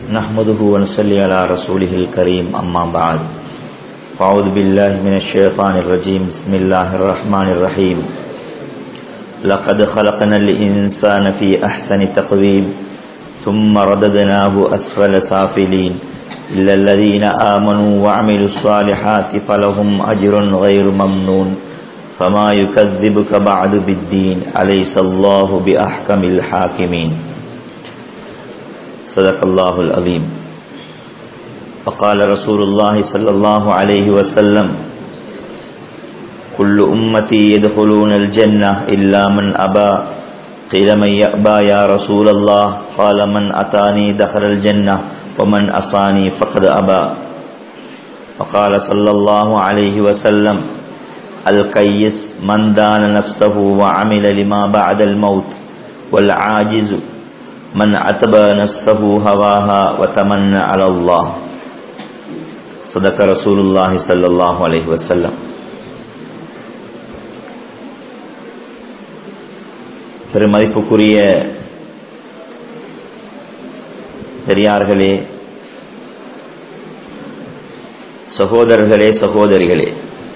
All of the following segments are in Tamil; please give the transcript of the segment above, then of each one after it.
نحمده ونصلي على رسوله الكريم أما بعد فأعوذ بالله من الشيطان الرجيم بسم الله الرحمن الرحيم لقد خلقنا الإنسان في أحسن تقويم ثم رددناه أسفل سافلين إلا الذين آمنوا وعملوا الصالحات فلهم أجر غير ممنون فما يكذبك بعد بالدين أليس الله بأحكم الحاكمين صدق الله العظيم فقال رسول الله صلى الله عليه وسلم كل أمتي يدخلون الجنة إلا من أبى قيل من يأبى يا رسول الله قال من أتاني دخل الجنة ومن أصاني فقد أبى وقال صلى الله عليه وسلم القيس من دان نفسه وعمل لما بعد الموت والعاجز من عتبى نفسه هواها وتمنى على الله صدق رسول الله صلى الله عليه وسلم பெருமதிப்புக்குரிய பெரியார்களே சகோதரர்களே சகோதரிகளே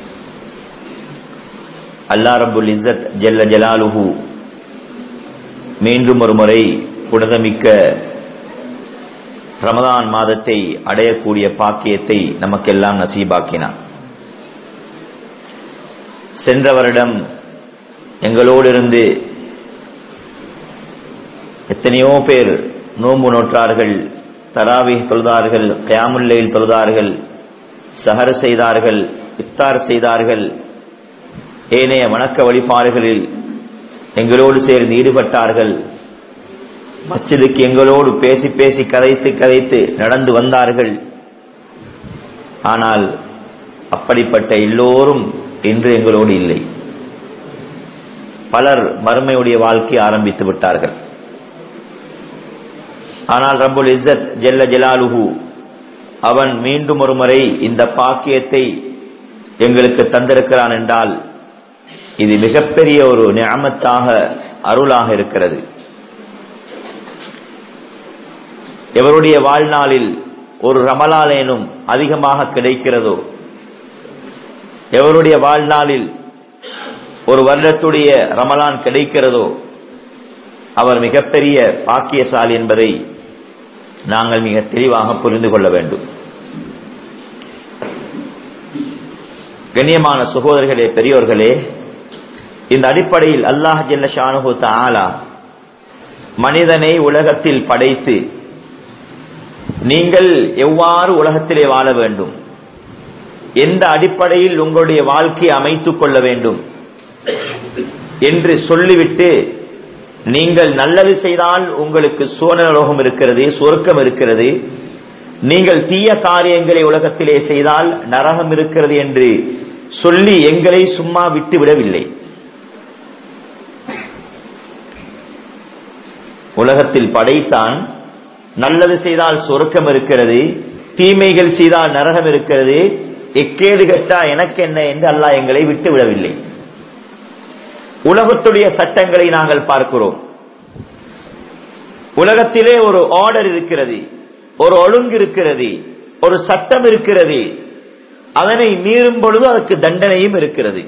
அல்லா ரபுல் இஸ்ஸத் ஜல்ல ஜலாலுஹு மீண்டும் ஒரு முறை புனிதமிக்க ரமதான் மாதத்தை அடையக்கூடிய பாக்கியத்தை நமக்கெல்லாம் நசீபாக்கினான் சென்ற வருடம் எங்களோடு இருந்து எத்தனையோ பேர் நோன்பு நோற்றார்கள் தராவி தொழுதார்கள் கயாமுல்லையில் தொழுதார்கள் சஹர் செய்தார்கள் இப்தார் செய்தார்கள் ஏனைய வணக்க வழிபாடுகளில் எங்களோடு சேர்ந்து ஈடுபட்டார்கள் மஸ்ஜிதுக்கு எங்களோடு பேசி பேசி கதைத்து கதைத்து நடந்து வந்தார்கள் ஆனால் அப்படிப்பட்ட எல்லோரும் இன்று எங்களோடு இல்லை பலர் மறுமையுடைய வாழ்க்கை ஆரம்பித்து விட்டார்கள் ஆனால் ரபுல் இஸ்ஸத் ஜெல்ல ஜலாலுஹு அவன் மீண்டும் ஒரு முறை இந்த பாக்கியத்தை எங்களுக்கு தந்திருக்கிறான் என்றால் இது மிகப்பெரிய ஒரு ஞாமத்தாக அருளாக இருக்கிறது எவருடைய வாழ்நாளில் ஒரு ரமலாலேனும் அதிகமாக கிடைக்கிறதோ எவருடைய வாழ்நாளில் ஒரு வருடத்துடைய ரமலான் கிடைக்கிறதோ அவர் மிகப்பெரிய பாக்கியசாலி என்பதை நாங்கள் மிக தெளிவாக புரிந்து கொள்ள வேண்டும் கண்ணியமான சகோதரர்களே பெரியோர்களே இந்த அடிப்படையில் அல்லாஹ் ஜெல்ல ஷானுஹு தாலா மனிதனை உலகத்தில் படைத்து நீங்கள் எவ்வாறு உலகத்திலே வாழ வேண்டும் எந்த அடிப்படையில் உங்களுடைய வாழ்க்கையை அமைத்துக் கொள்ள வேண்டும் என்று சொல்லிவிட்டு நீங்கள் நல்லது செய்தால் உங்களுக்கு சுவனலோகம் இருக்கிறது சொர்க்கம் இருக்கிறது நீங்கள் தீய காரியங்களை உலகத்திலே செய்தால் நரகம் இருக்கிறது என்று சொல்லி எங்களை சும்மா விட்டு விடவில்லை உலகத்தில் படைத்தான் நல்லது செய்தால் சொருக்கம் இருக்கிறது தீமைகள் செய்தால் நரகம் இருக்கிறது எக்கேடு கட்டா எனக்கு என்ன என்று அல்லாஹ் எங்களை விட்டு விடவில்லை உலகத்துடைய சட்டங்களை நாங்கள் பார்க்கிறோம் உலகத்திலே ஒரு ஆர்டர் இருக்கிறது ஒரு ஒழுங்கு இருக்கிறது ஒரு சட்டம் இருக்கிறது அதனை மீறும் பொழுது அதற்கு தண்டனையும் இருக்கிறது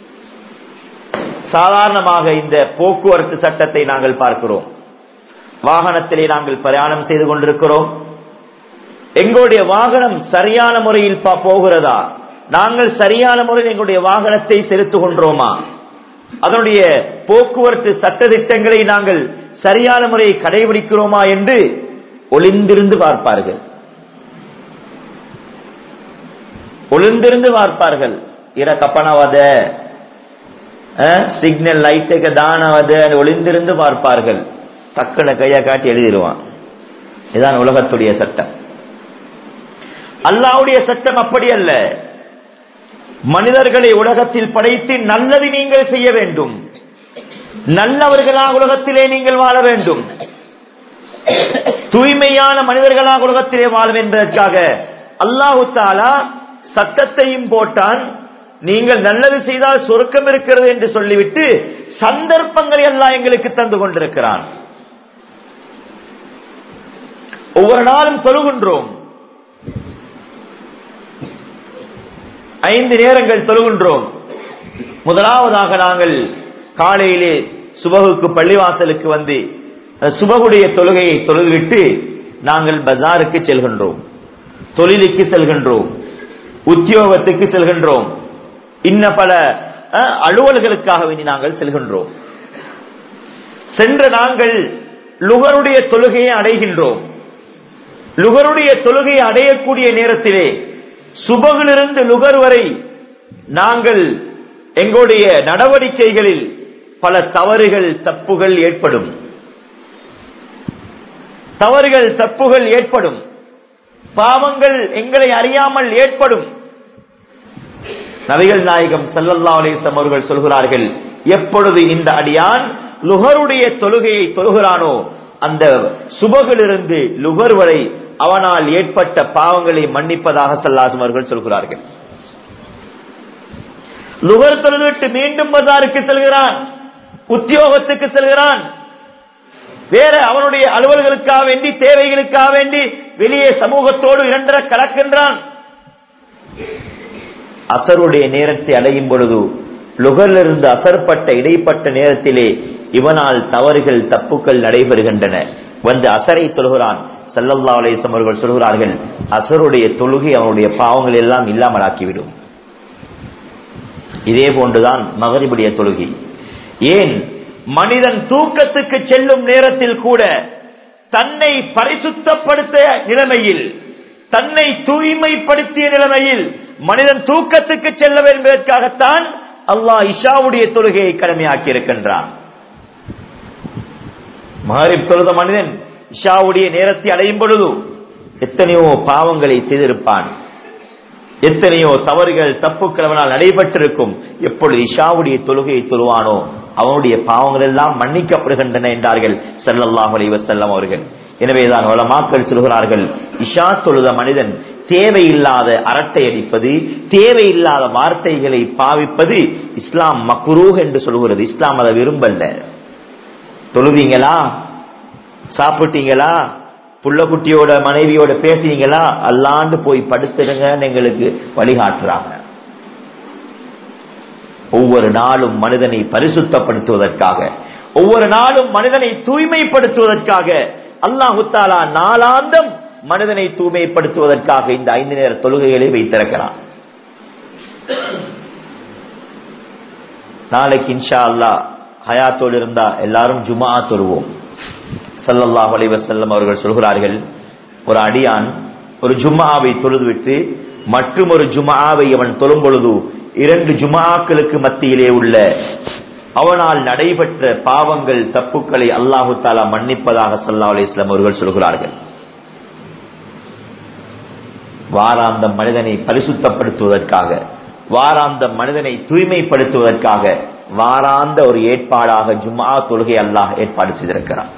சாதாரணமாக இந்த போக்குவரத்து சட்டத்தை நாங்கள் பார்க்கிறோம் வாகனத்திலே நாங்கள் பிரயாணம் செய்து கொண்டிருக்கிறோம் எங்களுடைய வாகனம் சரியான முறையில் போகிறதா நாங்கள் சரியான முறையில் எங்களுடைய வாகனத்தை செலுத்துக் கொண்டோமா அதனுடைய போக்குவரத்து சட்டத்திட்டங்களை நாங்கள் சரியான முறையை கடைபிடிக்கிறோமா என்று ஒளிந்திருந்து பார்ப்பார்கள் ஒளிந்திருந்து பார்ப்பார்கள் இர கப்பனவத சிக்னல் லைட்டுக்கு தானவத ஒளிந்திருந்து பார்ப்பார்கள் டக்குன கையை காட்டி எழுதிடுவான் இதுதான் உலகத்துடைய சட்டம் அல்லாவுடைய சட்டம் அப்படி அல்ல மனிதர்களை உலகத்தில் படைத்து நல்லது நீங்கள் செய்ய வேண்டும் நல்லவர்களாக உலகத்திலே நீங்கள் வாழ வேண்டும் தூய்மையான மனிதர்களாக உலகத்திலே வாழ என்பதற்காக அல்லாஹு தாலா சட்டத்தையும் போட்டான் நீங்கள் நல்லது செய்தால் சொருக்கம் இருக்கிறது என்று சொல்லிவிட்டு சந்தர்ப்பங்களை எல்லாம் எங்களுக்கு தந்து கொண்டிருக்கிறான் ஒவ்வொரு நாளும் தொழுகின்றோம் ஐந்து நேரங்கள் தொழுகின்றோம் முதலாவதாக நாங்கள் காலையிலே சுபகுக்கு பள்ளிவாசலுக்கு வந்து அந்த சுபகுடைய தொழுகையை தொழுகிட்டு நாங்கள் பஜாருக்கு செல்கின்றோம் தொழிலுக்கு செல்கின்றோம் உத்தியோகத்துக்கு செல்கின்றோம் இன்ன பல அஹ், அலுவல்களுக்காக வேண்டி நாங்கள் செல்கின்றோம் சென்ற நாங்கள் லுகருடைய தொழுகையை அடைகின்றோம் லுகருடைய தொழுகையை அடையக்கூடிய நேரத்திலே சுபகிலிருந்து லுகர் வரை நாங்கள் எங்களுடைய நடவடிக்கைகளில் பல தவறுகள் தப்புகள் ஏற்படும் தவறுகள் தப்புகள் ஏற்படும் பாவங்கள் எங்களை அறியாமல் ஏற்படும் நபிகள் நாயகம் சல்லல்லா அலிஸ்லாம் அவர்கள் சொல்கிறார்கள் எப்பொழுது இந்த அடியான் லுகருடைய தொழுகையை தொழுகிறானோ அந்த சுபகிலிருந்து லுகர் வரை அவனால் ஏற்பட்ட பாவங்களை மன்னிப்பதாக சல்லாசம் அவர்கள் சொல்கிறார்கள் லுகர் தொழுவிட்டு மீண்டும் பஜாருக்கு செல்கிறான் உத்தியோகத்துக்கு செல்கிறான் வேற அவனுடைய அலுவல்களுக்காக வேண்டி தேவைகளுக்காக வேண்டி வெளியே சமூகத்தோடு இரண்டர கலக்கின்றான் அசருடைய நேரத்தை அடையும் பொழுது லுகரிலிருந்து அசர்பட்ட இடைப்பட்ட நேரத்திலே இவனால் தவறுகள் தப்புக்கள் நடைபெறுகின்றன வந்து அசரை தொழுகிறான் சல்லல்லா அலேசம் அவர்கள் சொல்கிறார்கள் அசருடைய தொழுகை அவனுடைய பாவங்கள் எல்லாம் இல்லாமலாக்கிவிடும் இதே போன்றுதான் மகரிபுடைய தொழுகை ஏன் மனிதன் தூக்கத்துக்கு செல்லும் நேரத்தில் கூட தன்னை பரிசுத்தப்படுத்த நிலைமையில் தன்னை தூய்மைப்படுத்திய நிலைமையில் மனிதன் தூக்கத்துக்கு செல்ல வேண்டும் என்பதற்காகத்தான் அல்லாஹ் இஷாவுடைய தொழுகையை கடமையாக்கி இருக்கின்றான் மகரிப் தொழுத மனிதன் இஷாவுடைய நேரத்தை அடையும் பொழுது எத்தனையோ பாவங்களை செய்திருப்பான் எத்தனையோ தவறுகள் தப்புக்கள் அவனால் நடைபெற்றிருக்கும் எப்பொழுது இஷாவுடைய தொழுகையை தொழுவானோ அவனுடைய பாவங்கள் எல்லாம் மன்னிக்கப்படுகின்றன என்றார்கள் ஸல்லல்லாஹு அலைஹி வஸல்லம் அவர்கள் எனவேதான் உலமாக்கள் சொல்கிறார்கள் இஷா தொழுத மனிதன் தேவையில்லாத அரட்டை அடிப்பது தேவையில்லாத வார்த்தைகளை பாவிப்பது இஸ்லாம் மக்ரூஹ் என்று சொல்கிறது இஸ்லாம் அதை விரும்பல்ல தொழுவீங்களா சாப்பிட்டீங்களா புள்ளக்குட்டியோட மனைவியோட பேசுனீங்களா அல்லாண்டு போய் படுத்துடுங்கன்னு எங்களுக்கு வழிகாட்டுறாங்க ஒவ்வொரு நாளும் மனிதனை பரிசுத்தப்படுத்துவதற்காக ஒவ்வொரு நாளும் மனிதனை தூய்மைப்படுத்துவதற்காக அல்லாஹு தாலா நாளாந்தம் மனிதனை தூய்மைப்படுத்துவதற்காக இந்த ஐந்து நேர தொழுகைகளை வைத்திருக்கிறான் நாளைக்கு இன்ஷா அல்லா ஹயாத்தோடு இருந்தா எல்லாரும் ஜுமா தொழுவோம் சல்லல்லாஹ் அலைஹி வஸல்லம் அவர்கள் சொல்கிறார்கள் ஒரு அடியான் ஒரு ஜும்மாவை தொழுதுவிட்டு மற்றும் ஒரு ஜுமாவை அவன் தொழும் பொழுது இரண்டு ஜுமாக்களுக்கு மத்தியிலே உள்ள அவனால் நடைபெற்ற பாவங்கள் தப்புக்களை அல்லாஹு தாலா மன்னிப்பதாக சல்லா அலிஸ்லாம் அவர்கள் சொல்கிறார்கள் வாராந்த மனிதனை பரிசுத்தப்படுத்துவதற்காக வாராந்த மனிதனை தூய்மைப்படுத்துவதற்காக வாராந்த ஒரு ஏற்பாடாக ஜும்மா தொழுகை அல்லாஹ் ஏற்பாடு செய்திருக்கிறார்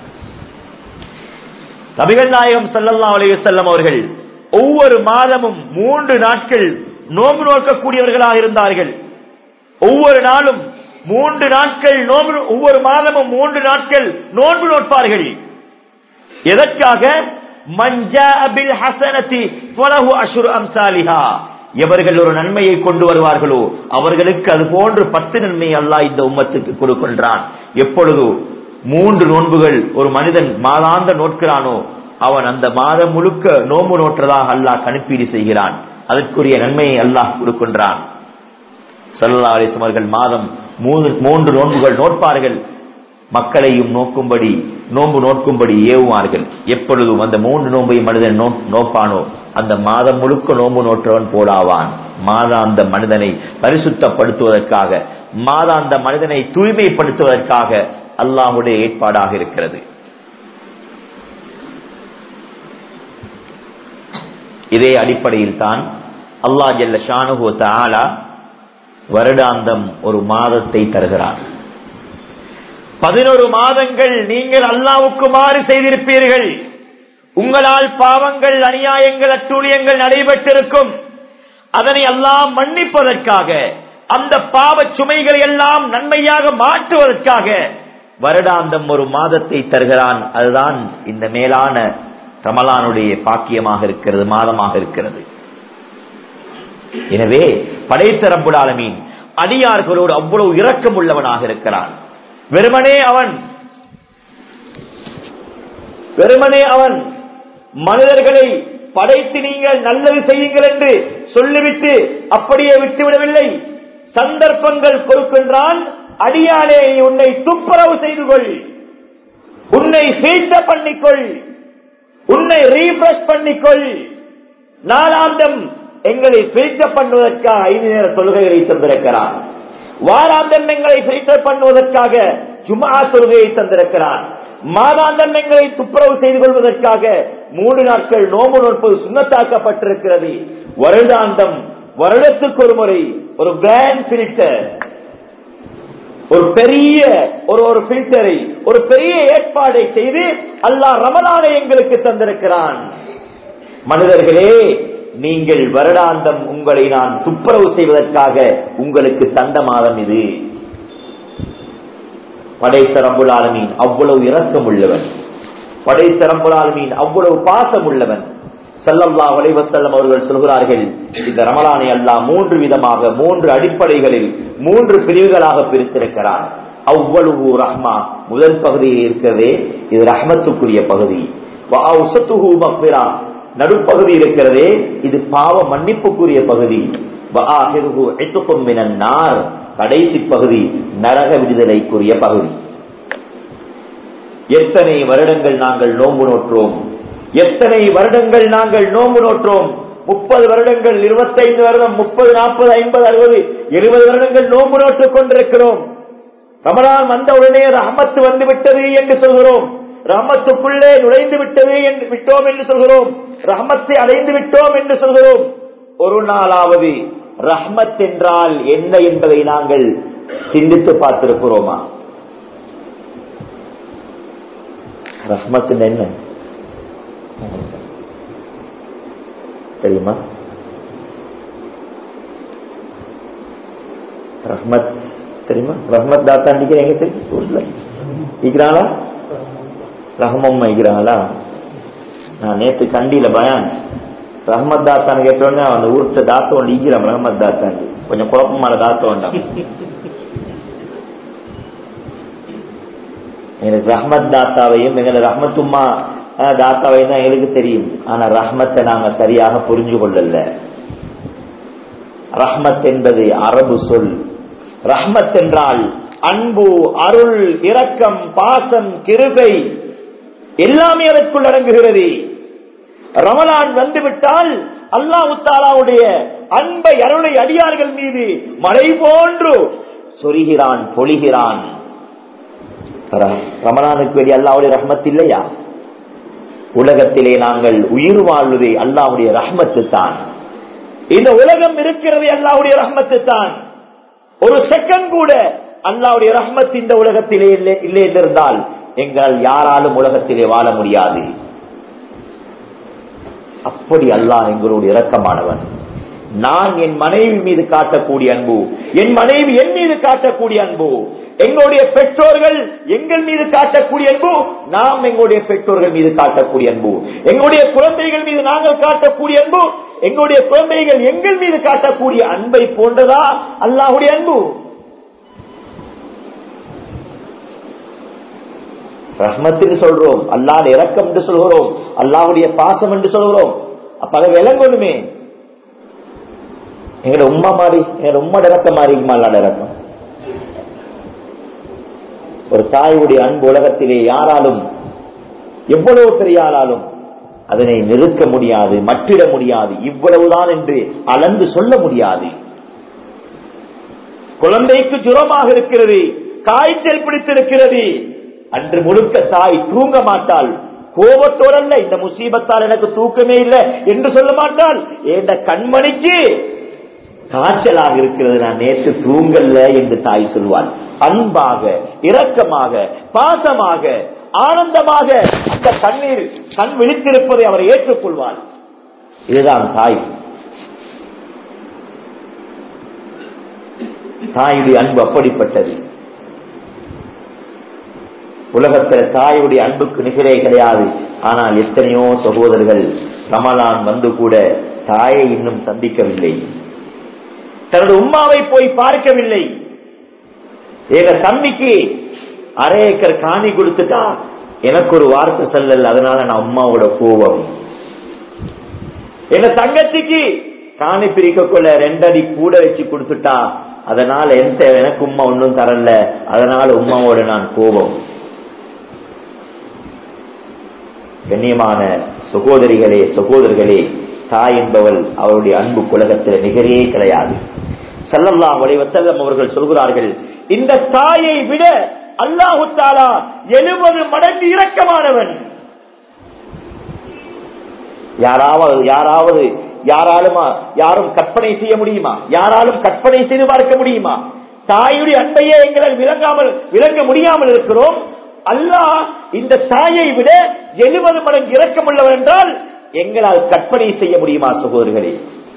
நபிகள் நாயகம் சல்லல்லா அலைஹி வஸல்லம் அவர்கள் ஒவ்வொரு மாதமும் மூன்று நாட்கள் நோன்பு நோக்கக்கூடியவர்களாக இருந்தார்கள் ஒவ்வொரு நாளும் மூன்று நாட்கள் நோன்பு ஒவ்வொரு மாதமும் மூன்று நாட்கள் நோன்பு நோட்பார்கள் எதற்காக மஞ்சா அபில் ஹசனதி ஃபலஹு அஷ்ரு அம்சாலிஹா எவர்கள் ஒரு நன்மையை கொண்டு வருவார்களோ அவர்களுக்கு அது போன்று பத்து நன்மை அல்லாஹ் இந்த உம்மத்துக்கு கொடுக்கின்றான் எப்பொழுது மூன்று நோன்புகள் ஒரு மனிதன் மாதாந்த நோட்கிறானோ அவன் அந்த மாதம் முழுக்க நோன்பு நோற்றதாக அல்லாஹ் கணிப்பீடு செய்கிறான் அதற்குரிய நன்மையை அல்லாஹ் கொடுக்கின்றான் சல்லா அலிஸ்லம் அவர்கள் மாதம் மூன்று மூன்று நோன்புகள் நோட்பார்கள் மக்களையும் நோக்கும்படி நோன்பு நோக்கும்படி ஏவுவார்கள் எப்பொழுதும் அந்த மூன்று நோன்பை மனிதன் நோ- நோப்பானோ அந்த மாதம் முழுக்க நோன்பு நோற்றவன் போடாவான் மாதாந்த மனிதனை பரிசுத்தப்படுத்துவதற்காக மாதாந்த மனிதனை தூய்மைப்படுத்துவதற்காக அல்லாஹுடைய ஏற்பாடாக இருக்கிறது இதே அடிப்படையில் தான் அல்லாஹ் ஜல்ல ஷானுஹு தஆலா வருடாந்தம் ஒரு மாதத்தை தருகிறான் பதினொரு மாதங்கள் நீங்கள் அல்லாவுக்கு மாறு செய்திருப்பீர்கள் உங்களால் பாவங்கள் அநியாயங்கள் அட்டூழியங்கள் நடைபெற்றிருக்கும் அதனை அல்லாஹ் மன்னிப்பதற்காக அந்த பாவ சுமைகளை எல்லாம் நன்மையாக மாற்றுவதற்காக வருடாந்தம் ஒரு மாதத்தை தருகிறான் அதுதான் இந்த மேலான ரமலானுடைய பாக்கியமாக இருக்கிறது மாதமாக இருக்கிறது எனவே படைத்த ரப்புல் ஆலமீன் அடியார்களோடு அவ்வளவு இரக்கம் உள்ளவனாக இருக்கிறான் வெறுமனே அவன் வெறுமனே அவன் மனிதர்களை படைத்து நீங்கள் நல்லது செய்யுங்கள் என்று சொல்லிவிட்டு அப்படியே விட்டுவிடவில்லை சந்தர்ப்பங்கள் கொடுக்கின்றான் அடியாலே நீ உன்னை துப்புரவு செய்து கொள் உன்னை ஃபில்டர் பண்ணிக்கொள் உன்னை ரீஃப்ரெஷ் பண்ணிக்கொள் நாளாந்தம் எங்களை ஃபில்டர் பண்ணுவதற்காக ஐந்து நேர தொழுகைகளை தந்திருக்கிறான் வாராந்தம் எங்களை ஃபில்டர் பண்ணுவதற்காக ஜுமா தொழுகையை தந்திருக்கிறான் மாதாந்தம் எங்களை துப்புரவு செய்து கொள்வதற்காக மூன்று நாட்கள் நோம்பு நோற்பது சுண்ணத்தாக்கப்பட்டிருக்கிறது வருடாந்தம் வருடத்துக்கு ஒரு முறை ஒரு கிராண்ட் பில்டர் ஒரு பெரிய ஒரு ஒரு பில்டரை ஒரு பெரிய ஏற்பாடை செய்து அல்லாஹ் ரமலானை எங்களுக்கு தந்திருக்கிறான் மனிதர்களே நீங்கள் வருடாந்தம் உங்களை நான் துப்புரவு செய்வதற்காக உங்களுக்கு தந்த மாதம் இது படைத்த ரம்புல் ஆலமீன் அவ்வளவு இரக்கம் உள்ளவன் படைத்த ரம்புல் ஆலமீன் அவ்வளவு பாசம் உள்ளவன் சல்லல்லா வலைவசல்லம் அவர்கள் சொல்கிறார்கள் இந்த ரமலானை அல்லாஹ் மூன்று விதமாக மூன்று அடிப்படைகளில் மூன்று பிரிவுகளாக பிரித்திருக்கிறார் அவ்வளவு ரஹ்மா முதல் பகுதியில் இருக்கிறதே இது ரஹ்மத்துக்குரிய பகுதி வஅவுசத்துஹு மக்ஃபிரா நடுப்பகுதி இருக்கிறதே இது பாவ மன்னிப்புக்குரிய பகுதி வஆஹிருஹு இத்கும் மினன் நார் கடைசி பகுதி நரக விடுதலைக்குரிய பகுதி எத்தனை வருடங்கள் நாங்கள் நோன்பு நோற்றோம் எத்தனை வருடங்கள் நாங்கள் நோன்பு நோற்றோம் முப்பது வருடங்கள் இருபத்தைந்து வருடம் முப்பது நாற்பது ஐம்பது அறுபது எழுபது வருடங்கள் நோன்பு நோட்டுக் கொண்டிருக்கிறோம் ரமலான் வந்தவுடனே ரஹமத்து வந்து விட்டது என்று சொல்கிறோம் ரஹமத்துக்குள்ளே நுழைந்து விட்டது என்று விட்டோம் என்று சொல்கிறோம் ரஹமத்தை அடைந்து விட்டோம் என்று சொல்கிறோம் ஒரு நாளாவது ரஹ்மத் என்றால் என்ன என்பதை நாங்கள் சிந்தித்து பார்த்திருக்கிறோமா ரஹ்மத் என்ன தெரியுமா ரஹ்மத் தெரியுமா ரஹ்மத் தாத்தா நிக்கிற எங்க தெரியும் ஊர்ல இருக்கிறாங்களா ரஹ்மம்மா இருக்கிறாங்களா நான் நேத்து கண்டியில பயான் ரஹ்மத் தாத்தான்னு கேட்டோடனே அந்த ஊர்த்த தாத்தம் ஒன்று ஈக்கிறான் ரஹ்மத் தாத்தான் கொஞ்சம் குழப்பமான தாத்தம் உண்டா எனக்கு ரஹ்மத் தாத்தாவையும் எங்களை ரஹ்மத்தும்மா தாத்தாவையும் தான் எங்களுக்கு தெரியும் ஆனா ரஹ்மத்தை நாங்க சரியாக புரிஞ்சு கொள்ளல ரஹ்மத் என்பது அரபு சொல் ரஹ்மத் என்றால் அன்பு அருள் இரக்கம் பாசம் கிருபை எல்லாமே அதற்குள் அடங்குகிறது ரமலான் வந்துவிட்டால் அல்லாஹு தாலாவுடைய அன்பை அருளை அடியார்கள் மீது மழை போன்று சொரிகிறான் பொழிகிறான் ரமலானுக்கு வெளியே அல்லாவுடைய ரஹ்மத் இல்லையா உலகத்திலே நாங்கள் உயிர் வாழ்வதே அல்லாவுடைய ரஹ்மத்து தான் இந்த உலகம் இருக்கிறது அல்லாவுடைய ரஹ்மத்து தான் ஒரு செகண்ட் கூட அல்லாவுடைய ரஹ்மத் இந்த உலகத்திலே இல்லை இல்லை என்றிருந்தால் எங்களால் யாராலும் உலகத்திலே வாழ முடியாது அப்படி அல்லாஹ் எங்களோடு இரக்கமானவன் நான் என் மனைவி மீது காட்டக்கூடிய அன்பு என் மனைவி என் மீது காட்டக்கூடிய அன்பு எங்களுடைய பெற்றோர்கள் எங்கள் மீது காட்டக்கூடிய அன்பு நாம் எங்களுடைய பெற்றோர்கள் மீது காட்டக்கூடிய அன்பு எங்களுடைய குழந்தைகள் மீது நாங்கள் காட்டக்கூடிய அன்பு எங்களுடைய குழந்தைகள் எங்கள் மீது காட்டக்கூடிய அன்பை போன்றதா அல்லாஹுடைய அன்பு ரஹ்மத் என்று சொல்றோம் அல்லாஹ் இரக்கம் என்று சொல்கிறோம் அல்லாஹுடைய பாசம் என்று சொல்கிறோம் அப்ப அதை விளங்கணுமே எங்களோட உம்மா மாறி எங்களோட உம்மா இறக்க மாறி அல்லாட இறக்கம் ஒரு தாயுடைய அன்பு உலகத்திலே யாராலும் எவ்வளவு பெரிய ஆளாலும் அதனை நிறுத்த முடியாது மட்டிட முடியாது இவ்வளவுதான் என்று அளந்து சொல்ல முடியாது குழந்தைக்கு ஜுரமாக இருக்கிறது காய்ச்சல் பிடித்திருக்கிறது அன்று முழுக்க தாய் தூங்க மாட்டாள் கோபத்தோடல்ல இந்த முசீபத்தால் எனக்கு தூக்கமே இல்லை என்று சொல்ல மாட்டாள் இந்த கண்மணிக்கு காய்ச்சலாக இருக்கிறது நான் நேற்று தூங்கல்ல என்று தாய் சொல்வாள் அன்பாக இரக்கமாக பாசமாக ஆனந்தமாக அந்த கண்ணீர் கண் விழித்திருப்பதை அவர் ஏற்றுக்கொள்வார் இதுதான் தாய் தாயுடைய அன்பு அப்படிப்பட்டது உலகத்துல தாயுடைய அன்புக்கு நிகரே கிடையாது ஆனால் எத்தனையோ சகோதரர்கள் ரமலான் வந்து கூட தாயை இன்னும் சந்திக்கவில்லை தனது உம்மாவை போய் பார்க்கவில்லை எங்க தம்பிக்கு அரை ஏக்கர் காணி கொடுத்துட்டா எனக்கு ஒரு வார்த்தை சொல்லல அதனால நான் உம்மாவோட கோபம் எங்க தங்கச்சிக்கு காணி பிரிக்க கொள்ள ரெண்டடி கூட வச்சு கொடுத்துட்டா அதனால எந்த எனக்கு உம்மா ஒன்றும் தரல அதனால உம்மாவோட நான் கோபம் கண்ணியமான சகோதரிகளே சகோதரர்களே தாய் என்பவள் அவருடைய அன்பு குலகத்தில் நிகரே கிடையாது சல்லல்லா வலைவசல்லம் அவர்கள் சொல்கிறார்கள் இந்த தாயை விட அல்லாஹு தாலா எழுபது மடங்கு இரக்கமானவன் யாராவது யாராவது யாராலும் யாரும் கற்பனை செய்ய முடியுமா யாராலும் கற்பனை செய்து பார்க்க முடியுமா தாயுடைய அன்பையே எங்களால் விளங்காமல் விளங்க முடியாமல் இருக்கிறோம் அல்லாஹ் இந்த தாயை விட எழுபது மடங்கு இரக்கமுள்ளவர் என்றால் எங்களால் கற்பனை செய்ய முடியுமா சகோதரர்களே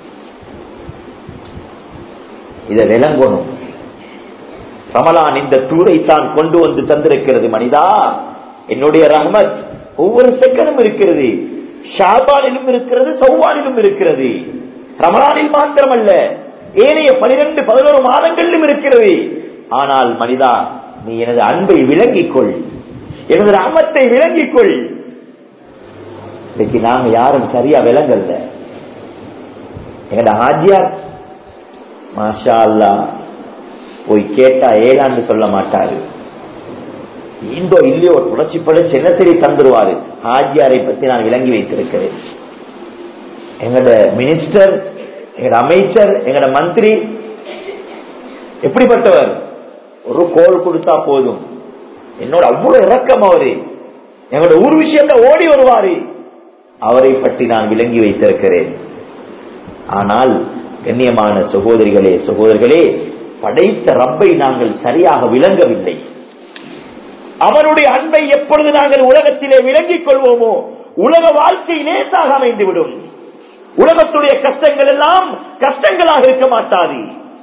இதை விளங்கணும் ரமலான் இந்த டூரை தான் கொண்டு வந்து தந்திருக்கிறது மனிதா என்னுடைய ரஹமத் ஒவ்வொரு செகண்டும் இருக்கிறது ஷாபானிலும் இருக்கிறது சௌவானிலும் இருக்கிறது ரமலானில் மாத்திரமல்ல ஏனைய பனிரெண்டு பதினோரு மாதங்களிலும் இருக்கிறது ஆனால் மனிதா நீ எனது அன்பை விளங்கிக் கொள் எனது ரஹமத்தை விளங்கிக் கொள் இன்னைக்கு நாங்க யாரும் சரியா விளங்கல்ல எங்கட ஆஜியார் மாஷா அல்லா போய் கேட்டா ஏழாண்டு சொல்ல மாட்டாரு இந்தோ இல்லையோ புரட்சி படைச்சு என்ன சரி தந்துருவாரு ஆஜியாரை பத்தி நான் விளங்கி வைத்திருக்கிறேன் எங்கட மினிஸ்டர் எங்கட அமைச்சர் எங்கட மந்திரி எப்படிப்பட்டவர் ஒரு கோல் கொடுத்தா போதும் என்னோட அவ்வளவு இறக்கம் அவரு எங்களோட ஊர் விஷயத்த ஓடி வருவாரு அவரை பற்றி நான் விளங்கி வைத்திருக்கிறேன் ஆனால் கண்ணியமான சகோதரிகளே சகோதரர்களே படைத்த ரப்பை நாங்கள் சரியாக விளங்கவில்லை அவருடைய அன்பை எப்பொழுது நாங்கள் உலகத்திலே விளங்கிக் கொள்வோமோ உலக வாழ்க்கை லேசாக அமைந்துவிடும் உலகத்துடைய கஷ்டங்கள் எல்லாம் கஷ்டங்களாக இருக்க மாட்டாது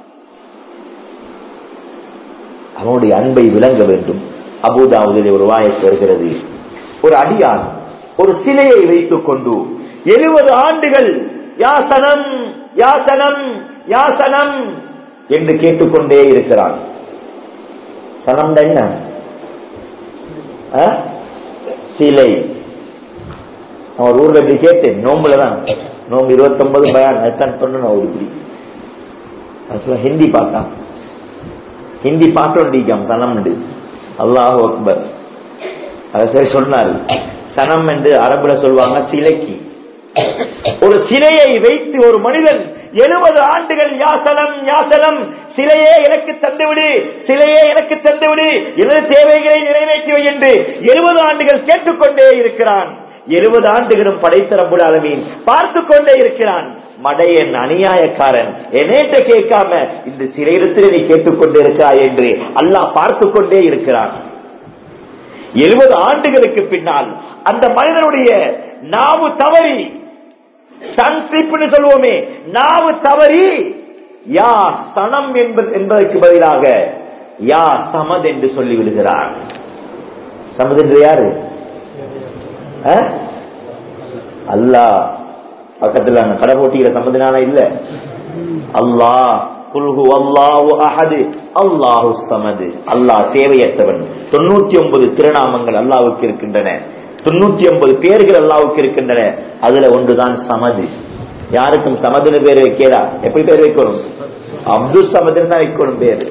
அவனுடைய அன்பை விளங்க வேண்டும் அபுதாவுதிலே ஒரு வாயத்து வருகிறது ஒரு அடியான் ஒரு சிலையை வைத்துக் கொண்டு எழுபது ஆண்டுகள் யாசனம் யாசனம் யாசனம் என்று கேட்டுக்கொண்டே இருக்கிறான் சனம் என்ன சிலை அவர் ஊர்ல இப்படி கேட்டேன் நோம்புல தான் நோம்பு இருபத்தி ஒன்பது பயான் எத்தனை சொன்ன ஒரு இப்படி ஹிந்தி பார்த்தான் ஹிந்தி பாட்டோண்டிக்காம் சனம் அல்லாஹ் அக்பர் அத சரி சொன்னாரு சனம் என்று அரபுல சொல்லுவாங்க சிலைக்கு ஒரு சிலையை வைத்து ஒரு மனிதன் எழுபது ஆண்டுகள் யாசனம் யாசனம் சிலையே எனக்கு தந்துவிடு சிலையே எனக்கு தந்துவிடு எனது தேவைகளை நிறைவேற்றுவை என்று எழுபது ஆண்டுகள் கேட்டுக்கொண்டே இருக்கிறான் எழுபது ஆண்டுகளும் படைத்த ரப்புல் ஆலமீன் பார்த்து கொண்டே இருக்கிறான் மடையன் அநியாயக்காரன் என்னேட்ட கேட்காம இந்த சிறையிடத்தில் நீ கேட்டுக்கொண்டே இருக்கிறாய் என்று அல்லாஹ் பார்த்து கொண்டே இருக்கிறான் எழுபது ஆண்டுகளுக்கு பின்னால் அந்த மனிதனுடைய நாவு தவறி சன்ஸ்லிப்னு சொல்லுவோமே நாவு தவறி யா சனம் என்பது என்பதற்கு பதிலாக யா சமத் என்று சொல்லி விடுகிறார் சமத் என்று யாரு அல்லாஹ் பக்கத்தில் அந்த கடை போட்டிக்கிற சம்மதினால இல்ல அல்லாஹ் குல்ஹு அல்லாஹு அஹது அல்லாஹு சமது அல்லாஹ் தேவையற்றவன் தொண்ணூத்தி ஒன்பது திருநாமங்கள் அல்லாவுக்கு இருக்கின்றன தொண்ணூத்தி ஒன்பது பேர்கள் அல்லாவுக்கு இருக்கின்றன அதுல ஒன்றுதான் சமது யாருக்கும் சமதுன்னு பேர் வைக்கிறா எப்படி பேர் வைக்கணும் அப்துல் சமதுன்னு தான் வைக்கணும் பேரு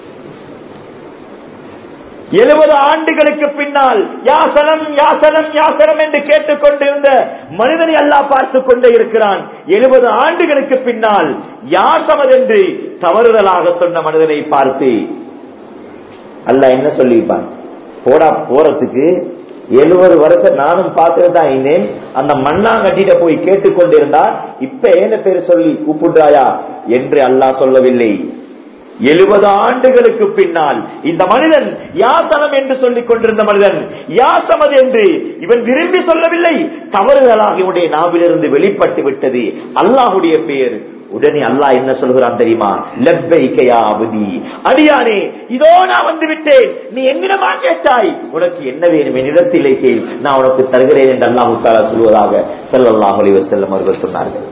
எழுபது ஆண்டுகளுக்கு பின்னால் யாசனம் யாசனம் யாசனம் என்று கேட்டுக்கொண்டிருந்த மனிதனை அல்லாஹ் பார்த்து கொண்டே இருக்கிறான் எழுபது ஆண்டுகளுக்கு பின்னால் யாசமது என்று தவறுதலாக சொன்ன மனிதனை பார்த்து அல்லாஹ் என்ன சொல்லியிருப்பான் போடா போறதுக்கு எழுபது வருஷம் நானும் பார்த்துட்டு தான் இருந்தேன் அந்த மண்ணாங்கட்டிட்ட போய் கேட்டுக்கொண்டிருந்தா இப்ப என்ன பேர் சொல்லி கூப்பிடுறாயா என்று அல்லாஹ் சொல்லவில்லை எழுபது ஆண்டுகளுக்கு பின்னால் இந்த மனிதன் யாசனம் என்று சொல்லிக் கொண்டிருந்த மனிதன் யாசமது என்று இவன் விரும்பி சொல்லவில்லை தவறுதலாக இவனுடைய நாவிலிருந்து வெளிப்பட்டு விட்டது அல்லாஹுடைய பெயர் உடனே அல்லாஹ் என்ன சொல்கிறான் தெரியுமா லெப்பைக்கையா அபதி அடியானே இதோ நான் வந்து விட்டேன் நீ என்னிடமா கேட்டாய் உனக்கு என்ன வேணும் என்னிடத்திலே கேள் நான் உனக்கு தருகிறேன் என்று அல்லாஹு தாலா சொல்வதாக ஸல்லல்லாஹு அலைஹி வஸல்லம் அவர்கள் சொன்னார்கள்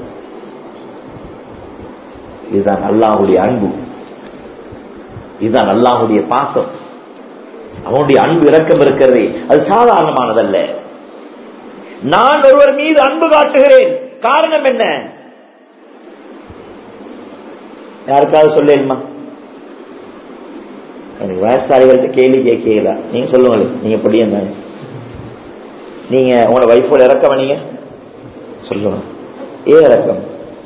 இதுதான் அல்லாஹுடைய அன்பு இதுதான் அல்லாஹுடைய பாசம் அவனுடைய அன்பு இரக்கம் இருக்கிறதே அது சாதாரணமானதல்ல நான் ஒருவர் மீது அன்பு காட்டுகிறேன் காரணம் என்ன யாருக்காவது சொல்லேன்மா எனக்கு வயசாளிகள்ட்ட கேள்வி கேட்கல நீங்க சொல்லுங்க நீங்க எப்படி என்ன நீங்க உங்களோட வைஃபோட இறக்கம் நீங்க சொல்லுங்க ஏ இறக்கம்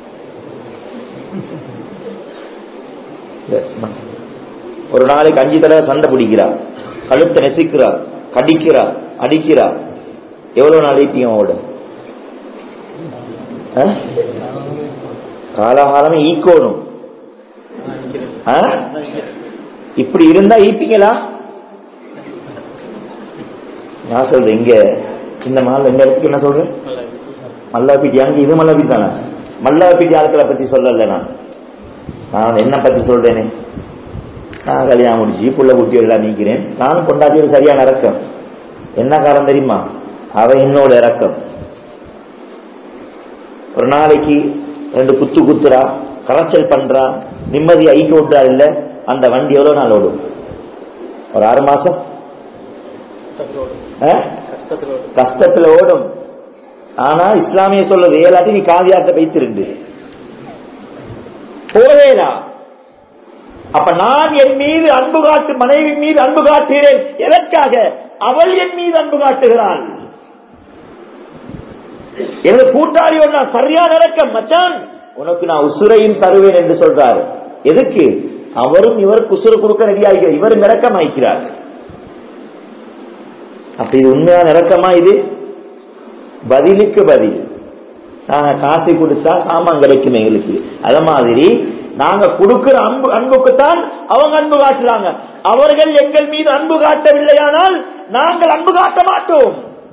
ஒரு நாளைக்கு அஞ்சு தடவை சண்டை பிடிக்கிறா கழுத்தை நெசிக்கிறா கடிக்கிறா அடிக்கிறா எவ்வளவு நாள் ஈட்டியும் அவட காலகாலமே ஈக்கோணும் ஆ? இப்படி இருந்தா ஈப்பீங்களா நான் சொல்றேன் இங்க இந்த மால் இந்த இடத்துக்கு என்ன சொல்றேன் மல்லாபீட்டி அங்க இது மல்லாபீட்டி தானே மல்லாபீட்டி ஆட்களை பத்தி சொல்லல நான் நான் என்ன பத்தி சொல்றேனே நான் கல்யாணம் முடிச்சு புள்ள குட்டி எல்லாம் நீக்கிறேன் நானும் கொண்டாட்டியது சரியான இறக்கம் என்ன காரணம் தெரியுமா அவ என்னோட இறக்கம் ஒரு நாளைக்கு ரெண்டு குத்து குத்துறா கரைச்சல் பண்றா நிம்மதி ஐக்கு விட்றா இல்ல அந்த வண்டி எவ்வளவு நாள் ஓடும் ஒரு ஆறு மாசம் ஆ? கஷ்டத்துல ஓடும் ஆனா இஸ்லாமிய சொல்றது ஏலாட்டி நீ காதியாட்ட வைத்திருந்து போவேலா அப்ப நான் என் மீது அன்பு காட்டு மனைவி மீது அன்பு காட்டுகிறேன் எதற்காக அவள் என் மீது அன்பு காட்டுகிறாள் எனது கூட்டாளியோடு நான் சரியான இறக்கம் மச்சான் உனக்கு நான் உசுரையும் தருவேன் என்று சொல்றாரு எதுக்கு அவரும் இவருக்கு உசுறு கொடுக்க ரெடியாகிறார் இவரும் இறக்கம் ஆயிக்கிறார் அப்ப இது உண்மையான இறக்கமா இது பதிலுக்கு பதில் நாங்க காசு கொடுத்தா சாமான் கிடைக்கும் எங்களுக்கு அத மாதிரி நாங்க கொடுக்கிற அன்பு அன்புக்குத்தான் அவங்க அன்பு காட்டுறாங்க அவர்கள் எங்கள் மீது அன்பு காட்டவில்லையானால் நாங்கள் அன்பு காட்ட மாட்டோம்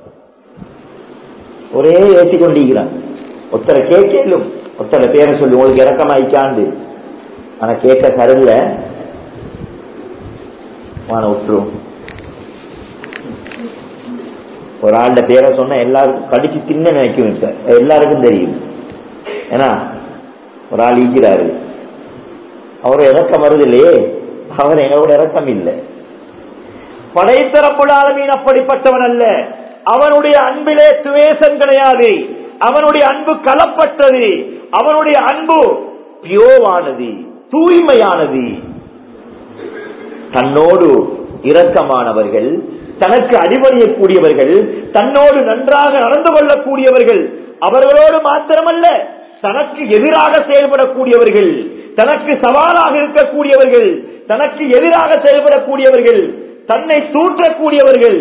ஒரே ஏற்றி கொண்டிருக்கிறான் ஒருத்தரை கேட்கலும் ஒருத்தரை பேரை சொல்லி உங்களுக்கு இறக்கமாயிக்காண்டு ஆனா கேட்க சரில்ல வான விட்டுரும் ஒரு ஆள்ட பேரை சொன்னா எல்லாருக்கும் கடிச்சு தின்ன நினைக்கும் இப்ப எல்லாருக்கும் தெரியும் ஏன்னா ஒரு ஆள் ஈக்கிறாரு அவர் இறக்கம் வருது இல்லையே அவர் எங்களோட இறக்கம் இல்லை படைத்தரப்புலாலமீன் அப்படிப்பட்டவன் அல்ல அவனுடைய அன்பிலே துவேசம் கிடையாது அவனுடைய அன்பு கலப்பட்டது அவனுடைய அன்பு பியோவானது தூய்மையானது தன்னோடு இரக்கமானவர்கள் தனக்கு அடிபணியக்கூடியவர்கள் தன்னோடு நன்றாக நடந்து கொள்ளக்கூடியவர்கள் அவர்களோடு மாத்திரமல்ல தனக்கு எதிராக செயல்படக்கூடியவர்கள் தனக்கு சவாலாக இருக்கக்கூடியவர்கள் தனக்கு எதிராக செயல்படக்கூடியவர்கள் தன்னை தூற்றக்கூடியவர்கள்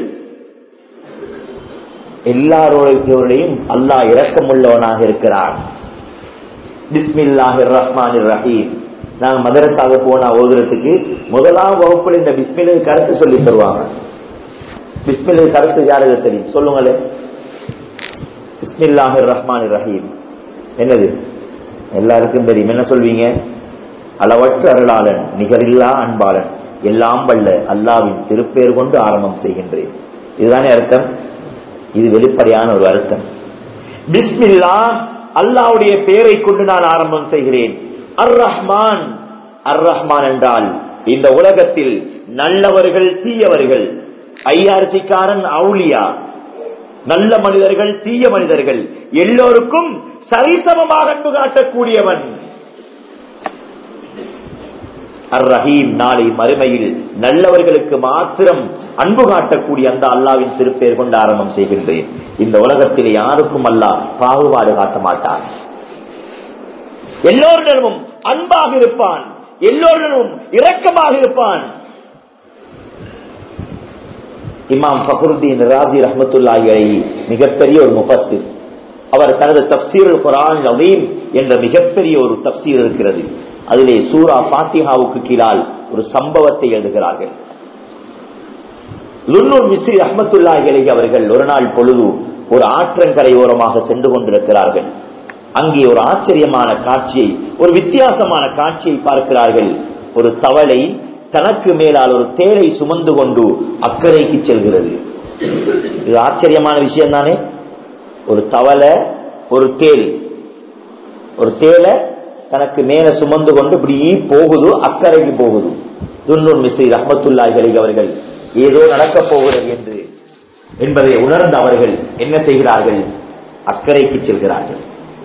எல்லாரோடையும் அல்லாஹ் இரக்கமுள்ளவனாக இருக்கிறான் பிஸ்மில்லாஹிர் ரஹ்மானிர் ரஹீம் நாங்க மதரசாக போனா ஓதுறதுக்கு முதலாம் வகுப்புல இந்த பிஸ்மிலை கருத்து சொல்லி தருவாங்க பிஸ்மிலை கருத்து யாருக்கு தெரியும் சொல்லுங்களே பிஸ்மில்லாஹிர் ரஹ்மானிர் ரஹீம் என்னது எல்லாருக்கும் தெரியும் என்ன சொல்வீங்க அளவற்ற அருளாளன் நிகரில்லா அன்பாளன் எல்லாம் வல்ல அல்லாவின் திருப்பேர் கொண்டு ஆரம்பம் செய்கின்றேன் இதுதானே அர்த்தம் இது வெளிப்படையான ஒரு அர்த்தம் பிஸ்மில்லா அல்லாவுடைய பெயரை கொண்டு நான் ஆரம்பம் செய்கிறேன் அர் ரஹ்மான் அர் ரஹ்மான் என்றால் இந்த உலகத்தில் நல்லவர்கள் தீயவர்கள் ஐஆர்சிக்காரன் அவுளியா நல்ல மனிதர்கள் தீய மனிதர்கள் எல்லோருக்கும் சரிசமமாக அன்பு காட்டக்கூடியவன் அர் ரஹீம் நாளை மறுமையில் நல்லவர்களுக்கு மாத்திரம் அன்பு காட்டக்கூடிய அந்த அல்லாவின் திருப்பெயர் கொண்டு ஆரம்பம் செய்கின்றேன் இந்த உலகத்தில் யாருக்கும் அல்லாஹ் பாகுபாடு காட்ட மாட்டான் எல்லோரிடமும் அன்பாக இருப்பான் எல்லோரிடமும் இரக்கமாக இருப்பான் இமாம் ஃபக்ருத்தீன் ராஜி ரஹமத்துல்லாஹி அலைஹி மிகப்பெரிய ஒரு முபத்து அவர் தனது தப்சீர் குரான் அவீம் என்ற மிகப்பெரிய ஒரு தப்சீர் இருக்கிறது அதிலே சூரா பாத்திஹாவுக்கு கீழால் ஒரு சம்பவத்தை எழுதுகிறார்கள் லுன்னூர் மிஸ்ரி அஹமத்துல்லாஹி அலைஹி அவர்கள் ஒரு நாள் பொழுது ஒரு ஆற்றங்கரையோரமாக சென்று கொண்டிருக்கிறார்கள் அங்கே ஒரு ஆச்சரியமான காட்சியை ஒரு வித்தியாசமான காட்சியை பார்க்கிறார்கள் ஒரு தவளை தனக்கு மேலால் ஒரு தேரை சுமந்து கொண்டு அக்கறைக்கு செல்கிறது இது ஆச்சரியமான விஷயம் தானே ஒரு தவளை ஒரு தேல் ஒரு தேலை தனக்கு மேல சுமந்து கொண்டு இப்படி போகுது அக்கறைக்கு போகுது துன்னூர் மிஸ்ரி ரஹமத்துல்லாஹி அவர்கள் ஏதோ நடக்கப் போகிறது என்று என்பதை உணர்ந்த அவர்கள் என்ன செய்கிறார்கள் அக்கறைக்கு செல்கிறார்கள்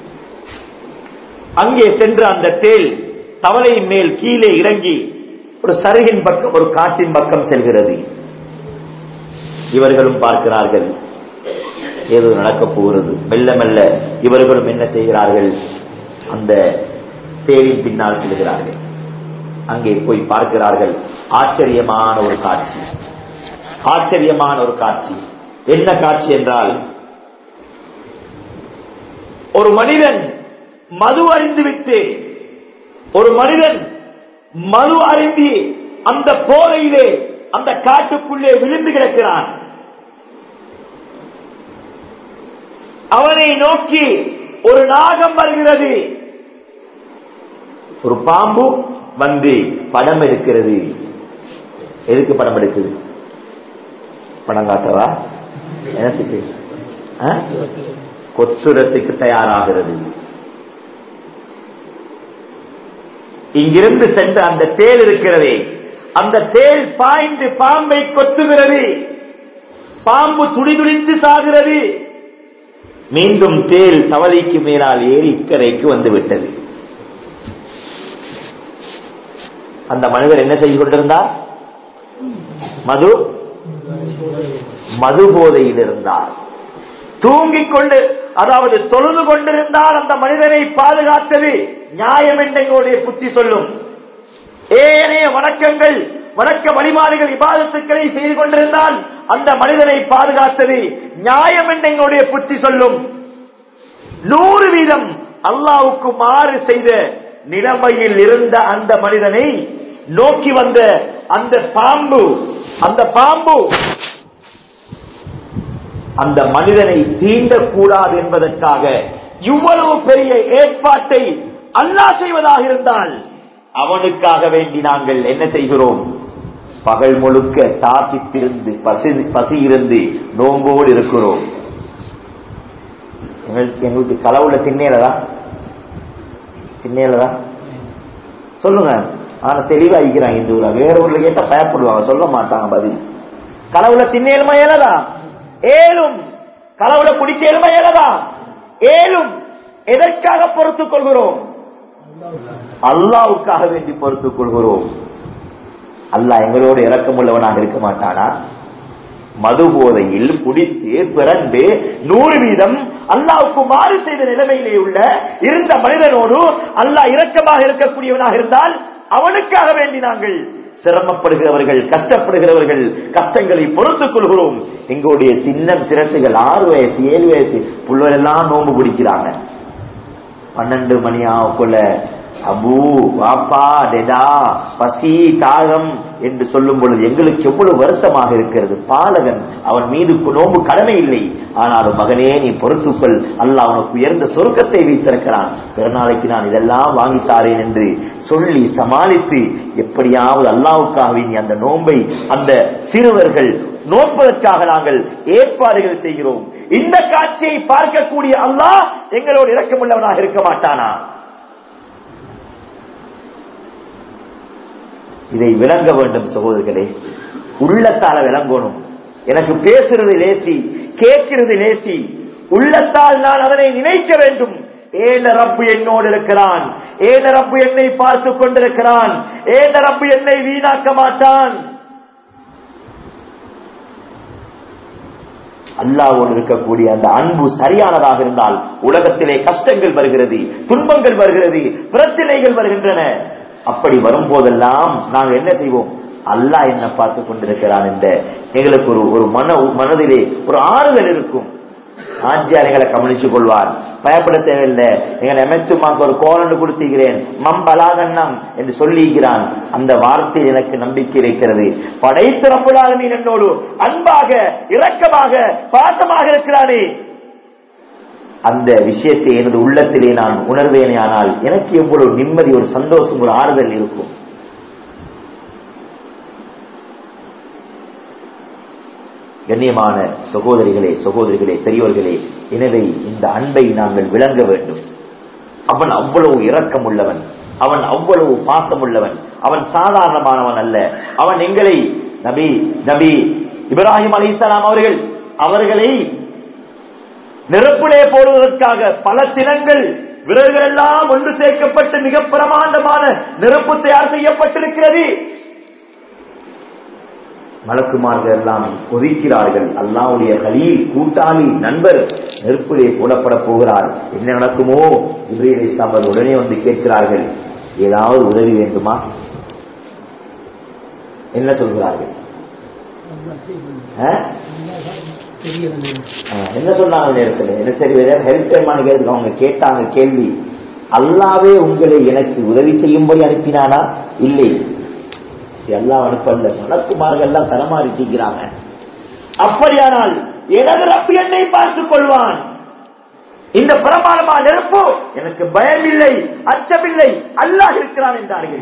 அங்கே சென்று அந்த தேல் தவளையின் மேல் கீழே இறங்கி ஒரு சருகின் பக்கம் ஒரு காட்டின் பக்கம் செல்கிறது இவர்களும் பார்க்கிறார்கள் ஏதோ நடக்கப் போகிறது மெல்ல மெல்ல இவர்களும் என்ன செய்கிறார்கள் அந்த தேரின் பின்னால் செல்கிறார்கள் அங்கே போய் பார்க்கிறார்கள் ஆச்சரியமான ஒரு காட்சி ஆச்சரியமான ஒரு காட்சி என்ன காட்சி என்றால் ஒரு மனிதன் மது அறிந்துவிட்டு ஒரு மனிதன் மது அருந்தி அந்த போதையிலே அந்த காட்டுக்குள்ளே விழுந்து கிடக்கிறான் அவனை நோக்கி ஒரு நாகம் வருகிறது ஒரு பாம்பு வந்து படம் எடுக்கிறது எதுக்கு படம் எடுக்குது படம் காட்டவா என்னத்துக்கு ஆ? கொத்துறதுக்கு தயாராகிறது இங்கிருந்து சென்ற அந்த தேல் இருக்கிறதே அந்த தேல் பாய்ந்து பாம்பை கொத்துகிறது பாம்பு துடிதுடித்து சாகிறது மீண்டும் தேல் தவளைக்கு மேலால் ஏறி இக்கரைக்கு வந்து விட்டது அந்த மனிதர் என்ன செய்து கொண்டிருந்தார் மது மது போதையில் இருந்தார் தூங்கிக் கொண்டு அதாவது தொழுது கொண்டிருந்தால் அந்த மனிதனை பாதுகாத்தது நியாயம் என்று எங்களுடைய புத்தி சொல்லும் ஏனைய வணக்கங்கள் வணக்க வழிபாடுகள் விவாதத்துக்களை செய்து கொண்டிருந்தால் அந்த மனிதனை பாதுகாத்தது நியாயம் என்று எங்களுடைய புத்தி சொல்லும் நூறு வீதம் அல்லாவுக்கு மாறு செய்த நிலைமையில் இருந்த அந்த மனிதனை நோக்கி வந்த அந்த பாம்பு அந்த பாம்பு அந்த மனிதனை தீண்டக்கூடாது என்பதற்காக இவ்வளவு பெரிய ஏற்பாட்டை அல்லாஹ் செய்வதாக இருந்தால் அவனுக்காக வேண்டி நாங்கள் என்ன செய்கிறோம் பகல் முழுக்க தாக்கித்திருந்து பசி பசி இருந்து நோம்போடு இருக்கிறோம் எங்களுக்கு எங்களுக்கு களவுல திண்ணேலதா திண்ணேலதா சொல்லுங்க ஆனா தெளிவா இருக்கிறாங்க இந்த ஊர்ல வேற ஊர்ல கேட்டா பயப்படுவாங்க சொல்ல மாட்டாங்க பதில் களவுல திண்ணேலுமா ஏலதா ஏலும் களவுல குடிக்கேலுமா ஏலதா ஏலும் எதற்காக பொறுத்துக் கொள்கிறோம் அல்லாவுக்காக வேண்டி பொறுத்துக் கொள்கிறோம் அல்லாஹ் எங்களோடு இறக்கமுள்ளவனாக இருக்க மாட்டானா மது போதையில் குடித்து பிறந்து நூறு வீதம் அல்லாவுக்கு மாறு செய்த நிலைமையிலே உள்ள இருந்த மனிதனோடு அல்லாஹ் இரக்கமாக இருக்கக்கூடியவனாக இருந்தால் அவனுக்காக வேண்டி நாங்கள் சிரமப்படுகிறவர்கள் கஷ்டப்படுகிறவர்கள் கஷ்டங்களை பொறுத்துக் கொள்கிறோம் எங்களுடைய சின்ன சிரட்டுகள் ஆறு வயசு ஏழு வயசு புள்ளவர் எல்லாம் நோன்பு பிடிக்கிறாங்க பன்னெண்டு மணி ஆகக்குள்ள அபு வாப்பா டெடா பசி தாகம் என்று சொல்லும் பொழுது எங்களுக்கு எவ்வளவு வருத்தமாக இருக்கிறது பாலகன் அவன் மீது நோம்பு கடமை இல்லை ஆனாலும் மகனே நீ பொறுத்துக்கொள் அல்லாஹ் அவனுக்கு உயர்ந்த சொருக்கத்தை வைத்திருக்கிறான் பிறநாளைக்கு நான் இதெல்லாம் வாங்கித்தாரேன் என்று சொல்லி சமாளித்து எப்படியாவது அல்லாவுக்காக நீ அந்த நோன்பை அந்த சிறுவர்கள் நோற்பதற்காக நாங்கள் ஏற்பாடுகள் செய்கிறோம் இந்த காட்சியை பார்க்கக்கூடிய அல்லாஹ் எங்களோடு இறக்கமுள்ளவனாக இருக்க மாட்டானா இதை விளங்க வேண்டும் சகோதரர்களே உள்ளத்தால விளங்கணும் எனக்கு பேசுறது லேசி கேட்கிறது லேசி உள்ளத்தால் நான் அதனை நினைக்க வேண்டும் ஏன ரப்பு என்னோடு இருக்கிறான் ஏன ரப்பு என்னை பார்த்து கொண்டிருக்கிறான் ஏன ரப்பு என்னை வீணாக்க மாட்டான் அல்லாவோடு இருக்கக்கூடிய அந்த அன்பு சரியானதாக இருந்தால் உலகத்திலே கஷ்டங்கள் வருகிறது துன்பங்கள் வருகிறது பிரச்சனைகள் வருகின்றன அப்படி வரும்போதெல்லாம் நாங்கள் என்ன செய்வோம் அல்லாஹ் என்ன பார்த்து கொண்டிருக்கிறான் என்ற எங்களுக்கு ஒரு ஒரு மன மனதிலே ஒரு ஆறுதல் இருக்கும் ஆட்சியார் எங்களை கவனித்துக் கொள்வார் பயப்பட தேவையில்லை எங்களை எமச்சுமாக்கு ஒரு கோலண்டு கொடுத்திருக்கிறேன் மம்பலாகண்ணம் என்று சொல்லியிருக்கிறான் அந்த வார்த்தையில் எனக்கு நம்பிக்கை இருக்கிறது படைத்த ரப்புலாலுமீன் என்னோடு அன்பாக இரக்கமாக பாசமாக இருக்கிறானே அந்த விஷயத்தை எனது உள்ளத்திலே நான் உணர்வேனே ஆனால் எனக்கு எவ்வளவு நிம்மதி ஒரு சந்தோஷம் ஒரு ஆறுதல் இருக்கும் கண்ணியமான சகோதரிகளே சகோதரிகளே பெரியோர்களே எனவே இந்த அன்பை நாங்கள் விளங்க வேண்டும் அவன் அவ்வளவு இரக்கம் உள்ளவன் அவன் அவ்வளவு பாசம் உள்ளவன் அவன் சாதாரணமானவன் அல்ல அவன் எங்களை நபி நபி இப்ராஹிம் அலி இஸ்லாம் அவர்கள் அவர்களை நெருப்பிலே போடுவதற்காக பல தினங்கள் விரல்கள் எல்லாம் ஒன்று சேர்க்கப்பட்டு மிக பிரமாண்டமான நெருப்பு தயார் செய்யப்பட்டிருக்கிறது மலக்குமார்கள் எல்லாம் கொதிக்கிறார்கள் அல்லாவுடைய கலீல் கூட்டாளி நண்பர் நெருப்பிலே போடப்பட போகிறார் என்ன நடக்குமோ இப்ரீல் இஸ்லாமர் உடனே வந்து கேட்கிறார்கள் ஏதாவது உதவி வேண்டுமா என்ன சொல்கிறார்கள் என்ன சொன்னாங்க நேரத்தில் என்ன சரி ஹெல்ப் டைமான கேட்டு அவங்க கேட்டாங்க கேள்வி அல்லாவே உங்களை எனக்கு உதவி செய்யும்படி அனுப்பினானா இல்லை எல்லாம் அனுப்பல மலக்குமார்கள் எல்லாம் தரமாறிட்டிருக்கிறாங்க அப்படியானால் எனது ரப்பு என்னை பார்த்துக் கொள்வான் இந்த பிரமாணமா நெருப்பு எனக்கு பயமில்லை அச்சமில்லை அல்லாஹ் இருக்கிறான் என்றார்கள்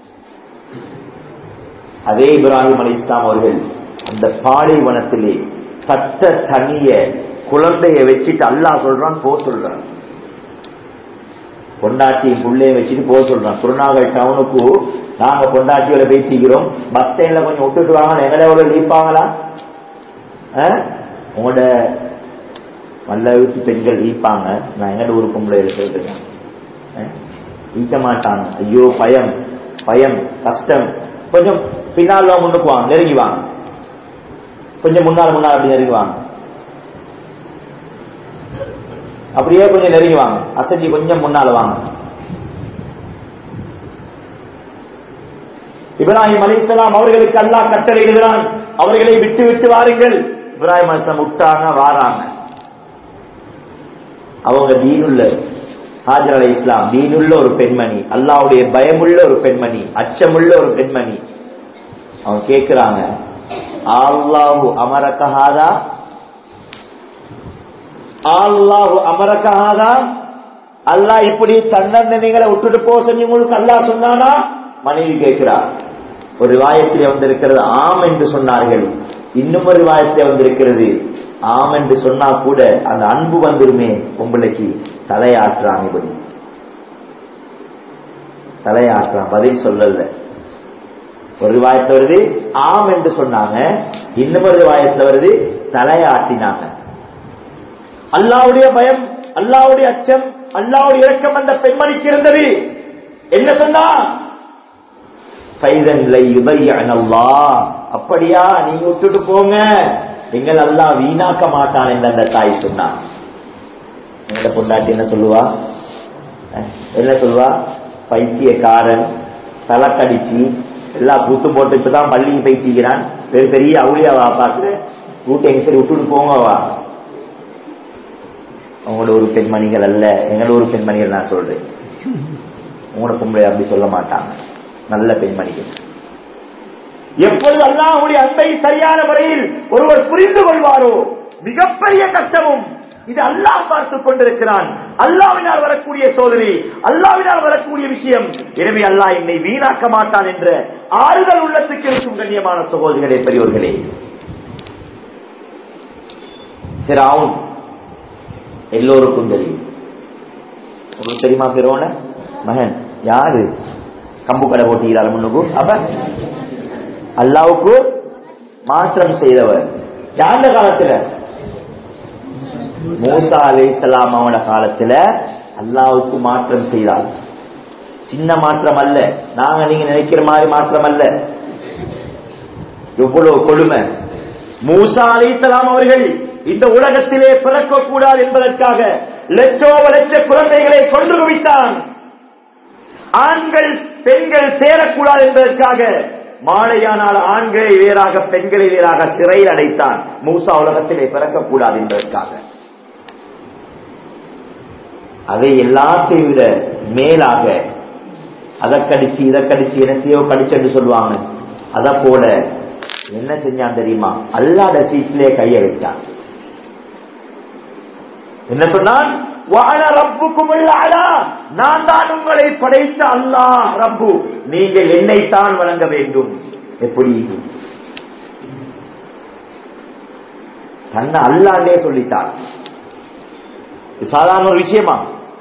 அதே இப்ராஹிம் அலி இஸ்லாம் அவர்கள் அந்த பாலைவனத்திலே சட்ட தனிய குழந்தைய வச்சுட்டு அல்லாஹ் சொல்றான் போ சொல்றான் பொண்டாட்டி புள்ளைய வச்சுட்டு போக சொல்றான் குருநாகல் டவுனுக்கு நாங்க பொண்டாட்டியோட பேசிக்கிறோம் பஸ் ஸ்டாண்ட்ல கொஞ்சம் விட்டுட்டு வாங்க எங்களை எவ்வளவு லீப்பாங்களா உங்களோட நல்ல வீட்டு பெண்கள் ஈப்பாங்க நான் எங்கட ஊர் பொம்பளை சொல்றேன் ஈக்க மாட்டாங்க ஐயோ பயம் பயம் கஷ்டம் கொஞ்சம் பின்னால் முன்னுக்கு வாங்க நெருங்கி வாங்க கொஞ்சம் முன்னால் முன்னால் அப்படி நெருங்கி வாங்க அப்படியே கொஞ்சம் நெருங்கி வாங்க அசஞ்சி கொஞ்சம் முன்னால வாங்க இப்ராஹிம் அலிஸ்லாம் அவர்களுக்கு அல்லாஹ் கட்டளையிடுகிறான் அவர்களை விட்டு விட்டு வாருங்கள் இப்ராஹிம் அலிஸ்லாம் விட்டாங்க வாராங்க அவங்க தீனுள்ள ஹாஜர் அலி இஸ்லாம் தீனுள்ள ஒரு பெண்மணி அல்லாவுடைய பயமுள்ள ஒரு பெண்மணி அச்சமுள்ள ஒரு பெண்மணி அவங்க கேட்கிறாங்க அல்லாஹு அமரக்கஹாதா அல்லாஹு அமரக்கஹாதா அல்லாஹ் இப்படி தன்னந்தனைகளை விட்டுட்டு போக சொல்லி உங்களுக்கு அல்லாஹ் சொன்னானா மனைவி கேட்கிறார் ஒரு வாயத்திலே வந்திருக்கிறது ஆம் என்று சொன்னார்கள் இன்னும் ஒரு வாயத்திலே வந்திருக்கிறது ஆம் என்று சொன்னா கூட அந்த அன்பு வந்துருமே பொம்பளைக்கு தலையாற்றான் இப்படி தலையாற்றான் பதில் சொல்லல ஒரு வாயத்துல வருது ஆம் என்று சொன்னாங்க இன்னும் ஒரு வாயத்துல வருது தலையாட்டினாங்க அல்லாவுடைய பயம் அல்லாவுடைய அச்சம் அல்லாவுடைய இறக்கம் அந்த பெண்மணிக்கு இருந்தது என்ன சொன்னா அப்படியா நீங்க விட்டுட்டு போங்க எங்கள் அல்லா வீணாக்க மாட்டான் என்று அந்த தாய் சொன்னான் எங்க பொண்டாட்டி என்ன சொல்லுவா என்ன சொல்லுவா பைத்தியக்காரன் தலைக்கடிச்சு எல்லா கூத்து போட்டு இப்பதான் பள்ளிக்கு பைத்திக்கிறான் பெரிய பெரிய அவுளியாவா பார்த்து கூட்டு எங்க சரி விட்டுட்டு போங்கவா உங்களோட ஒரு பெண்மணிகள் அல்ல எங்களோட ஒரு பெண்மணிகள் நான் சொல்றேன் உங்களோட பொம்பளை அப்படி சொல்ல மாட்டாங்க நல்ல பெண்மணிகள் எப்பொழுது அல்லாஹுடைய அன்பை சரியான முறையில் ஒருவர் புரிந்து கொள்வாரோ மிகப்பெரிய கஷ்டமும் இது அல்லாஹ் பார்த்துக் கொண்டிருக்கிறான் அல்லாவினால் வரக்கூடிய சோதனை அல்லாவினால் வரக்கூடிய விஷயம் எனவே அல்லாஹ் என்னை வீணாக்க மாட்டான் என்ற ஆறுதல் உள்ளத்துக்கு இருக்கும் கண்ணியமான சகோதரிகளே பெரியோர்களே சிராவும் எல்லோருக்கும் தெரியும் உங்களுக்கு தெரியுமா பிரோன மகன் யாரு கம்பு கடை போட்டுகிறார் முன்னுக்கு அப்ப அல்லாவுக்கு மாற்றம் செய்தவர் யாந்த காலத்துல மூசா அலி இஸ்லாம் அவன காலத்துல அல்லாவுக்கு மாற்றம் செய்தார் சின்ன மாற்றம் அல்ல நாங்க நீங்க நினைக்கிற மாதிரி மாற்றம் அல்ல எவ்வளவு கொடுமை மூசா அலி இஸ்லாம் அவர்கள் இந்த உலகத்திலே பிறக்க கூடாது என்பதற்காக லட்சோப லட்ச குழந்தைகளை கொண்டு குவித்தான் ஆண்கள் பெண்கள் சேரக்கூடாது என்பதற்காக மாலையானால் ஆண்களை வேறாக பெண்களை வேறாக சிறையில் அடைத்தான் மூசா உலகத்திலே பிறக்கக்கூடாது என்பதற்காக அதை எல்லாத்தையும் விட மேலாக அதை கடிச்சு இதை கடிச்சு என்னத்தையோ கடிச்சு சொல்லுவாங்க அத போல என்ன செஞ்சான் தெரியுமா அல்லாத சீட்லயே கைய வச்சான் என்ன சொன்னான் வாழ ரப்புக்கும் நான் தான் உங்களை படைத்த அல்லாஹ் ரப்பு நீங்கள் என்னைத்தான் வழங்க வேண்டும் எப்படி தன்னை அல்லாண்டே சொல்லிட்டான் இது சாதாரண ஒரு விஷயமா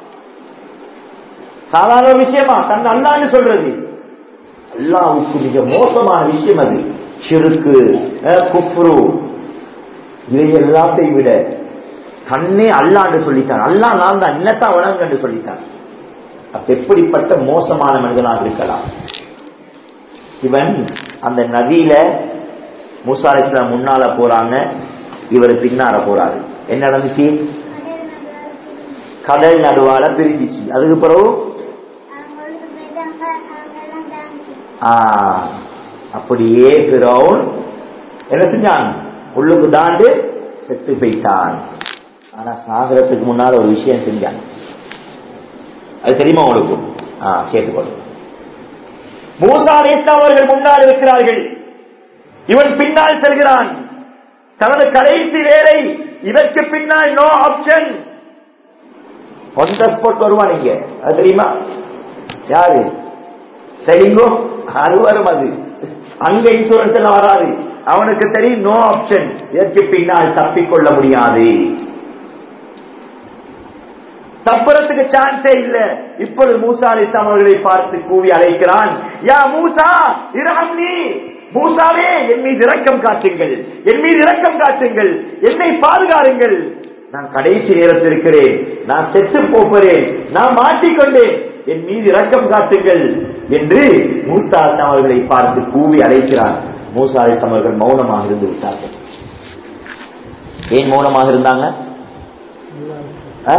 சாதாரண ஒரு விஷயமா தன் அல்லான்னு சொல்றது அல்லாவுக்கு மிக மோசமான விஷயம் அது சிறுக்கு குப்ரு இதை எல்லாத்தையும் விட தன்னே அல்லாண்டு சொல்லிட்டான் அல்லா நான் தான் இன்னத்தான் வணங்கன்னு சொல்லிட்டான் அப்ப எப்படிப்பட்ட மோசமான மனிதனாக இருக்கலாம் இவன் அந்த நதியில மூசா இஸ்லாம் முன்னால போறாங்க இவர் பின்னால போறாரு என்ன நடந்துச்சு கடல் நடுவால பிரிஞ்சிச்சு அதுக்கு பிறகு அப்படியே பிறவுன் என்ன செஞ்சான் உள்ளுக்கு தாண்டு செத்து போயிட்டான் ஆனா சாகரத்துக்கு முன்னால் ஒரு விஷயம் செஞ்சான் அது தெரியுமா உங்களுக்கு ஆ கேட்டுக்கொள்ளும் மூசா அவர்கள் முன்னால் இருக்கிறார்கள் இவன் பின்னால் செல்கிறான் தனது கடைசி வேலை இதற்கு பின்னால் நோ ஆப்ஷன் ஒன் ஸ்பாட் வருவான் இங்க அது தெரியுமா யாரு சரிங்கோ அது வரும் அது அங்க இன்சூரன்ஸ் எல்லாம் வராது அவனுக்கு தெரியும் நோ ஆப்ஷன் இதற்கு பின்னால் தப்பிக்கொள்ள முடியாது தப்புறத்துக்கு சான்ஸே இல்ல இப்பொழுது மூசா அலிஸ்லாம் அவர்களை பார்த்து கூவி அழைக்கிறான் யா மூசா இரஹம்னி மூசாவே என் மீது இரக்கம் காட்டுங்கள் என் மீது இரக்கம் காட்டுங்கள் என்னை பாதுகாருங்கள் நான் கடைசி நேரத்தில் இருக்கிறேன் நான் செத்து போகிறேன் நான் மாட்டிக்கொண்டேன் என் மீது இரக்கம் காட்டுங்கள் என்று மூசா அலிஸ்லாம் அவர்களை பார்த்து கூவி அழைக்கிறான் மூசா அலிஸ்லாம் அவர்கள் மௌனமாக இருந்து விட்டார்கள் ஏன் மௌனமாக இருந்தாங்க ஆ?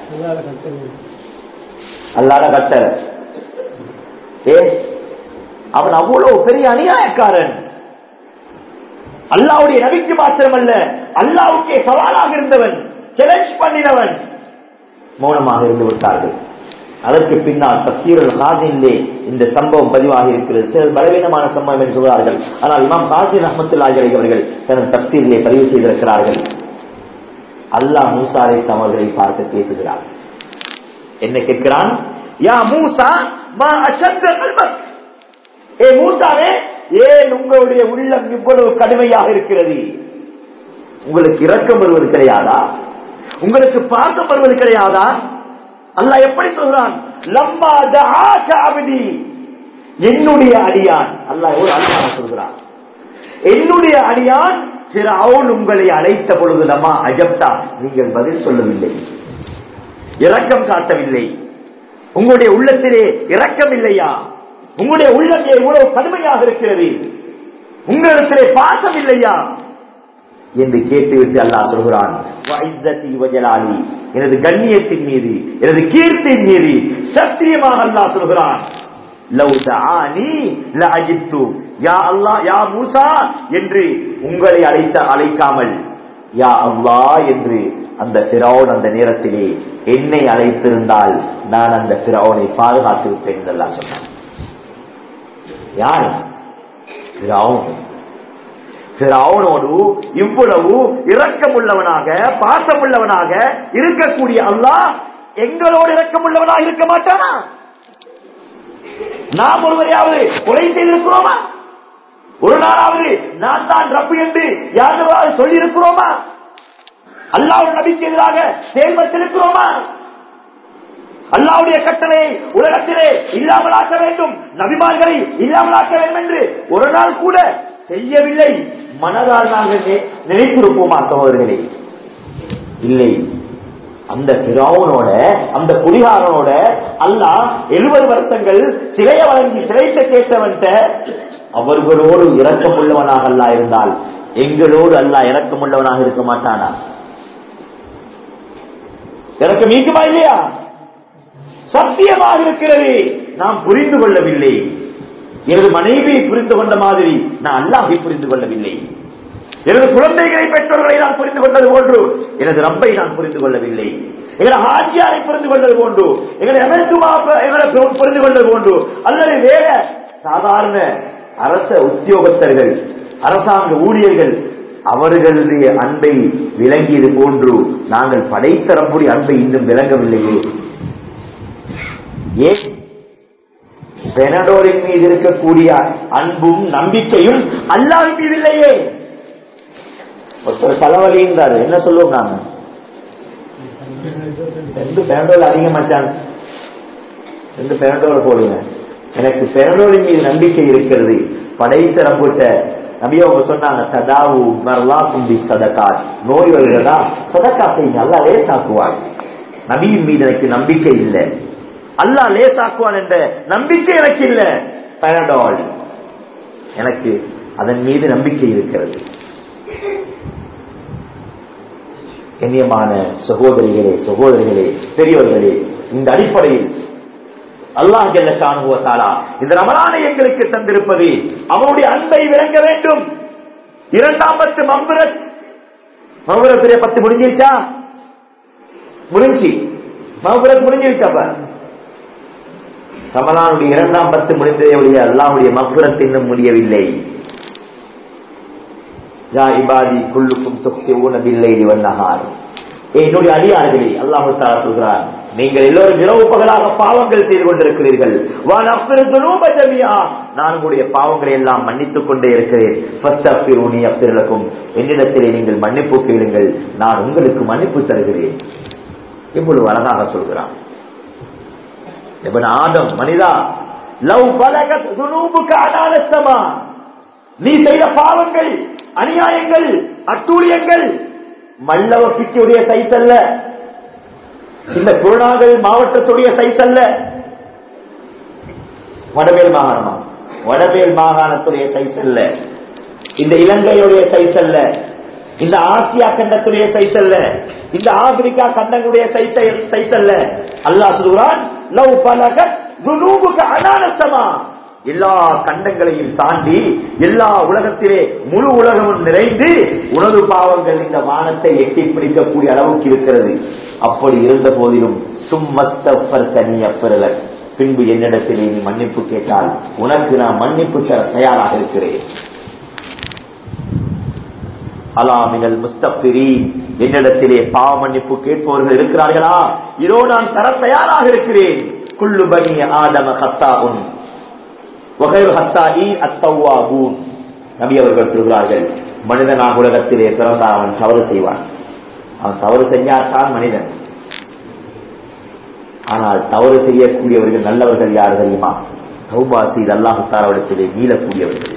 அல்லாத கட்டளை ஏ அவன் அவ்வளவு பெரிய அநியாயக்காரன் அல்லாவுடைய நபிக்கு மாத்திரமல்ல அல்லாவுக்கே சவாலாக இருந்தவன் சேலஞ்ச் பண்ணினவன் மௌனமாக இருந்து விட்டார்கள் அதற்கு பின்னால் தப்சீரல் காசிலே இந்த சம்பவம் பதிவாகி இருக்கிறது சில பலவீனமான சம்பவம் என்று சொல்கிறார்கள் ஆனால் இமாம் காசிர் அஹமத்துல்லாஹி அவர்கள் தனது தப்சீரிலே பதிவு செய்திருக்கிறார்கள் அல்லாஹ் மூசா அலைஹிஸ்ஸலாம் அவர்களை பார்த்து பேசுகிறார் என்ன கேட்கிறான் யா மூசா மா அஷத்த கல்பக் ஏ மூசாவே ஏன் உங்களுடைய உள்ளம் இவ்வளவு கடுமையாக இருக்கிறது உங்களுக்கு இரக்கம் வருவது கிடையாதா உங்களுக்கு பாசம் வருவது கிடையாதா அல்லாஹ் எப்படி சொல்றான் லம்மா தஆக அப்தி என்னுடைய அடியான் அல்லாஹ் ஒரு அல்லாஹ் சொல்கிறான் என்னுடைய அடியான் பிறவுன் உங்களை அழைத்த பொழுது லம்மா அஜப்தா நீங்கள் பதில் சொல்லவில்லை இரக்கம் காட்டவில்லை உங்களுடைய உள்ளத்திலே இரக்கம் இல்லையா உங்களுடைய உள்ளம் இவ்வளவு கடுமையாக இருக்கிறது உங்களிடத்திலே பாசம் இல்லையா என்று கேட்டுவிட்டு அல்லாஹ் சொல்கிறான் "வஇஸ்ஸத்தி வஜலாலி", எனது கண்ணியத்தின் மீது எனது கீர்த்தியின் மீது சத்தியமாக அல்லாஹ் சொல்கிறான் "லவ் தஆனி லஅஜிப்து", யா அல்லாஹ் யா மூசா என்று உங்களை அழைத்த அழைக்காமல் யா அல்லாஹ் என்று அந்த பிறவுன் அந்த நேரத்திலே என்னை அழைத்திருந்தால் நான் அந்த பிறவுனை பாதுகாத்து விட்டேன் என்று அல்லாஹ் சொன்னான் யார் பிறவுன் பிறவுனோடு இவ்வளவு இரக்கமுள்ளவனாக பாசமுள்ளவனாக இருக்கக்கூடிய அல்லாஹ் எங்களோடு இரக்கமுள்ளவனாக இருக்க மாட்டானா நாம் ஒருவரையாவது கொலை செய்திருக்கிறோமா ஒரு நாளாவது நான் தான் ரப்பு என்று யாராவது சொல்லி இருக்கிறோமா அல்லாவுடைய நபிக்கு எதிராக செயல்பட்டிருக்கிறோமா அல்லாவுடைய கட்டளை உலகத்திலே இல்லாமலாக்க வேண்டும் நபிமார்களை இல்லாமலாக்க வேண்டும் என்று ஒரு நாள் கூட செய்யவில்லை மனதால் நாங்கள் நி- நினைத்திருப்போமா சகோதரர்களே இல்லை அந்த பிராவனோட அந்த குடிகாரனோட அல்லாஹ் எழுபது வருஷங்கள் சிலைய வழங்கி சிலைத்த கேட்டவன்ட்ட அவர்களோடு இரக்கமுள்ளவனாக அல்லா இருந்தால் எங்களோடு அல்லாஹ் இரக்கமுள்ளவனாக இருக்க மாட்டானா எனக்கு மீக்குமா இல்லையா சத்தியமாக இருக்கிறது நாம் புரிந்து கொள்ளவில்லை எனது மனைவியை புரிந்து கொண்ட மாதிரி நான் அல்லாஹை புரிந்து கொள்ளவில்லை எனது குழந்தைகளை பெற்றோர்களை நான் புரிந்து கொண்டது போன்று எனது ரப்பை நான் புரிந்து கொள்ளவில்லை எங்களை ஆட்சியாரை புரிந்து கொண்டது போன்று எங்களை எமர்த்துமா எங்களை பு- புரிந்து கொண்டது போன்று அல்லது வேற சாதாரண அரச உத்தியோகஸ்தர்கள் அரசாங்க ஊழியர்கள் அவர்களுடைய அன்பை விளங்கியது போன்று நாங்கள் படைத்த ரப்புடைய அன்பை இன்னும் விளங்கவில்லையே ஏன் பெனடோரின் மீது இருக்கக்கூடிய அன்பும் நம்பிக்கையும் அல்லாவின் மீது இல்லையே ஒருத்தர் தலைவலிங்கிறாரு என்ன சொல்லுவோம் நாங்க ரெண்டு பெனடோல் அதிகமாச்சான் ரெண்டு பெனடோல் போடுங்க எனக்கு பெனடோலின் மீது நம்பிக்கை இருக்கிறது படைத்த ரப்பிட்ட நபி அவங்க சொன்னாங்க சதாவு மரலா கும்பி சதக்கா நோய் வருகிறதா சதக்கா செய்யுங்க அல்லா லேசாக்குவார் நபியின் மீது எனக்கு நம்பிக்கை இல்லை அல்லா லேசாக்குவான் என்ற நம்பிக்கை எனக்கு இல்லை பெனடால் எனக்கு அதன் மீது நம்பிக்கை இருக்கிறது கண்ணியமான சகோதரிகளே சகோதரிகளே பெரியவர்களே இந்த அடிப்படையில் அல்லாஹ் ஜல்ல ஷானுவத்தாலா இந்த ரமலானை எங்களுக்கு தந்திருப்பது அவனுடைய அன்பை விளங்க வேண்டும் இரண்டாம் பத்து மம்புரத் மம்புரத்துடைய பத்து முடிஞ்சிருச்சா முடிஞ்சு மம்புரத் முடிஞ்சிருச்சாப்ப ரமலானுடைய இரண்டாம் பத்து முடிந்ததே ஒழிய அல்லாஹுடைய மம்புரத் இன்னும் முடியவில்லை யா இபாதி குல்லுக்கும் துக்திஊன பில்லைலி வன்னஹார் என்னுடைய அடியார்களே அல்லாஹு தஆலா சொல்கிறார் நீங்கள் எல்லோரும் இரவு பகலாக பாவங்கள் செய்து கொண்டிருக்கிறீர்கள் வான் அஃபிரு துனூப ஜமியா நான் உங்களுடைய பாவங்களை எல்லாம் மன்னித்துக் கொண்டே இருக்கிறேன் ஃபஸ்தஃபிரூனி அஃபிரலக்கும் என்னிடத்திலே நீங்கள் மன்னிப்பு கேளுங்கள் நான் உங்களுக்கு மன்னிப்பு தருகிறேன் இவ்வளவு அழகாக சொல்கிறான் இவன் ஆதம் மனிதா லவ் பலகத் துனூபுக அனாலசமா நீ செய்த பாவங்கள் அநியாயங்கள் அட்டூழியங்கள் மல்லவ பிச்சுடைய சைஸ் அல்ல இந்த குருநாகல் மாவட்டத்துடைய சைஸ் அல்ல வடமேல் மாகாணமா வடமேல் மாகாணத்துடைய சைஸ் அல்ல இந்த இலங்கையுடைய சைஸ் அல்ல இந்த ஆசியா கண்டத்துடைய சைஸ் அல்ல இந்த ஆப்பிரிக்கா கண்டங்களுடைய சைஸ் அல்ல அல்லாஹ் சொல்கிறான் லவ் பலக துனூபுக அனானசமா எல்லா கண்டங்களையும் தாண்டி எல்லா உலகத்திலே முழு உலகமும் நிறைந்து உணவு பாவங்கள் இந்த வானத்தை எட்டி பிடிக்கக்கூடிய அளவுக்கு இருக்கிறது அப்படி இருந்த போதிலும் சும்மத்தப்பர் தனி அப்பெறலர் பின்பு என்னிடத்திலே நீ மன்னிப்பு கேட்டால் உனக்கு நான் மன்னிப்பு தர தயாராக இருக்கிறேன் அலாமினல் முஸ்தபிரி என்னிடத்திலே பாவ மன்னிப்பு கேட்பவர்கள் இருக்கிறார்களா இதோ நான் தர தயாராக இருக்கிறேன் குள்ளு பனி ஆதம ஹத்தா உன் நபி அவர்கள் சொல்கிறார்கள் மனிதனாக உலகத்திலே பிறந்தால் அவன் தவறு செய்வான் அவன் தவறு செஞ்சால்தான் மனிதன் ஆனால் தவறு செய்யக்கூடியவர்கள் நல்லவர்கள் யார் தெரியுமா சௌபா செய்து அல்லாஹு தாராவிடத்திலே மீளக்கூடியவர்கள்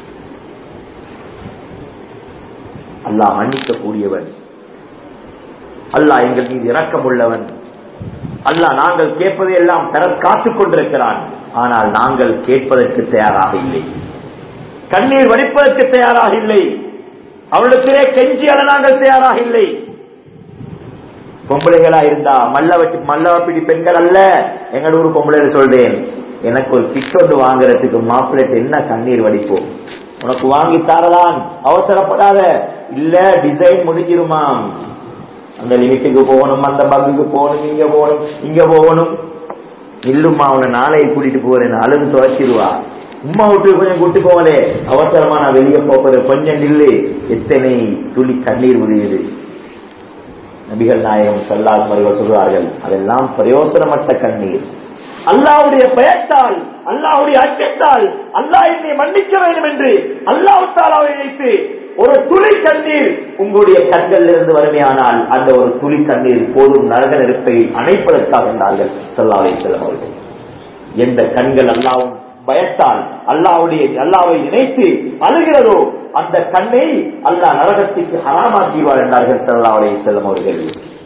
அல்லாஹ் மன்னிக்கக்கூடியவன் அல்லாஹ் எங்கள் மீது இரக்கம் உள்ளவன் அல்லாஹ் நாங்கள் கேட்பதை எல்லாம் பெற காத்துக் கொண்டிருக்கிறான் ஆனால் நாங்கள் கேட்பதற்கு தயாராக இல்லை கண்ணீர் வடிப்பதற்கு தயாராக இல்லை அவளுக்கிலே கெஞ்சி அட நாங்கள் தயாராக இல்லை பொம்பளைகளா இருந்தா மல்லவட்டி மல்லவப்பிடி பெண்கள் அல்ல எங்கள் ஊர் பொம்பளை சொல்றேன் எனக்கு ஒரு கிட்டொண்டு வாங்குறதுக்கு மாப்பிள்ளை என்ன கண்ணீர் வடிப்போம் உனக்கு வாங்கி தரலாம் அவசரப்படாத இல்ல டிசைன் முடிஞ்சிருமாம் அந்த லிமிட்டுக்கு போகணும் அந்த பங்குக்கு போகணும் இங்க போகணும் இங்க போகணும் இல்லும்மா அவனை நாளைக்கு கூட்டிட்டு போறேன் அழுது துவைச்சிருவா உம்மா விட்டு கொஞ்சம் கூட்டு போகலே அவசரமா நான் வெளியே போறேன் கொஞ்சம் நில்லு எத்தனை துளி கண்ணீர் விழுகுது நபிகள் நாயகம் செல்லாஸ் அவர்கள் சொல்கிறார்கள் அதெல்லாம் பிரயோசனமற்ற கண்ணீர் அல்லாவுடைய பயத்தால் அல்லாவுடைய அச்சத்தால் அல்லாஹ் என்னை மன்னிக்க வேண்டும் என்று அல்லாஹ் தாலாவை நினைத்து ஒரு துளி கண்ணீர் உங்களுடைய கண்களில் இருந்து வறுமையானால் அந்த ஒரு துளி கண்ணீர் போதும் நரக நெருப்பை அணைப்பதற்காக என்றார்கள் சொல்லாவை செல்லம் அவர்கள் எந்த கண்கள் அல்லாவும் பயத்தால் அல்லாவுடைய அல்லாவை நினைத்து அழுகிறதோ அந்த கண்ணை அல்லாஹ் நரகத்திற்கு ஹராமாக்கிவார் என்றார்கள் சல்லாவுடைய செல்லம் அவர்கள்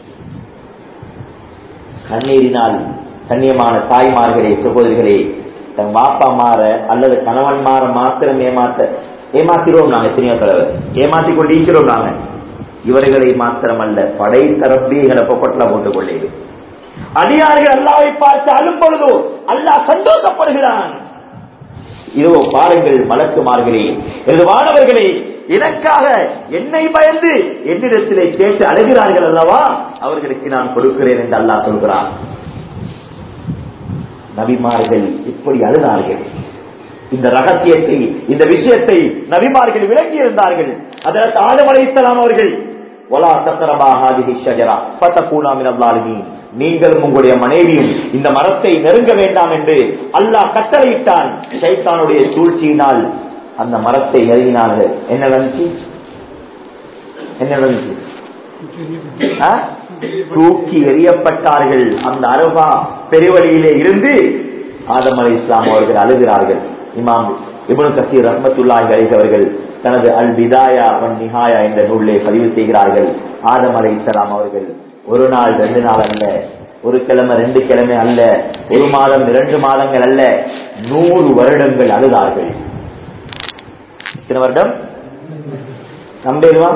கண்ணீரினால் கண்ணியமான தாய்மார்களே சகோதரிகளே தன் பாப்பா மாற அல்லது கணவன் மாற மாத்திரம் ஏமாத்த ஏமாத்திரோம் நாங்க எத்தனையோ தலைவர் ஏமாத்தி கொண்டு ஈக்கிறோம் நாங்க இவர்களை மாத்திரமல்ல படை தரப்பே எங்களை பொப்பட்டில் போட்டுக் கொள்ளேன் அடியார்கள் அல்லாவை பார்த்து அழும் பொழுதோ அல்லாஹ் சந்தோஷப்படுகிறான் இதோ பாருங்கள் மலக்குமார்களே எனது மாணவர்களே எனக்காக என்னை பயந்து என்னிடத்திலே கேட்டு அழுகிறார்கள் அல்லவா அவர்களுக்கு நான் கொடுக்கிறேன் என்று அல்லாஹ் சொல்கிறான் நபிமார்கள் இப்படி அழுதார்கள் இந்த ரகசியத்தை இந்த விஷயத்தை நபிமார்கள் விளங்கி இருந்தார்கள் அதற்கு ஆதம் அலைஹிஸ்ஸலாம் அவர்கள் வலா தக்ரபா ஹாதிஹி ஷஜரா ஃபதகூனா மினல் ஸாலிமீன் நீங்களும் உங்களுடைய மனைவியும் இந்த மரத்தை நெருங்க வேண்டாம் என்று அல்லாஹ் கட்டளையிட்டான் ஷைத்தானுடைய சூழ்ச்சியினால் அந்த மரத்தை நெருங்கினார்கள் என்ன நடந்துச்சு என்ன நடந்துச்சு ஆ? தூக்கி எறியப்பட்டார்கள் அந்த அரபா பெருவழியிலே இருந்து ஆதம் அலை இஸ்லாம் அவர்கள் அழுகிறார்கள் இமாம் இப்னு கசீர் ரஹ்மத்துல்லாஹி அலைஹி அவர்கள் தனது அல் பிதாயா வன் நிஹாயா என்ற நூலிலே பதிவு செய்கிறார்கள் ஆதம் அலை இஸ்லாம் அவர்கள் ஒரு நாள் ரெண்டு நாள் அல்ல ஒரு கிழமை ரெண்டு கிழமை அல்ல ஒரு மாதம் இரண்டு மாதங்கள் அல்ல நூறு வருடங்கள் அழுதார்கள் எத்தனை வருடம் நம்பேதுவா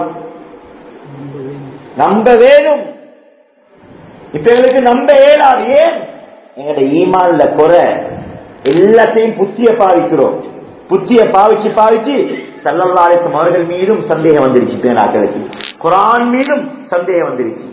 நம்ப வேணும் இப்ப எங்களுக்கு நம்ப இயலாது ஏன் எங்கட ஈமான்ல குறை எல்லாத்தையும் புத்திய பாவிக்கிறோம் புத்திய பாவிச்சு பாவிச்சு சல்லல்லாரிசம் அவர்கள் மீதும் சந்தேகம் வந்துருச்சு பேனாக்களுக்கு குரான் மீதும் சந்தேகம் வந்துருச்சு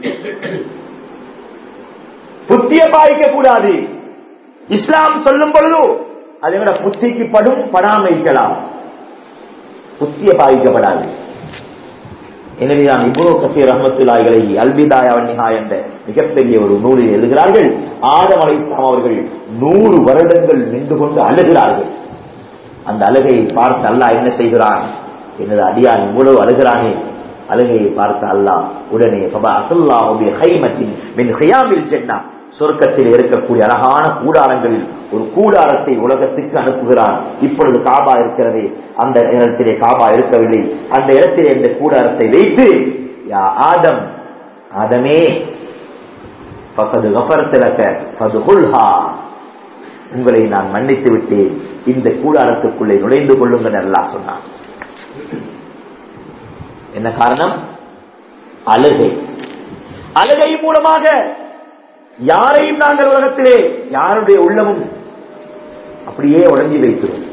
புத்திய பாவிக்க கூடாது இஸ்லாம் சொல்லும் பொழுது அது எங்கட புத்திக்கு படும் படாம இருக்கலாம் புத்திய பாவிக்கப்படாது எனவேதான் இப்ரோ கசீர் ரஹமத்துல்லாய்களை அல்பிதாயா நிஹா என்ற மிகப்பெரிய ஒரு நூலில் எழுதுகிறார்கள் ஆதம் அலைத்தாம் அவர்கள் நூறு வருடங்கள் நின்று கொண்டு அழுகிறார்கள் அந்த அழுகையை பார்த்து அல்லாஹ் என்ன செய்கிறான் எனது அடியான் இவ்வளவு அழுகிறானே அழுகையை பார்த்த அல்லாஹ் உடனே பபா அசுல்லாஹுடைய ஹைமத்தின் மின் ஹியாமில் சென்னா சொர்க்கத்தில் இருக்கக்கூடிய அழகான கூடாரங்களில் ஒரு கூடாரத்தை உலகத்துக்கு அனுப்புகிறான் இப்பொழுது காபா இருக்கிறதே அந்த இடத்திலே காபா இருக்கவில்லை அந்த இடத்திலே இந்த கூடாரத்தை வைத்து யா ஆதம் ஆதமே பகது கபரத்திலக்க பதுகுல்ஹா உங்களை நான் மன்னித்து விட்டேன் இந்த கூடாரத்துக்குள்ளே நுழைந்து கொள்ளுங்கள் அல்லாஹ் சொன்னான் என்ன காரணம் அழுகை அழுகை மூலமாக யாரையும் நாங்கள் உலகத்திலே யாருடைய உள்ளமும் அப்படியே உடஞ்சி வைக்கிறோம்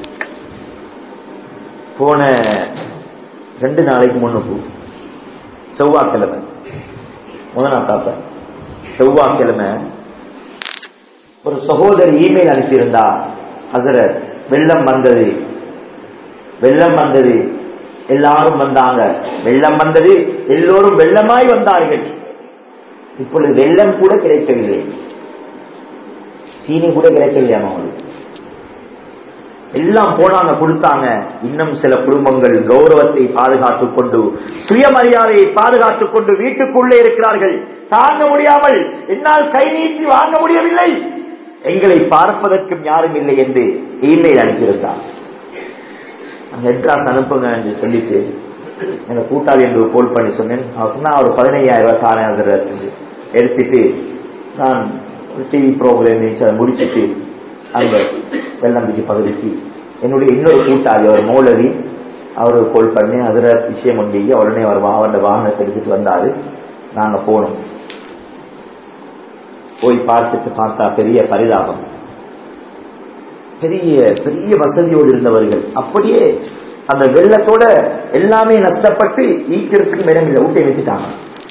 போன ரெண்டு நாளைக்கு முன்னுக்கு செவ்வாய்க்கிழமை முதல் நான் பார்ப்பேன் செவ்வாய்க்கிழமை ஒரு சகோதரி இமெயில் அனுப்பியிருந்தா அதுல வெள்ளம் வந்தது வெள்ளம் வந்தது எல்லாரும் வந்தாங்க வெள்ளம் வந்தது எல்லோரும் வெள்ளமாய் வந்தார்கள் இப்பொழுது வெள்ளம் கூட கிடைக்கவில்லை சீனி கூட கிடைக்கவில்லை அவங்களுக்கு எல்லாம் போனாங்க கொடுத்தாங்க இன்னும் சில குடும்பங்கள் கௌரவத்தை பாதுகாத்துக் கொண்டு சுயமரியாதையை பாதுகாத்துக் கொண்டு வீட்டுக்குள்ளே இருக்கிறார்கள் தாங்க முடியாமல் என்னால் கை நீட்டி வாங்க முடியவில்லை எங்களை பார்ப்பதற்கும் யாரும் இல்லை என்று இமெயில் அனுப்பியிருந்தார் அந்த அட்ராஸ் அனுப்புங்க என்று சொல்லிட்டு எங்க கூட்டாளி என்று கோல் பண்ணி சொன்னேன் அவர் சொன்னா ஒரு பதினையாயிரம் ரூபாய் தானே அதில் எடுத்துட்டு நான் ஒரு டிவி ப்ரோக்ராம் அதை முடிச்சுட்டு அந்த வெள்ளம்பிக்கு பகுதிக்கு என்னுடைய இன்னொரு கூட்டாளி அவர் மௌலவி அவரு கோல் பண்ணி அதுல விஷயம் ஒன்றி உடனே அவர் வா- அவருடைய வாகனத்தை எடுத்துட்டு வந்தாரு நாங்க போனோம் போய் பார்த்துட்டு பார்த்தா பெரிய பரிதாபம் பெரிய பெரிய வசதியோடு இருந்தவர்கள் அப்படியே அந்த வெள்ளத்தோட எல்லாமே நஷ்டப்பட்டு ஈக்கிறதுக்கும் இடம் இல்லை ஊட்டை வச்சுட்டாங்க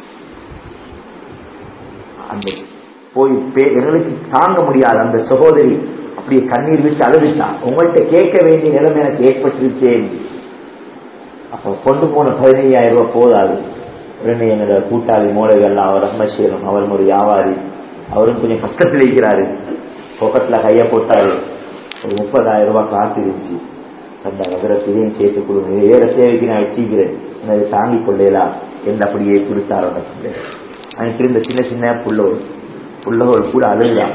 அந்த போய் பே- எங்களுக்கு தாங்க முடியாது அந்த சகோதரி அப்படியே கண்ணீர் விட்டு அழுதுட்டான் உங்கள்கிட்ட கேட்க வேண்டிய நிலைமை எனக்கு ஏற்பட்டுருச்சேன் அப்ப கொண்டு போன பதினையாயிரம் ரூபாய் போதாது உடனே என்னோட கூட்டாளி மூளைகள்லாம் அவர் ரஹ்மசீலம் அவரும் ஒரு வியாபாரி அவரும் கொஞ்சம் கஷ்டத்தில் இருக்கிறாரு பொக்கத்துல கைய போட்டாரு ஒரு முப்பதாயிரம் ரூபாய் காத்து இருந்துச்சு அந்த நகரத்தை இதையும் சேர்த்து கொடுங்க இதை வேற சேவைக்கு நான் வச்சுக்கிறேன் அதை தாங்கிக் கொள்ளலாம் என்று அப்படியே கொடுத்தார் உனக்கு அன்னைக்கு இருந்த சின்ன சின்ன புள்ளோர் புள்ளோர் கூட அழுகிறாங்க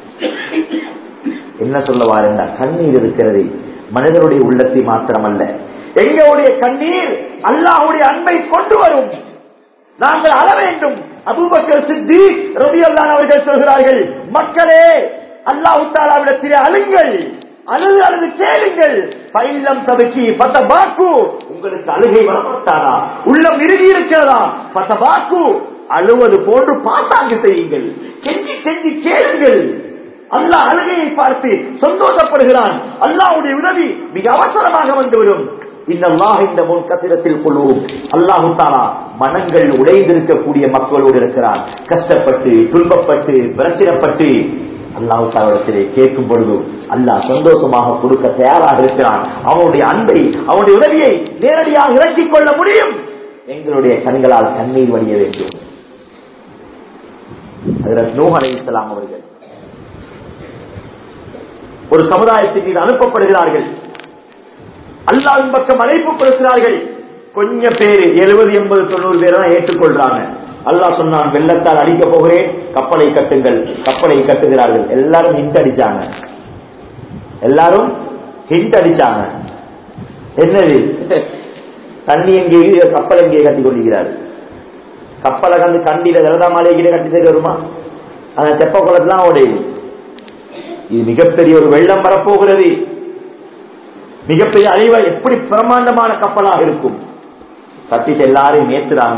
என்ன சொல்ல வாருண்டா கண்ணீர் இருக்கிறது மனிதனுடைய உள்ளத்தை மாத்திரமல்ல எங்களுடைய கண்ணீர் அல்லாஹ்வுடைய அன்பை கொண்டு வரும் நாங்கள் அழ வேண்டும் அபூபக்கர் சித்தி ரபி அவர்கள் சொல்கிறார்கள் மக்களே அல்லாஹு தாலாவிடத்திலே அழுங்கள் அழுது அழுது கேளுங்கள் பைல்லம் தவிக்கி பத்த பாக்கு உங்களுக்கு அழுகை வரமாட்டாரா உள்ளம் இறுகி இருக்கிறதா பத்த பாக்கு அழுவது போன்று பாசாங்கு செய்யுங்கள் கெஞ்சி கெஞ்சி கேளுங்கள் அல்லாஹ் அழுகையை பார்த்து சந்தோஷப்படுகிறான் அல்லாஹ்வுடைய உதவி மிக அவசரமாக வந்துவிடும் இந்த அல்லாஹ் இந்த முன் கத்திரத்தில் கொள்வோம் அல்லாஹு தாலா மனங்கள் உடைந்திருக்கக்கூடிய மக்களோடு இருக்கிறான் கஷ்டப்பட்டு துன்பப்பட்டு பிரச்சனைப்பட்டு அல்லாஹு தாலாவிடத்திலே கேட்கும் பொழுது அல்லாஹ் சந்தோஷமாக கொடுக்க தயாராக இருக்கிறான் அவனுடைய அன்பை அவனுடைய உதவியை நேரடியாக இறக்கிக் கொள்ள முடியும் எங்களுடைய கண்களால் கண்ணீர் வடிய வேண்டும் அதில் நூஹ் அலைஹிஸ்ஸலாம் அவர்கள் ஒரு சமுதாயத்தின் மீது அனுப்பப்படுகிறார்கள் அல்லாவின் பக்கம் அழைப்பு கொடுக்கிறார்கள் கொஞ்சம் பேர் எழுபது எண்பது தொண்ணூறு பேர் தான் ஏற்றுக்கொள்றாங்க அல்லாஹ் சொன்னான் வெள்ளத்தால் அடிக்க போகிறேன் கப்பலை கட்டுங்கள் கப்பலை கட்டுகிறார்கள் எல்லாரும் ஹிண்ட் அடிச்சாங்க எல்லாரும் ஹிண்ட் அடிச்சாங்க என்னது தண்ணி எங்கே கப்பல் எங்கே கட்டி கொண்டிருக்கிறார் கப்பலை கண்டு கண்டில ஜலதா மாளிகை கட்டி சேர்க்க வருமா அந்த தெப்ப குளத்துலாம் ஓடையுது இது மிகப்பெரிய ஒரு வெள்ளம் வரப்போகிறது மிகப்பெரிய அழிவா எப்படி பிரமாண்டமான கப்பலாக இருக்கும் கட்டிட்டு எல்லாரையும் ஏத்துறாங்க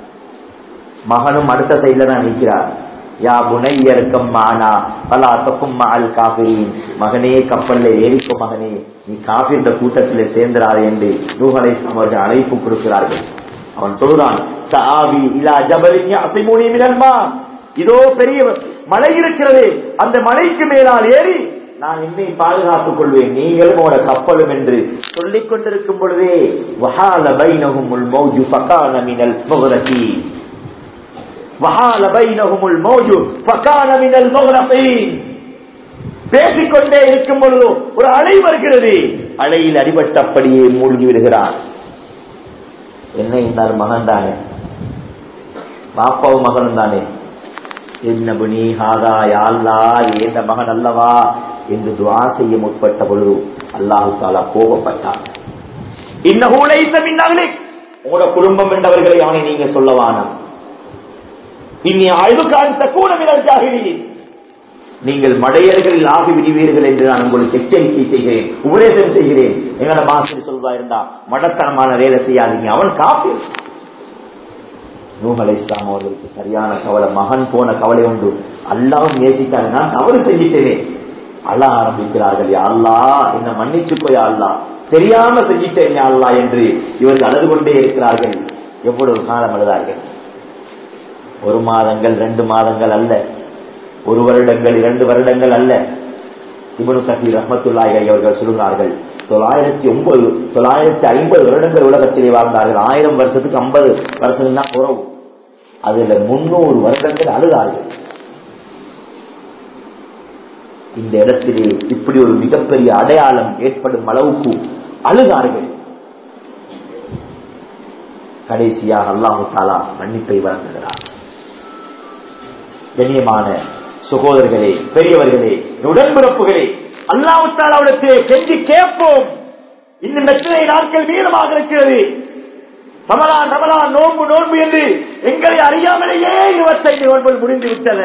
மகனும் அடுத்த சைட்ல தான் நிற்கிறார் யா புனையருக்கம் மானா பலா தப்பும் மகள் காபிரின் மகனே கப்பல்ல ஏறிக்கும் மகனே நீ காபிர்ந்த கூட்டத்திலே சேர்ந்திராதே என்று நூகலை அவர்கள் அழைப்பு கொடுக்கிறார்கள் அவன் சொல்றான் "சஆவி இலா ஜபலின் யஅஸிமுனி மினல் மா." இதோ பெரிய மலை இருக்கிறது அந்த மலைக்கு மேலால் ஏறி நான் என்னை பாதுகாத்துக் கொள்வேன் நீங்களும் உங்களோட கப்பலும் என்று சொல்லிக் கொண்டிருக்கும் பொழுதே வஹால பைனஹுமுல் மௌஜு ஃபகான மினல் முகரகி வஹால பைனஹுமுல் மௌஜு ஃபகான மினல் முகரகீன் பேசிக்கொண்டே இருக்கும் பொழுது ஒரு அலை வருகிறது அலையில் அடிபட்டபடியே மூழ்கி விடுகிறான் என்ன இருந்தால் மகன் தானே பாப்பாவும் மகனும் தானே என்ன புனி ஹாதா யாழ்லா ஏந்த மகன் அல்லவா என்று துவா செய்ய முற்பட்ட பொழுது அல்லாஹு தாலா கோபப்பட்டான் இன்னகூலை மின்னாங்களே உங்களோட குடும்பம் என்றவர்களை அவனை நீங்க சொல்லவானா இனி அழுதுகான் தக்கூன மினல் நீங்கள் மடையர்களில் ஆகி விடுவீர்கள் என்று நான் உங்களுக்கு எச்சரிக்கை செய்கிறேன் உபதேசம் செய்கிறேன் எங்களோட மாசம் சொல்வா இருந்தா மடத்தனமான வேலை செய்யாதீங்க அவன் காப்பி நூஹ் அலை இஸ்லாம் அவர்களுக்கு சரியான கவலை மகன் போன கவலை உண்டு அல்லாவும் நேசித்தாங்க நான் தவறு செஞ்சிட்டேனே அழ ஆரம்பிக்கிறார்கள் யா அல்லாஹ் என்ன மன்னிச்சுக்கோ யா அல்லாஹ் தெரியாம செஞ்சிட்டேன் யா அல்லாஹ் என்று இவர்கள் அழுது கொண்டே இருக்கிறார்கள் எவ்வளவு காலம் அழுதார்கள் ஒரு மாதங்கள் ரெண்டு மாதங்கள் அல்ல ஒரு வருடங்கள் இரண்டு வருடங்கள் அல்ல இபனு கபீர் ரஹமத்துல்லாஹி அவர்கள் சொல்கிறார்கள் தொள்ளாயிரத்தி ஒன்பது தொள்ளாயிரத்தி ஐம்பது வருடங்கள் உலகத்திலே வாழ்ந்தார்கள் ஆயிரம் வருஷத்துக்கு ஐம்பது வருஷம் தான் குறவு அதுல முன்னூறு வருடங்கள் அழுதார்கள் இந்த இடத்திலே இப்படி ஒரு மிகப்பெரிய அடையாளம் ஏற்படும் அளவுக்கு அழுதார்கள் கடைசியாக அல்லாஹு தாலா மன்னிப்பை வழங்குகிறார் கண்ணியமான சகோதரர்களே பெரியவர்களே உடன்பிறப்புகளே அல்லாவுத்தால் அவளுக்கு கெஞ்சி கேட்போம் இன்னும் எத்தனை நாட்கள் மீதமாக இருக்கிறது ரமலான் ரமலான் நோன்பு நோன்பு என்று எங்களை அறியாமலேயே இருபத்தைந்து நோன்புகள் முடிந்து விட்டன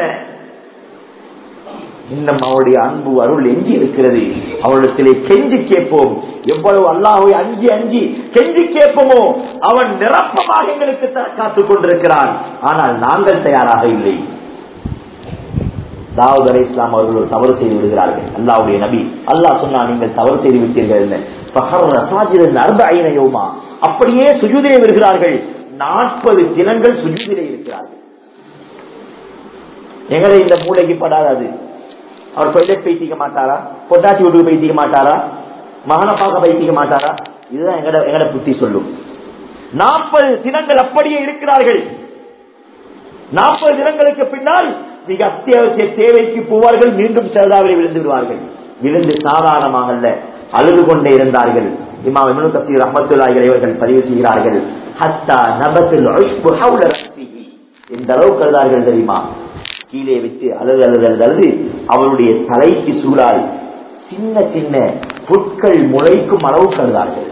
இன்னும் அவருடைய அன்பு அருள் எஞ்சி இருக்கிறது அவரிடத்திலே கெஞ்சி கேட்போம் எவ்வளவு அல்லாஹை அஞ்சி அஞ்சி கெஞ்சி கேட்போமோ அவன் நிரப்பமாக எங்களுக்கு காத்துக் கொண்டிருக்கிறான் ஆனால் நாங்கள் தயாராக இல்லை தாவூத் அலை இஸ்லாம் அவர்கள் ஒரு தவறு செய்து விடுகிறார்கள் அல்லாவுடைய நபி அல்லாஹ் சொன்னா நீங்கள் தவறு செய்து விட்டீர்கள் அர்பைனயோமா அப்படியே சுஜூதிலே வருகிறார்கள் நாற்பது தினங்கள் சுஜூதிலே இருக்கிறார்கள் எங்களை இந்த மூளைக்கு படாது அவர் டொய்லெட் பைத்திக்க மாட்டாரா பொட்டாச்சி வீட்டுக்கு பைத்திக்க மாட்டாரா மகன பார்க்க பைத்திக்க மாட்டாரா இதுதான் எங்கட எங்கட புத்தி சொல்லும் நாற்பது தினங்கள் அப்படியே இருக்கிறார்கள் நாற்பது தினங்களுக்கு பின்னால் மிக அத்தியாவசிய தேவைக்கு போவார்கள் மீண்டும் சரதாவில் விழுந்து விடுவார்கள் விழுந்து சாதாரணமாக அல்ல அழுது கொண்டே இருந்தார்கள் இமாம் இமனு கசீர் அஹமத்துல்லாஹி இவர்கள் பதிவு செய்கிறார்கள் ஹத்தா நபத்தில் எந்த அளவுக்கு அழுதார்கள் தெரியுமா கீழே வச்சு அழுது அழுது அழுது அழுது அவருடைய தலைக்கு சூழாய் சின்ன சின்ன புட்கள் முளைக்கும் அளவுக்கு அழுதார்கள்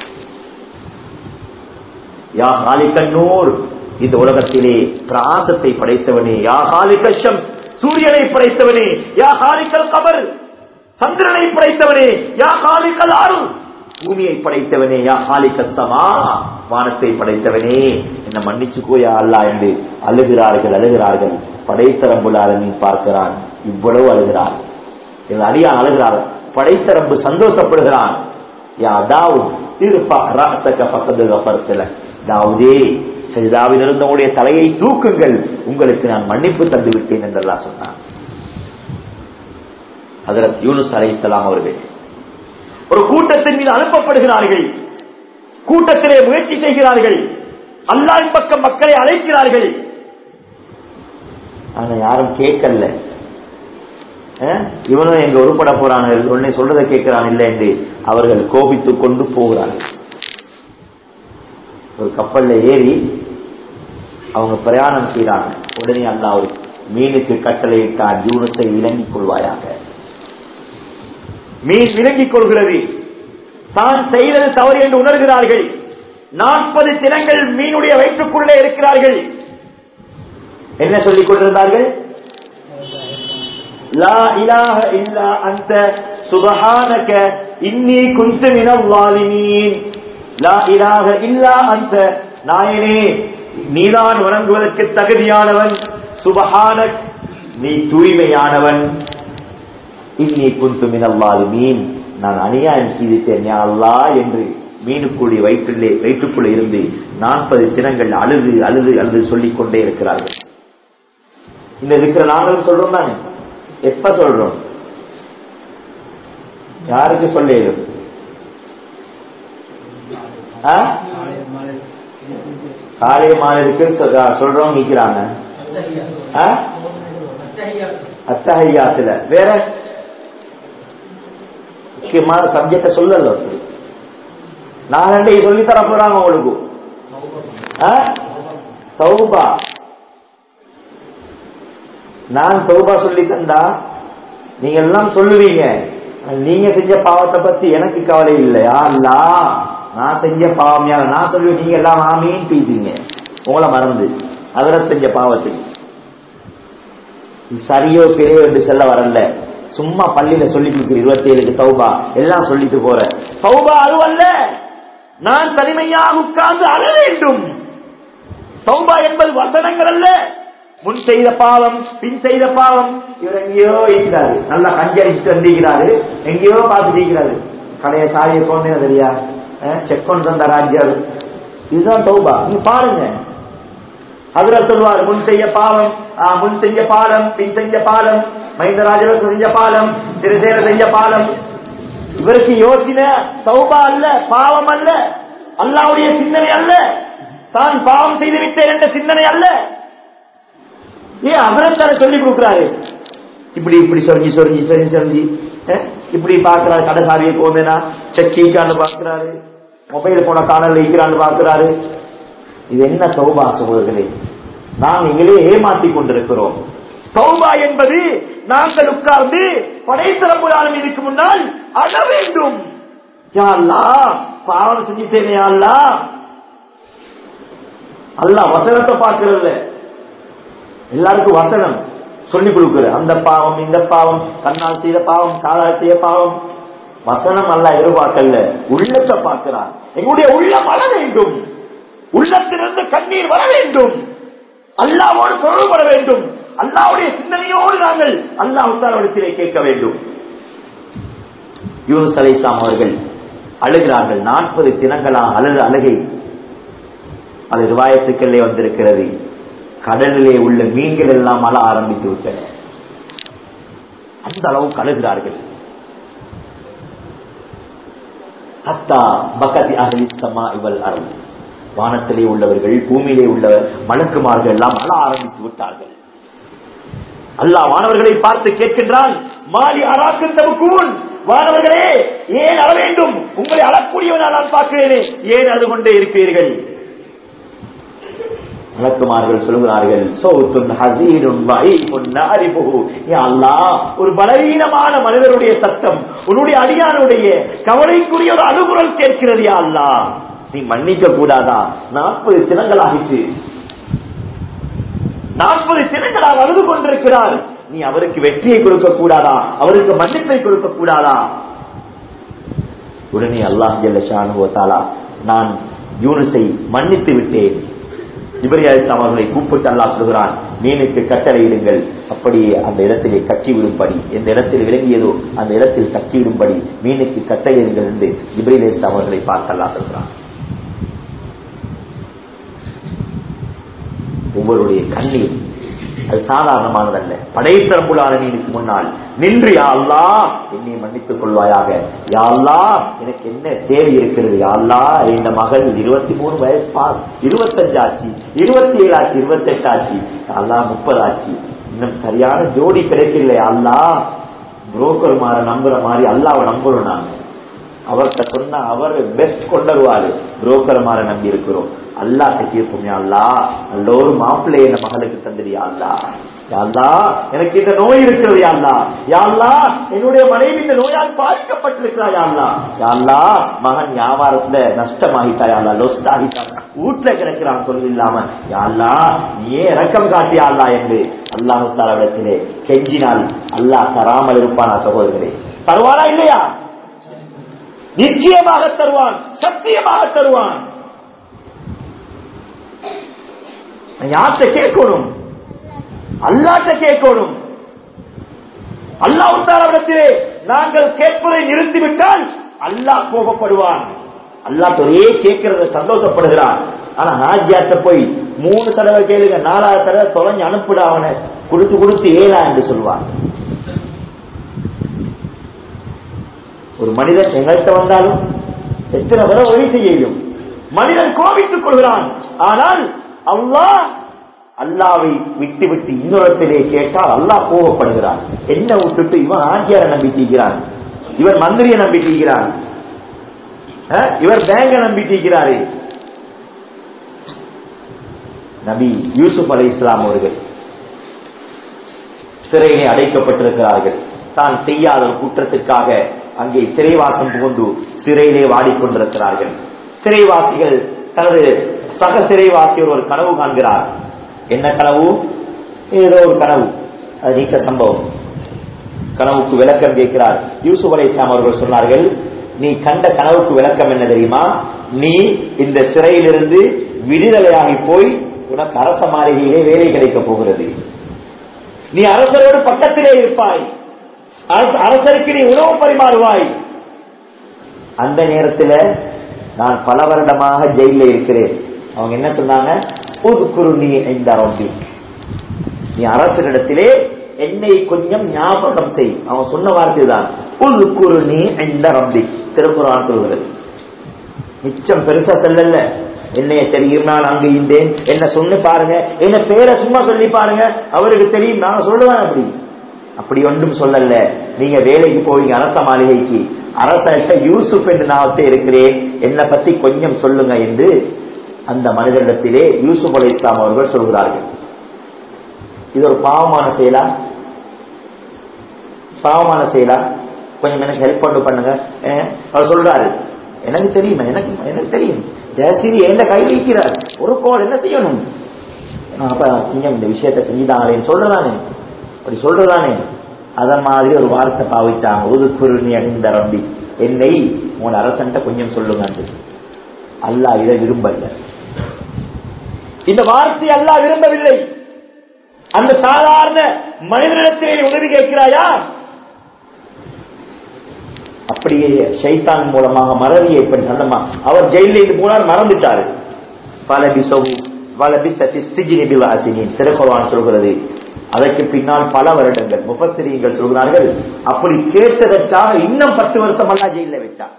யா ஹாலிகன்னூர் இந்த உலகத்திலே பிராந்தத்தை படைத்தவனே யா ஹாலிகம் சூரியனை படைத்தவனே யா ஹாலிக்கல் கபர் சந்திரனை படைத்தவனே யா ஹாலிக்கல் அருள் பூமியை படைத்தவனே யா ஹாலிகத்தமா வானத்தை படைத்தவனே என்ன மன்னிச்சுக்கோயா அல்லா என்று அழுகிறார்கள் அழுகிறார்கள் படைத்தரம்புலாரன் பார்க்கிறான் இவ்வளவு அழுகிறார் எங்கள் அடியான் அழுகிறார் படைத்தரம்பு சந்தோஷப்படுகிறான் யா தாவூத் திருப்பா ராத்தக்க பக்கத்து கப்பரத்தில் தாவூதே சஜிதாவிலிருந்து உங்களுடைய தலையை தூக்குங்கள் உங்களுக்கு நான் மன்னிப்பு தந்து விட்டேன் என்றெல்லாம் சொன்னான் ஹதரத் யூனுஸ் அலைஹிஸ்ஸலாம் அவர்கள் ஒரு கூட்டத்தின் மீது அனுப்பப்படுகிறார்கள் கூட்டத்திலே முயற்சி செய்கிறார்கள் அல்லாஹ் பக்கம் மக்களை அழைக்கிறார்கள் ஆனா யாரும் கேட்கல அஹ், இவனும் எங்க உருப்பட போறாங்க உடனே சொல்றதை கேட்கிறான் இல்லை என்று அவர்கள் கோபித்துக் கொண்டு போகிறார்கள் ஒரு கப்பல்ல ஏறி அவங்க பிரயாணம் செய்யறாங்க உடனே அல்லாஹ் ஒரு மீனுக்கு கட்டளையிட்டார் ஜூனத்தை விளங்கிக் கொள்வாயாக மீன் விளங்கிக் கொள்கிறது தான் செய்தது தவறு என்று உணர்கிறார்கள் நாற்பது தினங்கள் மீனுடைய வயிற்றுக்குள்ளே இருக்கிறார்கள் என்ன சொல்லிக் கொண்டிருந்தார்கள் லா இலாஹ இல்லா அந்த சுபஹானக இன்னி குந்து மினல் வாலிமீன் லா இலாஹ இல்லா அந்த நாயனே நீதான் வணங்குவதற்கு தகுதியானவன் சுபஹானக் நீ தூய்மையானவன் இன்னி குந்து மினல் வாலிமீன் நான் அநியாயம் செய்துட்டேன் யா அல்லாஹ் என்று மீனுக்குள்ளே வயிற்றுள்ளே வயிற்றுக்குள்ளே இருந்து நாற்பது தினங்கள் அழுது அழுது அழுது சொல்லிக் கொண்டே இருக்கிறார்கள் இந்த இருக்கிற நாங்களும் சொல்றோம் தானே எப்ப சொல்றோம் யாருக்கு சொல்ல இயலும்? ஆ? காலை மாலைக்கு சொல்றவங்க நிக்கிறாங்க ஆ? அத்தஹையாத்துல வேற முக்கியமான சப்ஜெக்ட சொல்லல ஒருத்தர். நாலண்டைக்கு சொல்லி தர போறாங்க உங்களுக்கு ஆ? தௌபா நான் தௌபா சொல்லி தந்தா நீங்க எல்லாம் சொல்லுவீங்க நீங்க செஞ்ச பாவத்தை பத்தி எனக்கு கவலை இல்லையா அல்லா நான் செஞ்ச பாவம் யார் நான் சொல்லுவேன் நீங்க எல்லாம் ஆமீன் பீத்தீங்க உங்களை மறந்து அதர செஞ்ச பாவத்துக்கு சரியோ பெரியோ என்று சொல்ல வரல சும்மா பள்ளியில சொல்லி கொடுக்குற இருபத்தி ஏழுக்கு தௌபா எல்லாம் சொல்லிட்டு போற தௌபா அதுவல்ல நான் தனிமையாக உட்கார்ந்து அழ வேண்டும் தௌபா என்பது வசனங்கள் அல்ல முன் செய்த பாவம் பின் செய்த பாவம் இவர் எங்கேயோ இருக்கிறாரு நல்லா கஞ்சரிச்சுட்டு வந்திருக்கிறாரு எங்கேயோ பார்த்துட்டு இருக்கிறாரு கடைய சாரியை போனே தெரியா செக் பண்ண தந்த ராஜ்யாரு இதுதான் தௌபா நீங்க பாருங்க அதுல சொல்லுவார் முன் செய்ய பாவம் ஆ, முன் செஞ்ச பாலம் பின் செஞ்ச பாலம் மஹிந்த ராஜபக்ச செஞ்ச பாலம் திருசேர செஞ்ச பாலம் இவருக்கு யோசனை சௌபா அல்ல பாவம் அல்ல அல்லாவுடைய சிந்தனை அல்ல தான் பாவம் செய்து விட்டேன் என்ற சிந்தனை அல்ல ஏன் அவரத்தான சொல்லி கொடுக்கிறாரு இப்படி இப்படி சொரிஞ்சு சொரிஞ்சு சொரிஞ்சு சொரிஞ்சு அஹ், இப்படி பாக்குறாரு கடைசாரியை போந்தேனா செக்கிக்கான்னு பாக்குறாரு மொபைல் போன காணல் இருக்கிறான்னு பாக்குறாரு இது என்ன சௌபா சகோதரர்களே நாம் எங்களே ஏமாத்தி கொண்டிருக்கிறோம் சௌபா என்பது நாங்கள் உட்கார்ந்து படைத்தரப்புறாலும் இதுக்கு முன்னால் அழ வேண்டும் யா அல்லாஹ், பாவம் செஞ்சுட்டேனே யா அல்லாஹ் அல்லாஹ் வசனத்தை பார்க்கறதில்ல எல்லாருக்கும் வசனம் சொல்லி கொடுக்குற அந்த பாவம் இந்த பாவம் கண்ணால் செய்த பாவம் காலால் செய்த பாவம் வசனம் அல்ல எதிர்பார்க்கல உள்ளத்தை பார்க்கிறான் எங்களுடைய உள்ளம் வள வேண்டும் உள்ளத்திலிருந்து கண்ணீர் வர வேண்டும் அல்லாவோடு தொடர்பட வேண்டும் அல்லாவுடைய சிந்தனையோடு நாங்கள் அல்லாஹாலிடத்திலே கேட்க வேண்டும் யூனுஸ் அலைசாம் அவர்கள் அழுகிறார்கள் நாற்பது தினங்களா அழுது அழுகை அது ரிவாயத்துக்களே வந்திருக்கிறது கடலிலே உள்ள மீன்கள் எல்லாம் அழ ஆரம்பித்து விட்டன அந்த அளவுக்கு அழுகிறார்கள் ஹத்தா பகதி அகலி சமா இவள் அருள் வானத்திலே உள்ளவர்கள் பூமியிலே உள்ளவர் மலக்குமார்கள் எல்லாம் அழ ஆரம்பித்து விட்டார்கள் அல்லாஹ் வானவர்களை பார்த்து கேட்கின்றான் மாலி அராக்கின் வானவர்களே ஏன் அழ வேண்டும் உங்களை அழக்கூடியவனா நான் பார்க்கிறேனே ஏன் அழுது கொண்டே இருக்கிறீர்கள் மலக்குமார்கள் சொல்கிறார்கள் சௌத்துன் ஹசீனுன் வஹீபுன் நஅரிஃபுஹு யா அல்லாஹ் ஒரு பலவீனமான மனிதருடைய சத்தம் உன்னுடைய அடியானுடைய கவலைக்குரிய ஒரு அனுகுரல் கேட்கிறது யா அல்லாஹ் நீ மன்னிக்க கூடாதா நாற்பது தினங்களாகிட்டு நாற்பது தினங்களாக அழுது கொண்டிருக்கிறார் நீ அவருக்கு வெற்றியை கொடுக்க கூடாதா அவருக்கு மன்னிப்பை கொடுக்க கூடாதா உடனே அல்லாஹ் ஜல்லஷானுவத்தாலா நான் யூனுஸை மன்னித்து விட்டேன் இப்ராஹிம் அவர்களை கூப்பிட்டு அல்லாஹ் சொல்கிறான் மீனுக்கு கட்டளையிடுங்கள் அப்படியே அந்த இடத்திலே கட்டி விடும்படி எந்த இடத்தில் விளங்கியதோ அந்த இடத்தில் கட்டி விடும்படி மீனுக்கு கட்டளையிடுங்கள் என்று இப்ராஹிம் அவர்களை பார்த்து அல்லாஹ் சொல்கிறான் ஒவ்வொருடைய கண்ணீர் அது சாதாரணமானதல்ல படைத்தரம்புலான நீனுக்கு முன்னால் நின்று யா அல்லாஹ் என்னை மன்னித்துக் கொள்வாயாக யா அல்லாஹ் எனக்கு என்ன தேவை இருக்கிறது யா அல்லாஹ் இந்த மகள் இருபத்தி மூணு வயசு பாஸ் இருபத்தஞ்சு ஆச்சு இருபத்தி ஏழு ஆச்சு இருபத்தெட்டு ஆச்சு யா அல்லாஹ் முப்பது ஆச்சு இன்னும் சரியான ஜோடி கிடைக்கல யா அல்லாஹ் புரோக்கர் மாற நம்புற மாதிரி அல்லாவை நம்புறோம் நாங்க அவர்கிட்ட சொன்னா அவர் பெஸ்ட் கொண்டுருவாரு புரோக்கர் மாற நம்பி இருக்கிறோம் அல்லாட்ட கேட்போம் அல்லா நல்ல ஒரு மாப்பிள்ளைய என் மகளுக்கு தந்துடியா அல்லா யாழ்லா எனக்கு இந்த நோய் இருக்கிறது யாழ்லா யாழ்லா என்னுடைய மனைவி இந்த நோயால் பாதிக்கப்பட்டிருக்கிறா யாழ்லா யாழ்லா மகன் வியாபாரத்துல நஷ்டமாகிட்டா யாழ்லா லொஸ்ட் ஆகிட்டா வீட்டுல கிடக்கிறான் சொல்லி இல்லாம யாழ்லா நீயே இறக்கம் காட்டியாள்லா என்று அல்லாஹு தாலாவிடத்திலே கெஞ்சினால் அல்லாஹ் தராமல் இருப்பானா சகோதரர்களே தருவானா இல்லையா நிச்சயமாக தருவான் சத்தியமாக தருவான் யார்கிட்ட கேட்கணும் அல்லாட்ட கேட்கணும் அல்லாவுத்தாரிடத்திலே நாங்கள் கேட்பதை நிறுத்திவிட்டால் அல்லாஹ் கோபப்படுவான் அல்லாஹ் ஒரே கேட்கறத சந்தோஷப்படுகிறான் ஆனா ஹாஜியாட்ட போய் மூணு தடவை கேளுங்க நாலாவது தடவை தொலைஞ்சு அனுப்பிட அவனை கொடுத்து கொடுத்து ஏலா என்று சொல்வான் ஒரு மனிதன் எங்கள்கிட்ட வந்தாலும் எத்தனை தடவை உதவி செய்யும் மனிதன் கோபித்துக் கொள்கிறான் ஆனால் அல்லாஹ் அல்லாவை விட்டு விட்டு இன்னொருத்திலே கேட்டால் அல்லாஹ் கோபப்படுகிறான் என்ன விட்டுட்டு இவன் ஆட்சியார நம்பிக்கிறான் இவர் மந்திரியை நம்பிக்கிறான் இவர் பேங்க நம்பிக்கிறாரு நபி யூசுப் அலை இஸ்லாம் அவர்கள் சிறையிலே அடைக்கப்பட்டிருக்கிறார்கள் தான் செய்யாத ஒரு குற்றத்திற்காக அங்கே சிறைவாசம் புகுந்து சிறையிலே வாடிக்கொண்டிருக்கிறார்கள் சிறைவாசிகள் தனது சக சிறைவாசி ஒரு கனவு காண்கிறார் என்ன கனவு ஏதோ ஒரு கனவு அது நீக்க சம்பவம் கனவுக்கு விளக்கம் கேட்கிறார் யூசுப் அலை இஸ்லாம் அவர்கள் சொன்னார்கள் நீ கண்ட கனவுக்கு விளக்கம் என்ன தெரியுமா நீ இந்த சிறையிலிருந்து விடுதலையாகி போய் உனக்கு அரச மாளிகையிலே வேலை கிடைக்க போகிறது நீ அரசரோடு பக்கத்திலே இருப்பாய் அரசருக்கு நீ உணவு பரிமாறுவாய் அந்த நேரத்தில் நான் பல வருடமாக ஜெயில இருக்கிறேன் அவங்க என்ன சொன்னாங்க புதுக்குரு நீ இந்த ரொம்பி நீ அரசரிடத்திலே என்னை கொஞ்சம் ஞாபகம் செய் அவன் சொன்ன வார்த்தை தான் புதுக்குரு நீ இந்த ரொம்பி திருக்குறான் சொல்கிறது மிச்சம் பெருசா செல்லல என்னைய தெரியும் நான் அங்கு இருந்தேன் என்ன சொன்னு பாருங்க என்ன பேரை சும்மா சொல்லி பாருங்க அவருக்கு தெரியும் நான் சொல்லுவேன் அப்படி அப்படி ஒன்றும் சொல்லல நீங்க வேலைக்கு போவீங்க அரச மாளிகைக்கு அரச யூசுப் என்று நான் இருக்கிறேன் என்னை பத்தி கொஞ்சம் சொல்லுங்க என்று அந்த மனிதனிடத்திலே யூசுப் அலி இஸ்லாம் அவர்கள் சொல்கிறார்கள் இது ஒரு பாவமான செயலா பாவமான செயலா கொஞ்சம் எனக்கு ஹெல்ப் பண்ணு பண்ணுங்க அவர் சொல்றாரு எனக்கு தெரியும் எனக்கு எனக்கு தெரியும் ஜெயஸ்ரீ என்ன கை வைக்கிறார் ஒரு கோல் என்ன செய்யணும் அப்ப கொஞ்சம் இந்த விஷயத்த செஞ்சுதாங்களேன்னு சொல்றதானே அப்படி சொல்றதானே அதன் மாதிரி ஒரு வார்த்தை பாவிச்சாங்க ஒதுக்குருணி அணிந்த ரம்பி என்னை உன் அரசன்ட்ட கொஞ்சம் சொல்லுங்க அல்லா இதை விரும்பல இந்த வார்த்தை அல்லா விரும்பவில்லை அந்த சாதாரண மனிதனிடத்திலே உதவி கேட்கிறாயா அப்படியே சைத்தான் மூலமாக மறதி ஏற்பட்டு நல்லமா அவர் ஜெயிலில் இருந்து போனார் மறந்துட்டாரு பல பிசவு பல பிசத்தி சிஜினிபில் ஆசினின் திருக்குறான் சொல்கிறது அதற்கு பின்னால் பல வருடங்கள் முப்பத்திரிகள் சொல்கிறார்கள் அப்படி கேட்டதற்காக இன்னும் பத்து வருஷம் எல்லாம் ஜெயில வச்சார்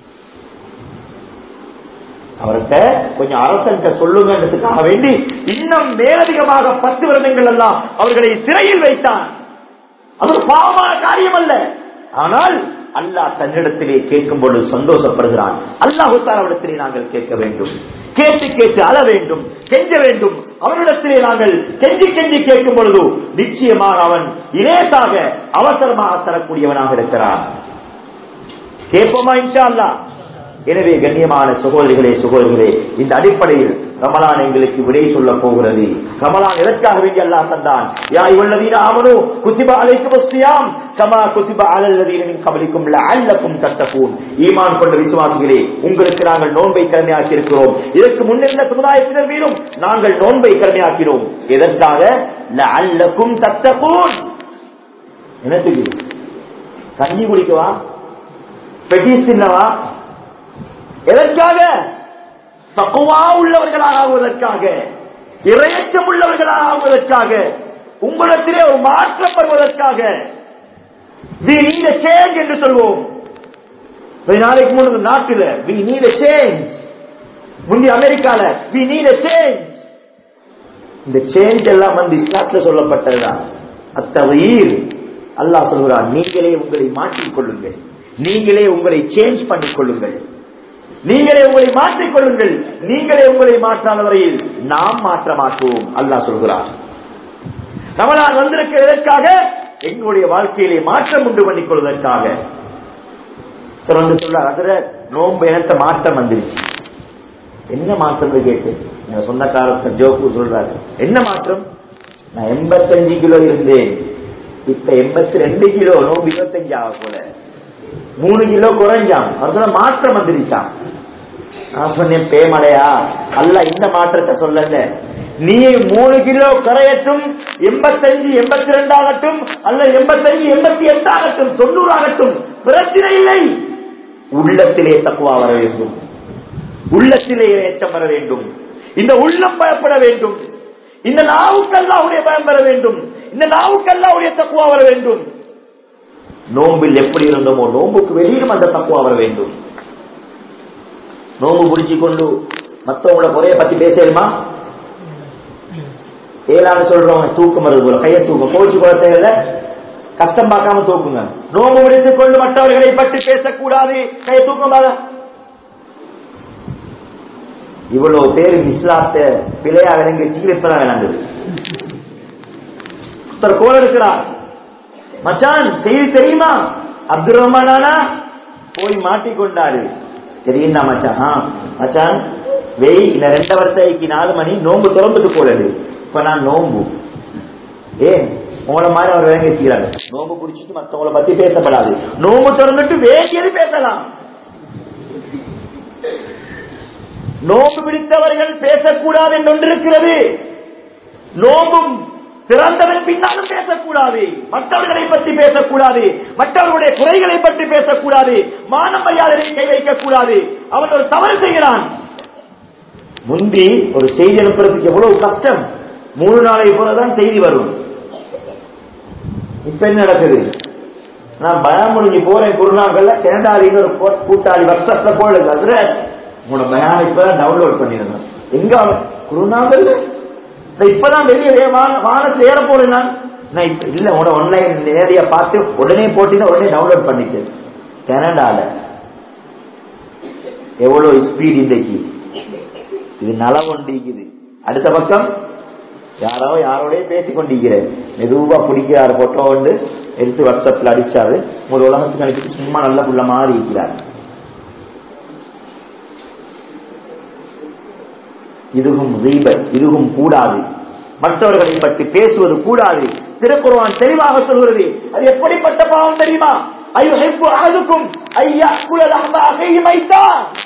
அவர்கிட்ட கொஞ்சம் அரசன்ட்ட சொல்லுங்கிறதுக்காக வேண்டி இன்னும் மேலதிகமாக பத்து வருடங்கள் எல்லாம் அவர்களை சிறையில் வைத்தான் அது ஒரு பாவமான காரியம் அல்ல ஆனால் அல்லாஹ் தன்னிடத்திலே கேட்கும் பொழுது சந்தோஷப்படுகிறான் அல்லாஹு அவரிடத்திலே நாங்கள் கேட்க வேண்டும் கேட்டு கேட்டு அழ வேண்டும் கெஞ்ச வேண்டும் அவரிடத்திலே நாங்கள் கெஞ்சி கெஞ்சி கேட்கும் பொழுது நிச்சயமாக அவன் இலேசாக அவசரமாக தரக்கூடியவனாக இருக்கிறான் கேட்போமா இன்ஷா அல்லா எனவே கண்ணியமான சகோதரிகளே சகோதரிகளே இந்த அடிப்படையில் ரமலான் எங்களுக்கு விடை சொல்ல போகிறது ரமலான் எதற்காக வேண்டி அல்லாஹ் தந்தான் யா இவல்லதீன ஆமனு குத்திபா அலைக்கும் வஸ்ஸியாம் கமா குத்திபா அலல்லதீன மின் கபலிக்கும் லஅல்லக்கும் தத்தகூன் ஈமான் கொண்ட விசுவாசிகளே உங்களுக்கு நாங்கள் நோன்பை கடமையாக்கி இருக்கிறோம் இதற்கு முன்னிருந்த சமுதாயத்தினர் மீதும் நாங்கள் நோன்பை கடமையாக்கினோம் எதற்காக லஅல்லக்கும் தத்தகூன் என்னத்துக்கு தண்ணி குடிக்கவா பெட்டிஸ் தின்னவா எதற்காக தக்குவா உள்ளவர்களாக ஆகுவதற்காக இரையச்சம் உள்ளவர்களாக ஆகுவதற்காக உங்களிடத்திலே ஒரு மாற்றம் வருவதற்காக we need a change என்று சொல்வோம் கொஞ்ச நாளைக்கு முன்னாடி நாட்டுல we need a change முந்தி அமெரிக்கால we need a change இந்த சேஞ்ச் எல்லாம் வந்து இஸ்லாத்துல சொல்லப்பட்டதுதான் அத்தவீர் அல்லாஹ் சொல்கிறான் நீங்களே உங்களை மாற்றிக் கொள்ளுங்கள் நீங்களே உங்களை சேஞ்ச் பண்ணிக் கொள்ளுங்கள் நீங்களே உங்களை மாற்றிக் கொள்ளுங்கள் நீங்களே உங்களை மாற்றாத வரையில் நாம் மாற்ற மாற்றுவோம் அல்லாஹ் சொல்கிறார் ரமலான் வந்திருக்கிற எதற்காக எங்களுடைய வாழ்க்கையிலே மாற்றம் உண்டு பண்ணிக் கொள்வதற்காக தொடர்ந்து சொல்றார் அதுல நோன்பு இனத்தை மாற்றம் வந்துருச்சு என்ன மாற்றம் கேட்டு எங்க சொந்தக்காரர் ஜோக்கு சொல்றாரு என்ன மாற்றம் நான் எண்பத்தஞ்சு கிலோ இருந்தேன் இப்ப எண்பத்தி ரெண்டு கிலோ நோம்பு இருபத்தஞ்சு ஆக போல மூணு கிலோ குறைஞ்சான் அதனால மாற்றம் வந்துருச்சான் நான் சொன்னேன் பேமலையா அல்ல இந்த மாற்றத்தை சொல்லல நீ மூணு கிலோ குறையட்டும் எண்பத்தஞ்சு எண்பத்தி ரெண்டு ஆகட்டும் அல்ல எண்பத்தஞ்சு எண்பத்தி எட்டு ஆகட்டும் தொண்ணூறு ஆகட்டும் பிரச்சனை இல்லை உள்ளத்திலே தக்குவா வர வேண்டும் உள்ளத்திலே ஏற்றம் வர வேண்டும் இந்த உள்ளம் பயப்பட வேண்டும் இந்த நாவுக்கல்லாவுடைய பயம் பெற வேண்டும் இந்த நாவுக்கல்லாவுடைய தக்குவா வர வேண்டும் நோம்பில் எப்படி இருந்தோமோ நோம்புக்கு வெளியிலும் அந்த தக்குவா வர வேண்டும் நோம்பு பிடிச்சு கொண்டு மத்தவங்கள குறைய பத்தி பேசலுமா ஏழாண்டு சொல்றவங்க தூக்கம் வருது போல கையை தூக்கம் கோச்சு கூட தேவையில்ல கஷ்டம் பார்க்காம தூக்குங்க நோம்பு முடித்துக் கொண்டு மற்றவர்களை பற்றி பேசக்கூடாது கையை தூக்கம் இவ்வளவு பேர் இஸ்லாத்தை பிழையா விளங்கி சீக்கிரத்தான் விளங்குது ஒருத்தர் கோல் எடுக்கிறார் மச்சான் செய்தி தெரியுமா அப்துல் ரஹ்மானா போய் மாட்டிக்கொண்டாரு தெரியுமா மச்சான் ஆ, மச்சான் வெய் இந்த ரெண்டு வருஷத்துக்கு நாலு மணி நோம்பு திறந்துட்டு போலது இப்ப நான் நோம்பு ஏன் உங்கள மாதிரி அவர் விளங்கி வச்சுக்கிறாரு நோம்பு குடிச்சிட்டு மத்தவங்கள பத்தி பேசப்படாது நோம்பு திறந்துட்டு வேண்டியது பேசலாம் நோம்பு பிடித்தவர்கள் பேசக்கூடாது என்று ஒன்று இருக்கிறது நோம்பும் திறந்தவன் பின்னாலும் பேசக்கூடாது மற்றவர்களை பற்றி பேசக்கூடாது மற்றவர்களுடைய குறைகளை பற்றி பேசக்கூடாது மான மரியாதையை கை வைக்கக்கூடாது அவன் ஒரு தவறு செய்கிறான் முந்தி ஒரு செய்தி அனுப்புறதுக்கு எவ்வளவு கஷ்டம் மூணு நாளை போலதான் செய்தி வரும் இப்ப என்ன நடக்குது நான் பயம் முடிஞ்சு போறேன் குருநாகல்ல கனடாலின்னு ஒரு கூ- கூட்டாளி வாட்ஸ்அப்ல போடுது அதுல உங்களோட பயான் இப்பதான் டவுன்லோட் பண்ணிருந்தேன் எங்க அவன்? குருநாகல்ல நான் இப்பதான் வெளியே வே- வான- வானத்துல ஏற போறேன் நான் நான் இப்ப இல்ல உங்களோட ஒன்லைன் நேரடியா பார்த்து உடனே போட்டீங்கன்னா உடனே டவுன்லோட் பண்ணிட்டு கனடால எவ்வளவு ஸ்பீட் இன்றைக்கு இது நலம் ஒண்டிக்குது அடுத்த பக்கம் யாரோ யாரோடய பேசிக் கொண்டிருக்கிறேன் மெதுவா பிடிக்கிறாரு போட்டோ வந்து எடுத்து வாட்ஸ்அப்ல அடிச்சாரு ஒரு உலகத்துக்கு அனுப்பிட்டு சும்மா நல்ல புள்ள மாறி இருக்கிறார் இதுவும் ரீபத் இதுவும் கூடாது மற்றவர்களை பற்றி பேசுவது கூடாது திருக்குர்ஆன் தெளிவாக சொல்கிறது அது எப்படிப்பட்ட பாவம் தெரியுமா ஐயோ ஹெப்பு அகதுக்கும் ஐயா குழலாக அகையும் வைத்தா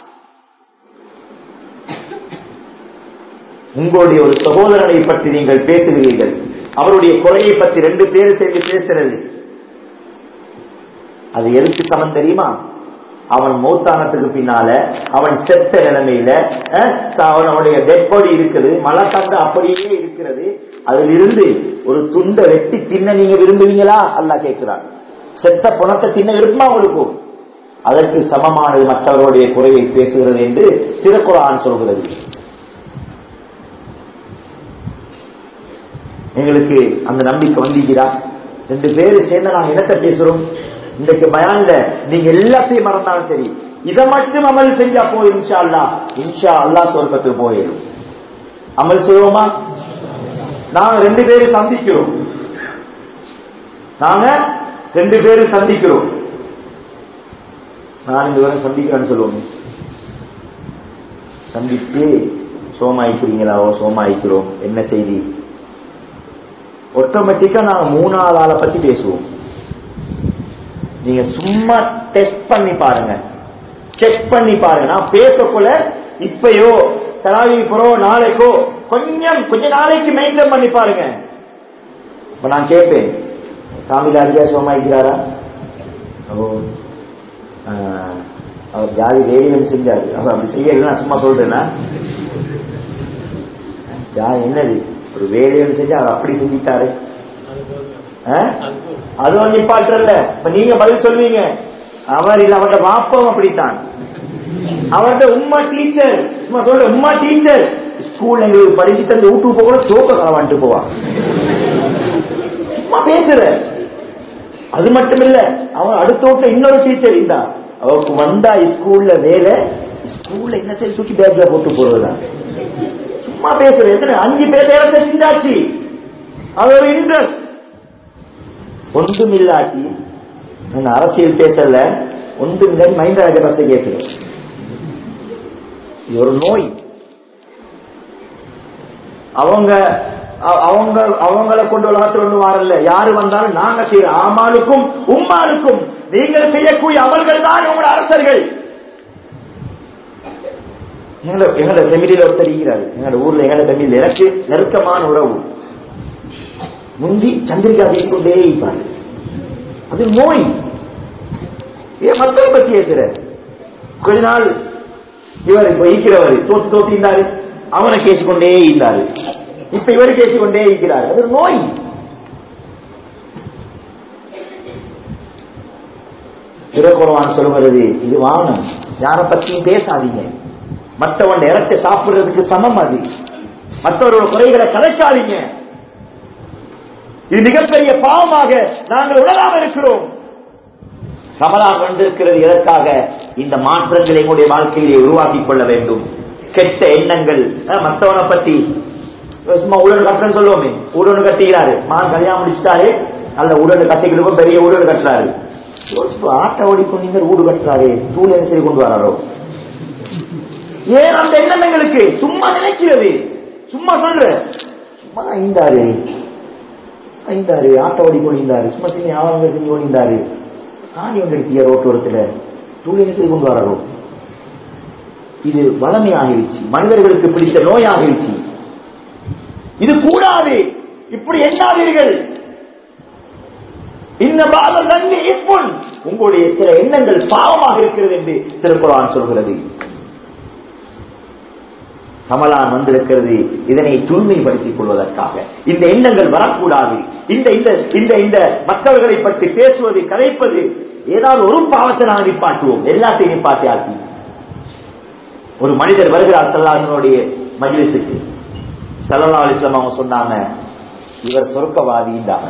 உங்களுடைய ஒரு சகோதரனை பற்றி நீங்கள் பேசுகிறீர்கள் அவருடைய குறையை பற்றி ரெண்டு பேர் சேர்ந்து பேசுறது அது எதுக்கு சமம் தெரியுமா அவன் மௌத்தானத்துக்கு பின்னால அவன் செத்த நிலைமையில அஹ், அவன் அவனுடைய டெட் பாடி இருக்குது மலை தண்டு அப்படியே இருக்கிறது அதில் இருந்து ஒரு துண்டை வெட்டி தின்ன நீங்க விரும்புவீங்களா அல்லாஹ் கேட்கிறான் செத்த பணத்தை தின்ன விருப்பமா உங்களுக்கு அதற்கு சமமானது மற்றவர்களுடைய குறையை பேசுகிறது என்று திருக்குறான் சொல்கிறது எங்களுக்கு அந்த நம்பிக்கை வந்திருக்கிறா ரெண்டு பேரு சேர்ந்து நாங்க என்னத்தை பேசுறோம் இன்றைக்கு பயான்ல நீங்க எல்லாத்தையும் மறந்தாலும் சரி இதை மட்டும் அமல் செஞ்சா போதும் இன்ஷா அல்லா இன்ஷா அல்லா சொர்க்கத்துக்கு போயிடும் அமல் செய்வோமா நாங்க ரெண்டு பேரும் சந்திக்கிறோம் நாங்க ரெண்டு பேரும் சந்திக்கிறோம் நான் இந்த வரை சந்திக்கிறேன்னு சொல்லுவோம் சந்தித்து சோமாயிக்கிறீங்களா ஓ சோமாயிக்கிறோம் என்ன செய்தி ஆட்டோமேட்டிக்கா நாங்க மூணாவது ஆளை பத்தி பேசுவோம் நீங்க சும்மா டெஸ்ட் பண்ணி பாருங்க செக் பண்ணி பாருங்க நான் பேசக்குள்ள இப்பயோ தராவி போறோ நாளைக்கோ கொஞ்சம் கொஞ்ச நாளைக்கு மெயின்டைன் பண்ணி பாருங்க இப்ப நான் கேட்பேன் சாமிலாஜியா சோமாய்க்கிறாரா ஓ ஆஹ், அவர் ஜாதி வேதியம் செஞ்சாரு அவர் அப்படி செய்யல நான் சும்மா சொல்றேன்னா ஜா என்னது ஒரு வேலையை செஞ்சு அவர் அப்படி செஞ்சிட்டாரு ஆ? அது வந்து நிப்பாட்டுறல்ல இப்ப நீங்க பதில் சொல்வீங்க அவர் இல்ல அவரோட வாப்பம் அப்படித்தான் அவரோட உம்மா டீச்சர் சும்மா சொல்ற உம்மா டீச்சர் ஸ்கூல் எங்களுக்கு படிச்சு தந்து வீட்டுக்கு போக கூட சோக்க களவான்ட்டு போவான் சும்மா பேசுற அது மட்டும் இல்ல அவன் அடுத்த வீட்டுல இன்னொரு டீச்சர் இருந்தா அவருக்கு வந்தா ஸ்கூல்ல வேலை ஸ்கூல்ல என்ன செய்ய தூக்கி பேக்ல போட்டு போறதுதான் சும்மா பேசுற எத்தனை அஞ்சு பேர் வேலை செஞ்சாச்சு அது ஒரு இன்ட்ரெஸ்ட் ஒன்றும் இல்லாட்டி நான் அரசியல் பேசல ஒன்றும் இல்லாட்டி மைந்த பத்தி கேட்கிறேன் இது ஒரு நோய் அவங்க அ- அவங்க அவங்கள கொண்டு உலகத்தில் ஒண்ணு வரல யாரு வந்தாலும் நாங்க செய்யற ஆமாளுக்கும் உம்மாளுக்கும் நீங்கள் செய்யக்கூடிய அமல்கள் தான் உங்களோட அரசர்கள் எங்களை எங்களோட செமிலியில் ஒருத்தர் இருக்கிறாரு எங்களோட ஊர்ல எங்களோட செமிலியில் எனக்கு நெருக்கமான உறவு முந்தி சந்திரிகா கொண்டே இருப்பார் அது நோய் ஏன் மக்களை பத்தி பேசுற கொஞ்ச நாள் இவர் இப்ப ஈக்கிறவர் தோத்து தோத்து இருந்தாரு அவனை கேட்டுக்கொண்டே இருந்தாரு இப்ப இவர் கேட்டுக்கொண்டே இருக்கிறார் அது ஒரு நோய் திருக்குறவான் சொல்கிறது இது வானம் யாரை பத்தியும் பேசாதீங்க மற்றவன் இடத்தை சாப்பிடுறதுக்கு சமம் அது மற்றவரோட குறைகளை கலைக்காதீங்க இது மிகப்பெரிய பாவமாக நாங்கள் உணராமல் இருக்கிறோம் ரமலான் வந்திருக்கிறது எதற்காக இந்த மாற்றங்களை எங்களுடைய வாழ்க்கையிலே உருவாக்கிக் கொள்ள வேண்டும் கெட்ட எண்ணங்கள் அஹ், மத்தவனை பத்தி சும்மா உடனு கட்டுறேன்னு சொல்லுவோமே உடனு கட்டிக்கிறாரு மான் கல்யாணம் முடிச்சிட்டாரு நல்ல உடனு கட்டிக்கிறப்ப பெரிய உடனு கட்டுறாரு யோசிப்பு, ஆட்டை ஓடிக்கொண்டு வீடு கட்டுறாரு தூள் என்ன செய்து கொண்டு வராரோ ஏன் அந்த எண்ணம் எங்களுக்கு சும்மா நினைக்கிறது சும்மா சொல்ற சும்மா தான் இருந்தாரு ஐந்தாரு ஆட்டோ ஓடி கொண்டிருந்தாரு சும்மா சின்ன ஆவணங்கள் செஞ்சு கொண்டிருந்தாரு காணி ஒன்று எடுத்திய ரோட்டோரத்துல தூளினை செய்து கொண்டு வராரோ இது வளமையாகிருச்சு மனிதர்களுக்கு பிடித்த நோயாகிருச்சு இது கூடாது இப்படி எண்ணாதீர்கள் இந்த பாதம் நன்றி இப்புண் உங்களுடைய சில எண்ணங்கள் பாவமாக இருக்கிறது என்று திருக்குறான் சொல்கிறது ரமலான் வந்திருக்கிறது இதனை தூய்மைப்படுத்திக் கொள்வதற்காக இந்த எண்ணங்கள் வரக்கூடாது இந்த இந்த இந்த இந்த மற்றவர்களை பற்றி பேசுவது கதைப்பது ஏதாவது ஒரு பாவத்தை நாங்கள் நிப்பாட்டுவோம் எல்லாத்தையும் நிப்பாட்டி ஆக்கி ஒரு மனிதர் வருகிறார் சல்லாசனுடைய மஜ்லிஸுக்கு சல்லா அலிஸ்லாம் அவங்க சொன்னாங்க இவர் சொர்க்கவாதின்றாங்க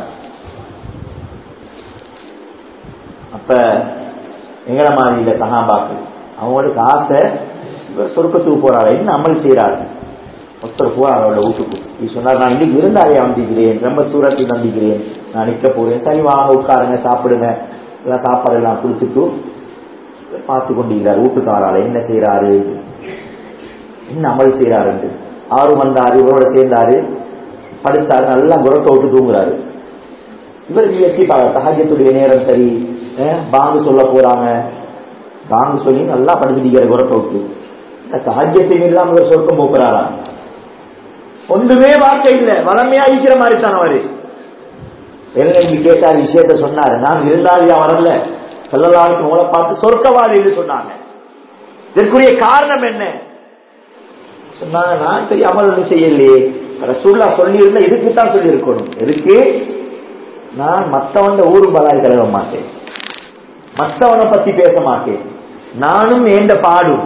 அப்ப எங்கட மாதிரி இல்ல சகாபாக்கள் அவங்களுக்கு ஆசை இவர் சொர்க்கத்துக்கு போறாரு என்ன அமல் செய்யறாரு ஒருத்தர் போறார் அவரோட வீட்டுக்கு இது சொன்னார் நான் இன்னைக்கு விருந்தாளியா வந்திக்கிறேன் ரொம்ப தூரத்தில் வந்திக்கிறேன் நான் நிக்க போறேன் சரி வாங்க உட்காருங்க சாப்பிடுங்க எல்லாம் சாப்பாடு எல்லாம் குடிச்சிட்டு பார்த்து கொண்டிருக்கிறார் வீட்டுக்காரால என்ன செய்யறாரு என்ன அமல் செய்யறாரு அவரும் வந்தாரு இவரோட சேர்ந்தாரு படுத்தாரு நல்லா குரட்டை விட்டு தூங்குறாரு இவர் எட்டி பார்க்க சஹஜத்துடைய நேரம் சரி அஹ், பாங்கு சொல்ல போறாங்க பாங்கு சொல்லி நல்லா படுத்துட்டீங்க குரட்டை விட்டு இந்த சஹஜத்தையும் இல்லாம இவர் சொர்க்கம் போக்குறாரா ஒன்றுமே வார்த்தை இல்ல வளமையா இருக்கிற மாதிரி தான் அவரு என்ன கேட்டார் விஷயத்த சொன்னாரு நான் இருந்தாலியா வரல செல்லலாருக்கு உங்களை பார்த்து சொர்க்கவாதி சொன்னாங்க இதற்குரிய காரணம் என்ன சொன்னாங்க நான் சரி அமல் ஒன்றும் செய்யலையே ரசூல்லா சொல்லி இருந்தா இதுக்கு தான் சொல்லி இருக்கணும் எதுக்கு நான் மத்தவன் ஊரும் பலாய் கலவ மாட்டேன் மத்தவனை பத்தி பேச மாட்டேன் நானும் ஏண்ட பாடும்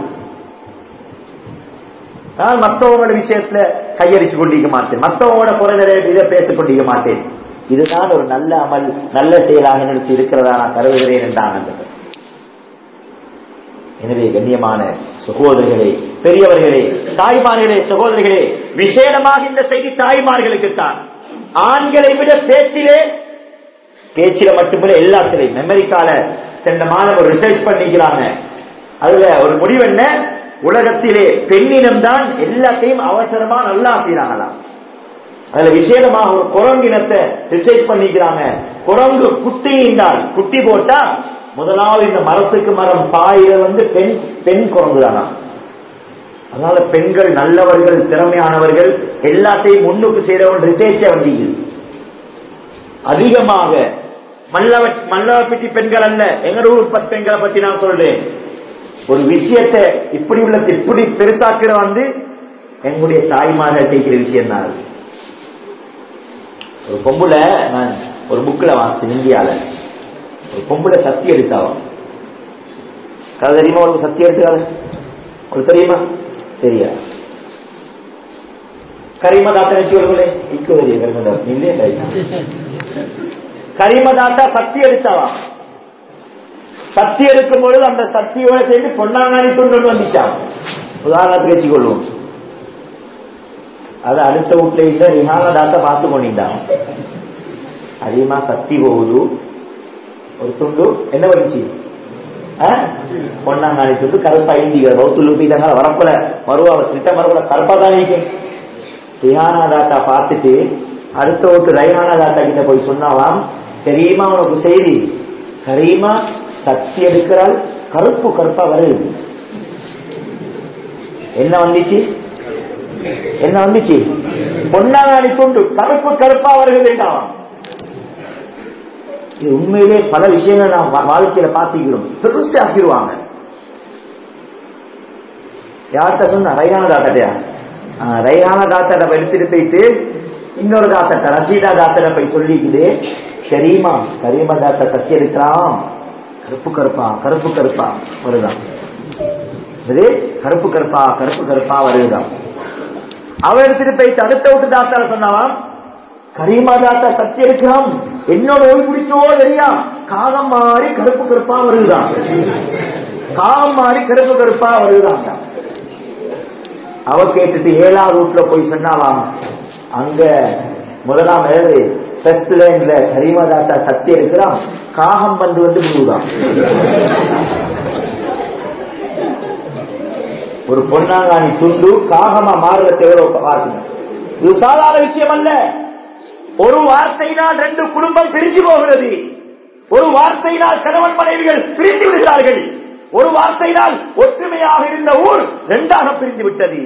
நான் மத்தவங்களோட விஷயத்துல கையடிச்சு கொண்டிருக்க மாட்டேன் மத்தவங்களோட குறைநிலை இதை பேசிக் கொண்டிருக்க மாட்டேன் இதுதான் ஒரு நல்ல அமல் நல்ல செயலாக நினைத்து இருக்கிறதா நான் கருதுகிறேன் என்றான் அந்த பெண். எனவே கண்ணியமான சகோதரர்களே பெரியவர்களே தாய்மார்களே சகோதரிகளே விசேடமாக இந்த செய்தி தாய்மார்களுக்குத்தான் ஆண்களை விட பேச்சிலே பேச்சில மட்டுமில்ல எல்லாத்திலையும் அமெரிக்கால சென்ற மாணவர் ரிசர்ச் பண்ணிக்கிறாங்க அதுல ஒரு முடிவு என்ன உலகத்திலே பெண்ணினம் தான் எல்லாத்தையும் அவசரமா நல்லா செய்யறாங்களாம் அதுல விசேடமாக ஒரு குரங்கினத்தை ரிசர்ச் பண்ணிக்கிறாங்க குரங்கு குட்டி என்றால் குட்டி போட்டா முதலாவது இந்த மரத்துக்கு மரம் பாயில வந்து பெண் பெண் குரங்கு தானா அதனால பெண்கள் நல்லவர்கள் திறமையானவர்கள் எல்லாத்தையும் முன்னுக்கு செய்யறவன் ரிசர்ச்ச வந்தீங்க அதிகமாக மல்லவ மல்லவப்பட்டி பெண்கள் அல்ல எங்க ஊர் பத்து பெண்களை பத்தி நான் சொல்றேன் ஒரு விஷயத்தை இப்படி உள்ள இப்படி பெருசாக்குற வந்து எங்களுடைய தாய்மார்கள் செய்கிற விஷயம் தான் அது. ஒரு பொம்புல நான் ஒரு புக்கில் வாசிச்சு இந்தியால ஒரு பொம்பளை சத்தி எடுத்தாவும் கதை தெரியுமா ஒரு சத்தி எடுத்துக்காது ஒரு தெரியுமா தெரியா கரிமதாத்த நினைச்சுவர்களே இக்கு தெரியும் கரிமதாத் இல்லையே கரிமதாத்தா சத்தி எடுத்தாவா சத்தி எடுக்கும் பொழுது அந்த சத்தியோட சேர்ந்து பொன்னாங்காணி துண்டு வந்துச்சான் உதாரணத்துக்கு வச்சுக்கொள்வோம் அது அடுத்த வீட்டுல இல்ல ரிஹான தாத்தா பார்த்து கொண்டிருந்தான் அதிகமா சக்தி போகுது ஒரு துண்டு என்ன பண்ணிச்சு பொன்னாங்காணி துண்டு கருப்பா இந்திகள் பௌத்துல ஊட்டிட்டாங்க வரப்போல மறுவா திட்ட மறுபல கருப்பா தான் இருக்கேன் ரிஹானா தாத்தா பார்த்துட்டு அடுத்த வீட்டு ரைஹானா தாத்தா கிட்ட போய் சொன்னாலாம் தெரியுமா உனக்கு செய்தி கரீமா சக்தி எடுக்கிறாள் கருப்பு கருப்பா வருது என்ன வந்துச்சு என்ன வந்துச்சு பொன்னாடி கொண்டு கருப்பு கருப்பா வருகிறேன் இது உண்மையிலே பல விஷயங்கள் நாம் வா- வாழ்க்கையில பார்த்துக்கிறோம் பெருசாக்கிடுவாங்க யார்கிட்ட சொன்ன ரைஹான தாத்தாட்டையா ரைஹான தாத்தாட்ட எடுத்துட்டு போயிட்டு இன்னொரு தாத்தாட்ட ரசீதா தாத்தாட்ட போய் சொல்லிக்குது கரீமா கரீமா தாத்தா சத்தி எடுக்கிறான் கருப்பு கருப்பா கருப்பு கருப்பா வருதான் இது கருப்பு கருப்பா கருப்பு கருப்பா வருதான் அவ எடுத்துட்டு போயிட்டு அடுத்த விட்டு தாத்தா சொன்னாவாம் கரீமா தாத்தா சத்தி எடுக்கிறான் என்னோட ஓய் பிடிச்சோ தெரியா காகம் மாறி கருப்பு கருப்பா வருதான் காகம் மாறி கருப்பு கருப்பா வருதான் அவ கேட்டுட்டு ஏழாவது ரூட்ல போய் சொன்னாவாம் அங்க முதலாம் ஏழு ஃபர்ஸ்ட் லைன்ல கரீமா தாத்தா சத்தி எடுக்கிறான் காகம் வந்து வந்து முழுதான் ஒரு பொன்னாங்காணி துண்டு காகமா மாறுறத எவ்வளவு பாருங்க இது சாதாரண விஷயம் அல்ல ஒரு வார்த்தையினால் ரெண்டு குடும்பம் பிரிஞ்சு போகிறது ஒரு வார்த்தையினால் கணவன் மனைவிகள் பிரிந்து விடுகிறார்கள் ஒரு வார்த்தையினால் ஒற்றுமையாக இருந்த ஊர் இரண்டாக பிரிந்து விட்டது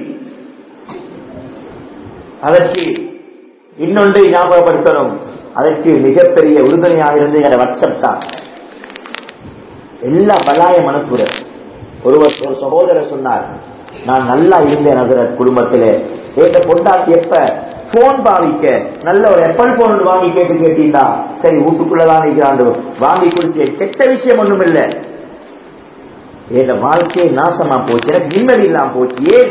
அதற்கு இன்னொன்றை ஞாபகப்படுத்தணும் அதற்கு மிகப்பெரிய உறுதுணையாக இருந்து என வாட்ஸ்அப் தான் எல்லா பலாயம் அனுப்புற ஒருவர் ஒரு சகோதரர் சொன்னார் நான் நல்லா இருந்தேன் அதர் குடும்பத்திலே ஏற்ற பொண்டாட்டி எப்ப போன் பாவிக்க நல்ல ஒரு எப்பல் போன் வாங்கி கேட்டு கேட்டீங்களா சரி வீட்டுக்குள்ளதான் இருக்கிறாண்டு வாங்கி கொடுத்தேன் கெட்ட விஷயம் ஒண்ணும் இல்ல என் வாழ்க்கையை நாசமா போச்சு எனக்கு நிம்மதி இல்லாம போச்சு ஏன்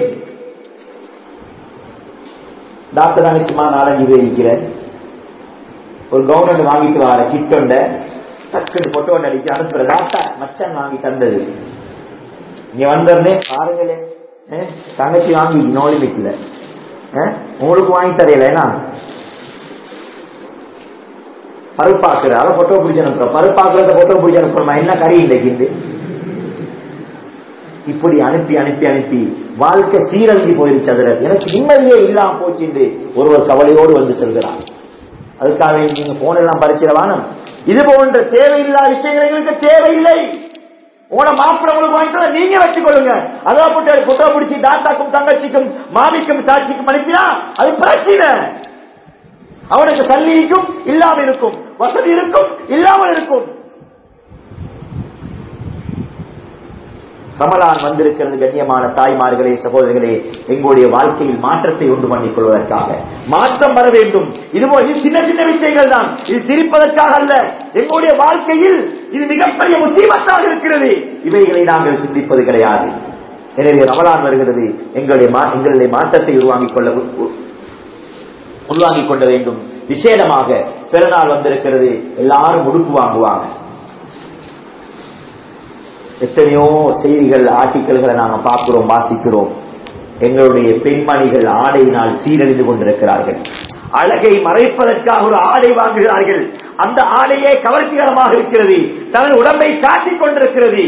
டாக்டர் அனுச்சுமா நாலஞ்சு பேர் இருக்கிறேன் ஒரு கவர்மெண்ட் வாங்கிட்டு வர கிட்டொண்ட டக்குன்னு போட்டோ அடிச்சு அனுப்புற டாக்டர் மச்சான் வாங்கி தந்தது இங்க வந்தோடனே பாருங்களே அஹ், தங்கச்சி வாங்கி நோ லிமிட்ல உங்களுக்கு வாங்கி தரையில ஏன்னா பருப்பாக்குற அதை போட்டோ பிடிச்சி அனுப்புறோம் பருப்பாக்குறத போட்டோ பிடிச்சி அனுப்புறோம் என்ன கறி இன்றைக்கு இந்த? இப்படி அனுப்பி அனுப்பி அனுப்பி வாழ்க்கை சீரழிஞ்சு போயிருச்சு அதுல எனக்கு நிம்மதியே இல்லாம போச்சு என்று ஒருவர் கவலையோடு வந்து செல்கிறார் அதுக்காக வேண்டி நீங்க போன் எல்லாம் பறிச்சிடவானும் இது போன்ற தேவையில்லாத விஷயங்கள் எங்களுக்கு தேவையில்லை உன மாப்பிள்ள உங்களுக்கு வாங்கிட்டு நீங்க வச்சுக்கொள்ளுங்க அதான் போட்டு புத்தக பிடிச்சி தாத்தாக்கும் தங்கச்சிக்கும் மாமிக்கும் சாட்சிக்கும் அனுப்பினா அது பிரச்சனை அவனுக்கு தள்ளிக்கும் இல்லாம இருக்கும் வசதி இருக்கும் இல்லாமல் இருக்கும் ரமலான் வந்திருக்கிறது கண்ணியமான தாய்மார்களே சகோதரர்களே எங்களுடைய வாழ்க்கையில் மாற்றத்தை உண்டு பண்ணிக் கொள்வதற்காக மாற்றம் வர வேண்டும் இதுபோ இது சின்ன சின்ன விஷயங்கள் தான் இது சிரிப்பதற்காக அல்ல எங்களுடைய வாழ்க்கையில் இது மிகப்பெரிய முசீபத்தாக இருக்கிறது இவைகளை நாங்கள் சிந்திப்பது கிடையாது எனவே ரமலான் வருகிறது எங்களுடைய மா- எங்களுடைய மாற்றத்தை உருவாங்கிக் கொள்ள உள்வாங்கிக் கொள்ள வேண்டும் விசேடமாக பிறநாள் வந்திருக்கிறது எல்லாரும் உடுப்பு வாங்குவாங்க எத்தனையோ செய்திகள் ஆர்டிக்கல்களை நாங்க பார்க்கிறோம் வாசிக்கிறோம் எங்களுடைய பெண்மணிகள் ஆடையினால் சீரழிந்து கொண்டிருக்கிறார்கள் அழகை மறைப்பதற்காக ஒரு ஆடை வாங்குகிறார்கள் அந்த ஆடையே கவர்ச்சிகரமாக இருக்கிறது தனது உடம்பை காட்டிக் கொண்டிருக்கிறது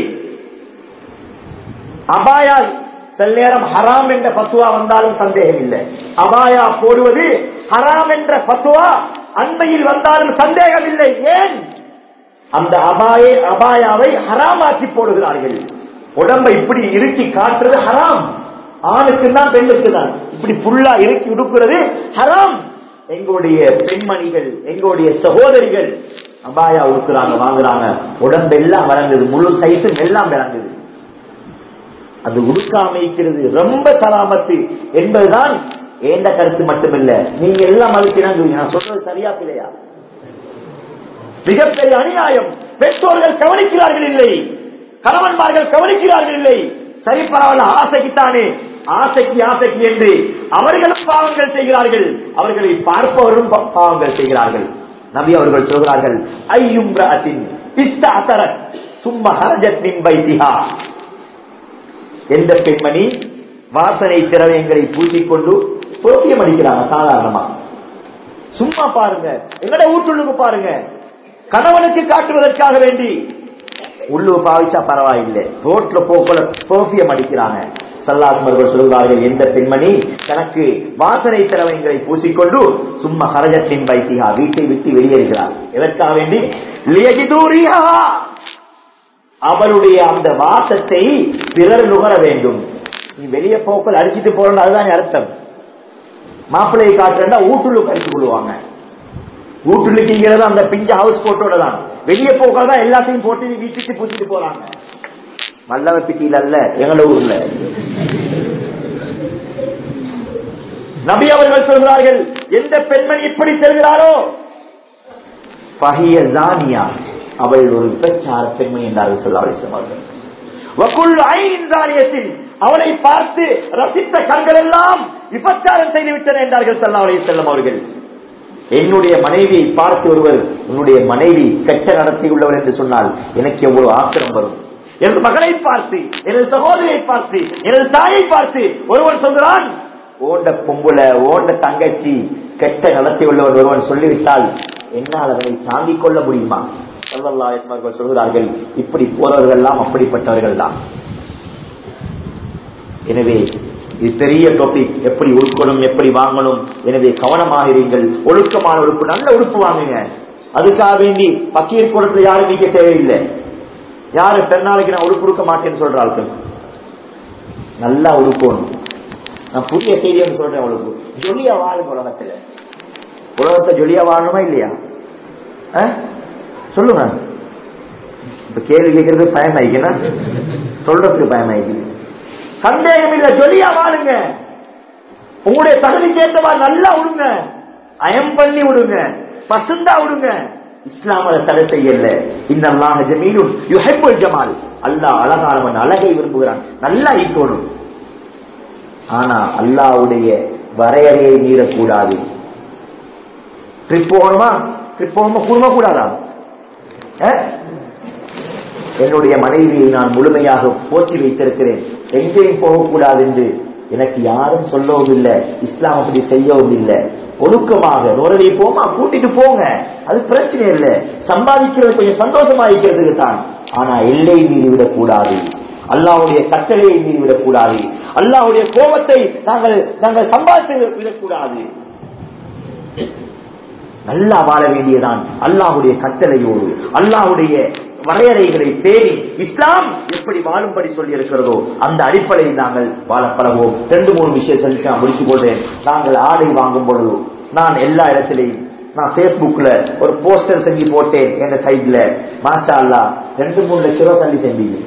அபாயா சில நேரம் ஹராம் என்ற பத்துவா வந்தாலும் சந்தேகம் இல்லை அபாயா போடுவது ஹராம் என்ற பத்துவா அண்மையில் வந்தாலும் சந்தேகம் இல்லை ஏன் அந்த அபாய அபாயாவை ஹராமாக்கி போடுகிறார்கள் உடம்பை இப்படி இறுக்கி காட்டுறது ஹராம் ஆணுக்கு தான் பெண்ணுக்கு தான் இப்படி புல்லா இறுக்கி உடுக்கிறது ஹராம் எங்களுடைய பெண்மணிகள் எங்களுடைய சகோதரிகள் அபாயா உடுக்குறாங்க வாங்குறாங்க உடம்பு எல்லாம் வழங்குது முழு சைஸும் எல்லாம் விளங்குது அது உடுக்காம இருக்கிறது ரொம்ப சலாமத்து என்பதுதான் ஏந்த கருத்து மட்டுமில்ல நீங்க எல்லாம் மதிக்கிறாங்க நான் சொல்றது சரியா பிள்ளையா மிகப்பெரிய அநியாயம் பெற்றோர்கள் கவனிக்கிறார்கள் இல்லை கணவன்மார்கள் கவனிக்கிறார்கள் இல்லை சரி பரவாயில்ல ஆசைக்குத்தானே ஆசைக்கு ஆசைக்கு என்று அவர்களும் பாவங்கள் செய்கிறார்கள் அவர்களை பார்ப்பவர்களும் பா- பாவங்கள் செய்கிறார்கள் நபி அவர்கள் சொல்கிறார்கள் ஐயும் சும்மா ஹரஜத் மின் பைத்திஹா எந்த பெண்மணி வாசனை திரவியங்களை பூசிக்கொண்டு சோசியம் அடிக்கிறாங்க சாதாரணமா சும்மா பாருங்க எங்கட வீட்டுள்ளுக்கு பாருங்க கணவனுக்கு காட்டுவதற்காக வேண்டி உள்ளு பாவிச்சா பரவாயில்லை ரோட்ல போக்குல சோசியம் அடிக்கிறாங்க சல்லாத்மர்கள் சொல்கிறார்கள் எந்த பெண்மணி தனக்கு வாசனை திரவியங்களை பூசிக்கொண்டு சும்மா ஹரஜத்தின் வைத்தியா வீட்டை விட்டு வெளியேறுகிறார் எதற்காக வேண்டி லியஜிதூரியா அவளுடைய அந்த வாசத்தை பிறர் நுகர வேண்டும் நீ வெளியே போக்கள் அடிச்சிட்டு போறோம் அதுதான் அர்த்தம் மாப்பிள்ளையை காட்டுறா ஊட்டுள்ளுக்கு அடிச்சு கொள்வாங்க ஊட்டுள்ளுக்குங்கிறது அந்த பிஞ்ச ஹவுஸ் போட்டோட தான் வெளியே போக்கள் தான் எல்லாத்தையும் போட்டு வீட்டுக்கு பூச்சிட்டு போறாங்க மல்லவ பிட்டியில அல்ல எங்கள ஊர்ல நபி அவர்கள் சொல்கிறார்கள் எந்த பெண்மணி இப்படி செல்கிறாரோ பகிய ஜானியா அவள் ஒரு விபச்சார பெண்மணி என்றார்கள் சொல்லாமல் அவர்கள் வக்குள் ஐனின் ஜானியத்தில் அவளை பார்த்து ரசித்த கண்கள் எல்லாம் விபச்சாரம் செய்து விட்டன என்றார்கள் சல்லா அலி செல்லம் அவர்கள் என்னுடைய மனைவியை பார்த்து ஒருவர் உன்னுடைய மனைவி கெட்ட நடத்தி உள்ளவர் என்று சொன்னால் எனக்கு எவ்வளவு ஆத்திரம் வரும் எனது மகளை பார்த்து எனது சகோதரியை பார்த்து எனது தாயை பார்த்து ஒருவன் சொல்கிறான் ஓண்ட பொம்புல ஓண்ட தங்கச்சி கெட்ட நடத்தி உள்ளவர் ஒருவன் சொல்லிவிட்டால் என்னால் அதனை தாங்கிக் கொள்ள முடியுமா ஸல்லல்லாஹு அலைஹி வஸல்லம் அவர்கள் சொல்கிறார்கள் இப்படி போறவர்கள் எல்லாம் அப்படிப்பட்டவர்கள் தான் எனவே இது பெரிய டாபிக் எப்படி உடுக்கணும் எப்படி வாங்கணும் எனவே கவனமாக இருங்கள் ஒழுக்கமான உடுப்பு நல்ல உடுப்பு வாங்குங்க அதுக்காக வேண்டி பக்கீர் கூடத்துல யாரும் நீக்க தேவையில்லை யாரு பெருநாளைக்கு நான் உடுப்பு கொடுக்க மாட்டேன்னு சொல்ற ஆட்கள் நல்லா உடுக்கணும் நான் புதிய செய்தியம் சொல்றேன் உடுப்பு ஜொலியா வாழும் உலகத்துல உலகத்தை ஜொலியா வாழணுமா இல்லையா ஆ? சொல்லுங்க இப்ப கேள்வி கேட்கறது பயமாயிக்கணும் சொல்றதுக்கு பயமாயிக்குது சந்தேகம் இல்ல ஜொலியா வாழுங்க உங்களுடைய தகுதிக்கு ஏற்றவாறு நல்லா விடுங்க அயம் பண்ணி விடுங்க பசுந்தா விடுங்க இஸ்லாம் அதை தடை செய்யல இந்த அல்லாஹ் ஜமீலும் யுஹைபுல் ஜமால் அல்லாஹ் அழகானவன் அழகை விரும்புகிறான் நல்லா ஈக்கணும் ஆனா அல்லாஹ்வுடைய வரையறையை மீறக்கூடாது ட்ரிப் போகணுமா ட்ரிப் போகணுமா குடும்ப கூடாதா அஹ்? என்னுடைய மனைவியை நான் முழுமையாக போற்றி வைத்திருக்கிறேன் எங்கேயும் போகக்கூடாது என்று எனக்கு யாரும் சொல்லவும் இல்லை இஸ்லாம் அப்படி செய்யவும் இல்லை ஒழுக்கமாக நுறவை போமா கூட்டிட்டு போங்க அது பிரச்சனை இல்லை சம்பாதிக்கிறது கொஞ்சம் சந்தோஷமா இருக்கிறதுக்கு தான் ஆனா எல்லை மீறி விடக்கூடாது அல்லாவுடைய கட்டளையை மீறி விடக்கூடாது அல்லாவுடைய கோபத்தை நாங்கள் நாங்கள் சம்பாதித்து விடக்கூடாது நல்லா வாழ வேண்டியதான் அல்லாஹுடைய கட்டளையோடு அல்லாஹுடைய வரையறைகளை பேணி இஸ்லாம் எப்படி வாழும்படி சொல்லி இருக்கிறதோ அந்த அடிப்படையில் நாங்கள் வாழ பழகுவோம் ரெண்டு மூணு விஷயம் சொல்லி நான் முடித்துக் கொள்றேன் நாங்கள் ஆடை வாங்கும் பொழுது நான் எல்லா இடத்திலையும் நான் Facebookல ஒரு போஸ்டர் செஞ்சு போட்டேன் எங்க சைட்ல மாஷா அல்லா ரெண்டு மூணு லட்சம் ரூபாய் தள்ளி செஞ்சீங்க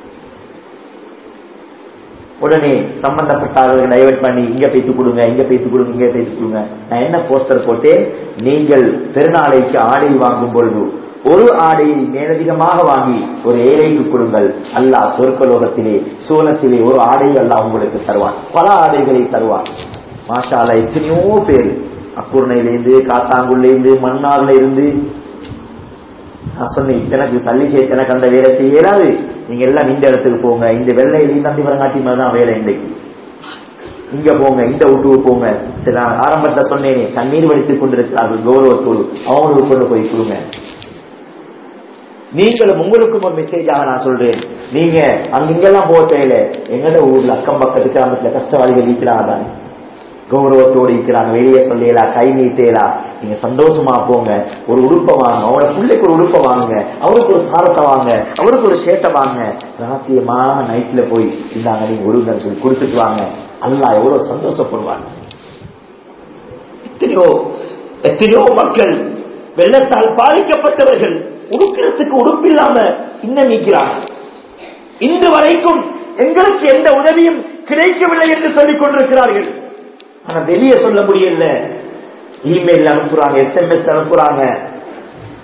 உடனே சம்பந்தப்பட்டவர்கள் டைவர்ட் பண்ணி இங்க பேசி கொடுங்க இங்க பேசி கொடுங்க இங்க பேசி கொடுங்க நான் என்ன போஸ்டர் போட்டேன் நீங்கள் பெருநாளைக்கு ஆடை வாங்கும் பொழுது ஒரு ஆடையை மேலதிகமாக வாங்கி ஒரு ஏழைக்கு கொடுங்கள் அல்லாஹ் சொர்க்கலோகத்திலே சோனத்திலே ஒரு ஆடை அல்லாஹ் உங்களுக்கு தருவான் பல ஆடைகளை தருவான் மாஷா அல்லாஹ் எத்தனையோ பேர் அக்குர்ணையிலேருந்து காத்தாங்குள்ளிருந்து மன்னார்ல இருந்து நான் சொன்னேன் எனக்கு தள்ளி சேர்த்து எனக்கு அந்த வேலை செய்ய இயலாது நீங்க எல்லாம் இந்த இடத்துக்கு போங்க இந்த வெள்ளையிலையும் தம்பி வரங்காட்டி மாதிரி தான் வேலை இன்றைக்கு இங்க போங்க இந்த வீட்டுக்கு போங்க சரி நான் ஆரம்பத்துல சொன்னேனே கண்ணீர் வடித்துக் கொண்டிருக்கிறார்கள் கௌரவத்தோடு அவங்களுக்கு கொண்டு போய் கொடுங்க நீங்களும் உங்களுக்கும் ஒரு மெசேஜாக நான் சொல்றேன் நீங்க அங்கிங்கெல்லாம் போக தேவையில்ல எங்கட ஊர்ல அக்கம் பக்கத்து கிராமத்துல கஷ்டவாதிகள் இருக்கிறாங்க தானே கௌரவத்தோடு இருக்கிறாங்க வெளியே சொல்லலாம் கை நீட்டேலாம் நீங்க சந்தோஷமா போங்க ஒரு உடுப்பை வாங்க அவங்களோட பிள்ளைக்கு ஒரு உடுப்பை வாங்க அவருக்கு ஒரு சாரத்தை வாங்க அவருக்கு ஒரு சேட்டை வாங்க ரகசியமான நைட்ல போய் இந்தாங்க நீங்க உடுங்கன்னு சொல்லி கொடுத்துட்டு வாங்க அல்லா எவ்வளவு சந்தோஷப்படுவாங்க எத்தனையோ எத்தனையோ மக்கள் வெள்ளத்தால் பாதிக்கப்பட்டவர்கள் உடுக்கிறதுக்கு உடுப்பில்லாம இன்னும் நிற்கிறாங்க இன்று வரைக்கும் எங்களுக்கு எந்த உதவியும் கிடைக்கவில்லை என்று சொல்லிக் கொண்டிருக்கிறார்கள் ஆனா வெளியே சொல்ல முடியல இமெயில் அனுப்புறாங்க எஸ்எம்எஸ் அனுப்புறாங்க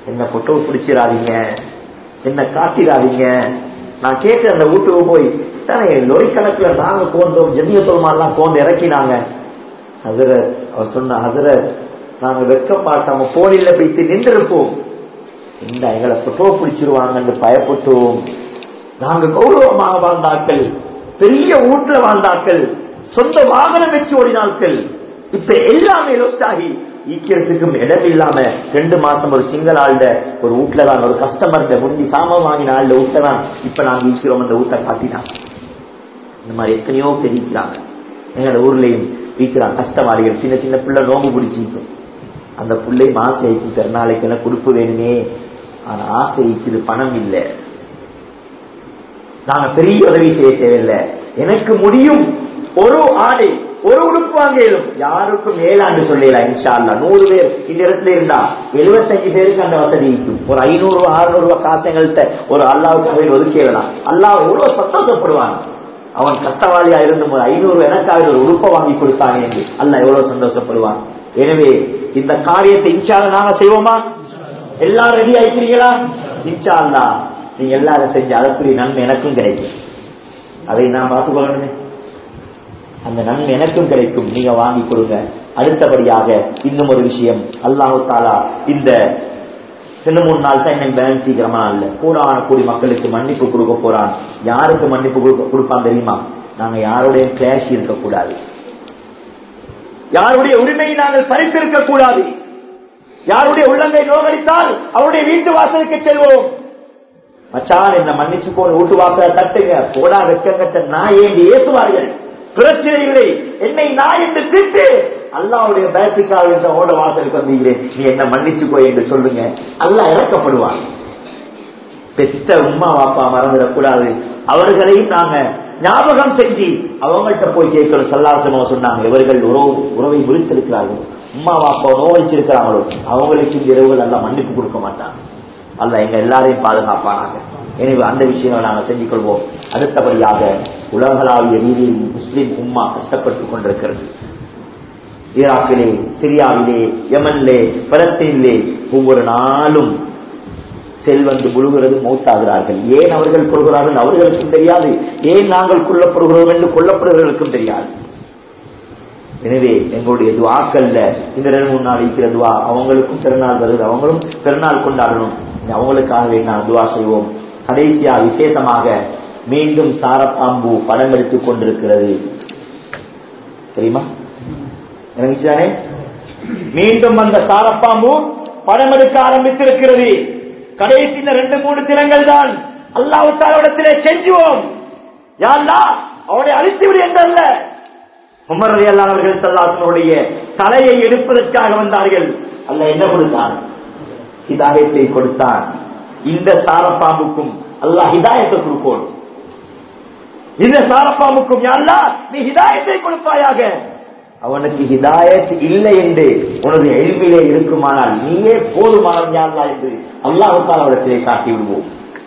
என்ன போட்டோ பிடிச்சிடாதீங்க என்ன காட்டிடாதீங்க நான் கேட்டு அந்த வீட்டுக்கு போய் தானே லொரி கணக்குல நாங்க கோந்தோம் ஜெமிய தொல்மாலாம் கோந்து இறக்கினாங்க ஹசரத் அவர் சொன்ன ஹசரத் நாங்க வெட்கப்பாட்டாம போனில போயிட்டு நின்றிருப்போம் இந்த எங்களை போட்டோ பிடிச்சிருவாங்கன்னு பயப்பட்டோம் நாங்க கௌரவமாக வாழ்ந்தாக்கள் பெரிய வீட்டுல வாழ்ந்தாக்கள் சொந்த வாகனம் வச்சு ஓடினாக்கள் இப்ப எல்லாமே லொத்தாகி ஈக்கிறதுக்கும் இடம் இல்லாம ரெண்டு மாசம் ஒரு சிங்கிள் ஆள்ட ஒரு வீட்டுல தான் ஒரு கஸ்டமர் முந்தி சாமான் வாங்கின ஆள்ல வீட்டை தான் இப்ப நாங்க ஈக்கிறோம் அந்த வீட்டை காட்டினாங்க இந்த மாதிரி எத்தனையோ தெரிவிக்கிறாங்க எங்களோட ஊர்லயும் வீக்கிறாங்க கஷ்டமாரிகள் சின்ன சின்ன பிள்ளை நோம்பு பிடிச்சிருக்கும் அந்த பிள்ளை ஆசை ஐக்கு நாளைக்கு எல்லாம் கொடுப்பு வேணுமே ஆனா ஆசை ஐக்குது பணம் இல்லை நாங்க பெரிய உதவி செய்ய தேவையில்லை எனக்கு முடியும் ஒரு ஆடை ஒரு உடுப்பு வாங்கிடும் யாருக்கும் மேலாண்டு சொல்லலாம் இன்ஷா அல்லா நூறு பேர் இந்த இடத்துல இருந்தா எழுபத்தஞ்சு பேருக்கு அந்த வசதி இருக்கும் ஒரு ஐநூறு அறுநூறு ரூபாய் காசங்கள்ட்ட ஒரு அல்லாவுக்கு ஒதுக்கிடலாம் அல்லாஹ் எவ்வளவு சந்தோஷப்படுவாங்க அவன் கஷ்டவாளியா இருந்தும் ஒரு ஐநூறு எனக்காக ஒரு உடுப்பை வாங்கி கொடுத்தாங்க என்று அல்ல எவ்வளவு சந்தோஷப்படுவான் எனவே இந்த காரியத்தை இன்ஷால நாங்க செய்வோமா எல்லாரும் ரெடி ஆயிக்கிறீங்களா இன்ஷா அல்லா நீங்க எல்லாரும் செஞ்சு அதற்குரிய நன்மை எனக்கும் கிடைக்கும் அதை நான் பார்த்துக்கொள்ளணுமே அந்த நன்மை எனக்கும் கிடைக்கும் நீங்க வாங்கி கொடுங்க அடுத்தபடியாக இன்னும் ஒரு விஷயம் அல்லாஹு தாலா இந்த ரெண்டு மூணு நாள் தான் எனக்கு பேலன்ஸ் சீக்கிரமா இல்ல கூடான கூடி மக்களுக்கு மன்னிப்பு கொடுக்க போறான் யாருக்கு மன்னிப்பு கொடுக்க கொடுப்பான் தெரியுமா நாங்க யாருடைய கிளாஷ் இருக்கக்கூடாது யாருடைய உரிமையை நாங்கள் பறித்திருக்க கூடாது யாருடைய உள்ளங்கை நோகடித்தால் அவருடைய வீட்டு வாசலுக்கு செல்வோம் மச்சான் என்ன மன்னிச்சு போன வீட்டு வாசல தட்டுங்க போடா வெக்கங்கட்ட நான் ஏன் ஏசுவார்கள் பிரச்சனை இல்லை என்னை நான் என்று திட்டு அல்லாவுடைய பேசிக்காக என்ற ஓட வாசலுக்கு வந்தீங்களே நீ என்ன மன்னிச்சுக்கோ என்று சொல்லுங்க அல்லா இறக்கப்படுவான் பெத்த உமா வாப்பா மறந்துடக்கூடாது அவர்களையும் நாங்க ஞாபகம் செஞ்சு அவங்கள்ட்ட போய் கேட்கணும் சல்லாசனோ சொன்னாங்க இவர்கள் உறவு உறவை முறித்திருக்கிறார்கள் உமா வாப்பா நோவழிச்சிருக்கிறாங்களோ அவங்களுக்கு இந்த இரவுகள் எல்லாம் மன்னிப்பு கொடுக்க மாட்டாங்க அல்ல எங்க எல்லாரையும் பாதுகாப்பானாங்க எனவே அந்த விஷயங்களை நாங்கள் செஞ்சு கொள்வோம் அடுத்தபடியாக உலகளாவிய ரீதியில் முஸ்லிம் உம்மா கஷ்டப்பட்டுக் கொண்டிருக்கிறது ஈராக்கிலே சிரியாவிலே யமன்லே பலஸ்தீனிலே ஒவ்வொரு நாளும் செல்வந்து முழுகிறது மௌத்தாகிறார்கள் ஏன் அவர்கள் கொள்கிறார்கள் அவர்களுக்கும் தெரியாது ஏன் நாங்கள் கொல்லப்படுகிறோம் என்று கொல்லப்படுகிறவர்களுக்கும் தெரியாது எனவே எங்களுடைய துவாக்கல்ல இந்த ரெண்டு மூணு நாள் இருக்கிற துவா அவங்களுக்கும் பிறநாள் வருது அவங்களும் பிறநாள் கொண்டாடணும் அவங்களுக்காகவே நான் துவா செய்வோம் கடைசியா விசேஷமாக மீண்டும் சாரப்பாம்பு படம் எடுத்துக் கொண்டிருக்கிறது தெரியுமா தானே மீண்டும் அந்த சாரப்பாம்பு படம் எடுக்க ஆரம்பித்திருக்கிறது கடைசி இந்த ரெண்டு மூணு தினங்கள் தான் அல்லாவுத்தாரிடத்திலே செஞ்சுவோம் யாருலா அவனை அழித்து விடு என்றல்ல உமரதி அல்லாதவர்கள் சல்லாசனுடைய தலையை எடுப்பதற்காக வந்தார்கள் அல்ல என்ன கொடுத்தான் ஹிதாயத்தை கொடுத்தான் இந்த சாரப்பாம்புக்கும் அல்லாஹ் ஹிதாயத்தை கொடுக்கணும் இந்த சாரப்பாம்புக்கும் யாருலா நீ ஹிதாயத்தை கொடுப்பாயாக அவனுக்கு ஹிதாயத் இல்லை என்று உனது எல்விலே இருக்குமானால் நீயே போதுமானவன் யாருலா என்று அல்லாஹால் அவரிடத்திலே காட்டி விடுவோம்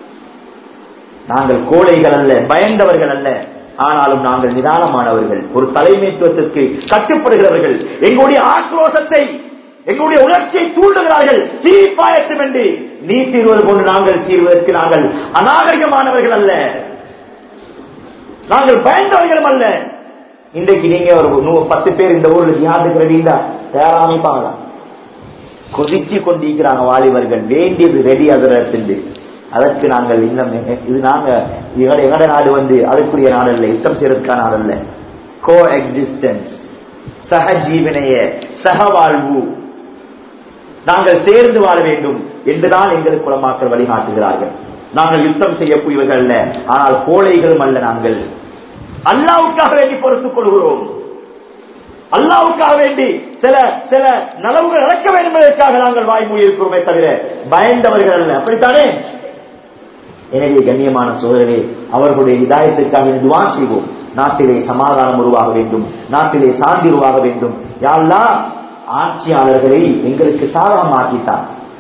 நாங்கள் கோழைகள் அல்ல பயந்தவர்கள் அல்ல ஆனாலும் நாங்கள் நிதானமானவர்கள் ஒரு தலைமைத்துவத்திற்கு கட்டுப்படுகிறவர்கள் எங்களுடைய ஆக்ரோஷத்தை எங்களுடைய உணர்ச்சியை தூண்டுகிறார்கள் சீப்பாயட்டும் என்று நீ தீர்வது போன்று நாங்கள் தீர்வதற்கு நாங்கள் அநாகரிகமானவர்கள் அல்ல நாங்கள் பயந்தவர்களும் அல்ல இன்றைக்கு நீங்க ஒரு நூ- பத்து பேர் இந்த ஊர்ல ஜிஹாதுக்கு ரெடிந்தா தயாராமிப்பாங்களா கொதிச்சு கொண்டிருக்கிறாங்க வாலிபர்கள் வேண்டியது ரெடி அதிரத்திலிருந்து அதற்கு நாங்கள் இன்னும் எ- இது நாங்க எங்க- எங்கட நாடு வந்து அதற்குரிய நாடு அல்ல யுத்தம் செய்யறதுக்கான நாடு அல்ல கோ எக்ஸிஸ்டன்ஸ் சகஜீவனைய சகவாழ்வு நாங்கள் சேர்ந்து வாழ வேண்டும் என்றுதான் எங்களுக்கு குலமாக்கள் வழிகாட்டுகிறார்கள் நாங்கள் யுத்தம் செய்யக்கூடியவர்கள் அல்ல ஆனால் கோழைகளும் அல்ல நாங்கள் அல்லாவுக்காக வேண்டி பொறுத்துக் கொள்கிறோம் அல்லாவுக்காக வேண்டி சில சில நலவுகள் நடக்க வேண்டும் என்பதற்காக நாங்கள் வாய்மொழி இருக்கிறோமே தவிர பயந்தவர்கள் அல்ல அப்படித்தானே எனவே கண்ணியமான சோதரே அவர்களுடைய இதாயத்திற்காக துவா செய்வோம் நாட்டிலே சமாதானம் உருவாக வேண்டும் நாட்டிலே சாந்தி உருவாக வேண்டும் யாரெல்லாம் ஆட்சியாளர்களை எங்களுக்கு சாதகமாக்கிட்டார்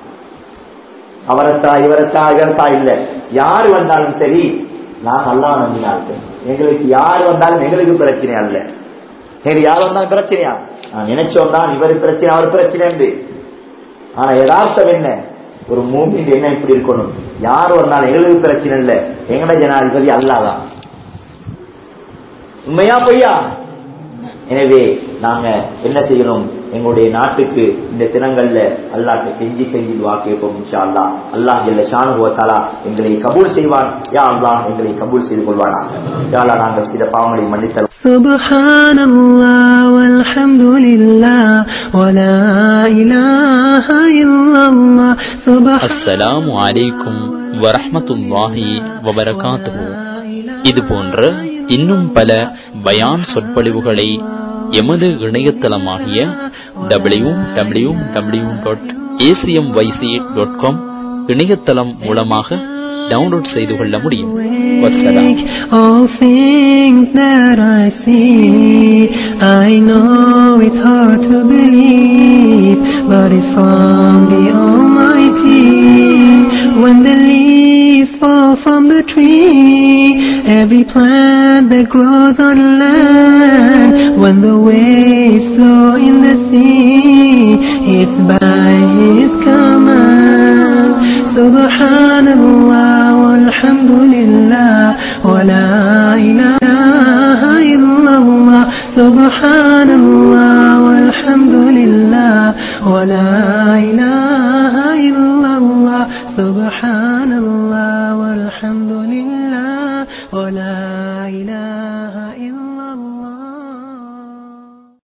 அவரத்தா இவரத்தா இவரத்தா இல்ல யார் வந்தாலும் சரி நான் அல்லா நம்பினார்கள் எங்களுக்கு யார் வந்தாலும் எங்களுக்கு பிரச்சனை அல்ல எங்களுக்கு யார் வந்தாலும் பிரச்சனையா நான் நினைச்சோம் தான் இவர் பிரச்சனை அவர் பிரச்சனை என்று ஆனா யதார்த்தம் என்ன ஒரு மூமின் என்ன இப்படி இருக்கணும் யார் வந்தாலும் எங்களுக்கு பிரச்சனை இல்லை எங்கட ஜனாதிபதி அல்லாதான் உண்மையா பொய்யா எனவே நாங்க என்ன செய்யணும் எங்களுடைய நாட்டுக்கு இந்த தினங்கள்ல அல்லாஹ்க்கு செஞ்சு செஞ்சு வாக்கியப்போம் இன்ஷா அல்லாஹ் அல்லாஹ் ஜல்ல ஷானுவத்தாலா எங்களை கபூல் செய்வான் யா அல்லாஹ் எங்களை கபூல் செய்து கொள்வானா யா அல்லாஹ் நாங்கள் சில பாவங்களை மன்னித்தல் سبحان الله والحمد لله ولا إله إلا الله سبحان அஸ்ஸலாமு அலைக்கும் வரஹ்மத்துல்லாஹி வபரகாத்துஹு இது போன்ற இன்னும் பல பயான் சொற்பொழிவுகளை எமது இணையதளமாகிய W W W dot ACM YC dot com இணையதளம் மூலமாக டவுன்லோட் செய்து கொள்ள முடியும் வஸ்ஸலாம் All things that I see, I know it's hard to believe, but it's from the Almighty. When the leaves fall from the tree, every plant that grows on land, when the waves flow in the sea, it's by His command. سبحان الله والحمد لله ولا إله إلا الله سبحان الله والحمد لله ولا إله إلا الله سبحان الله والحمد لله ولا إله إلا الله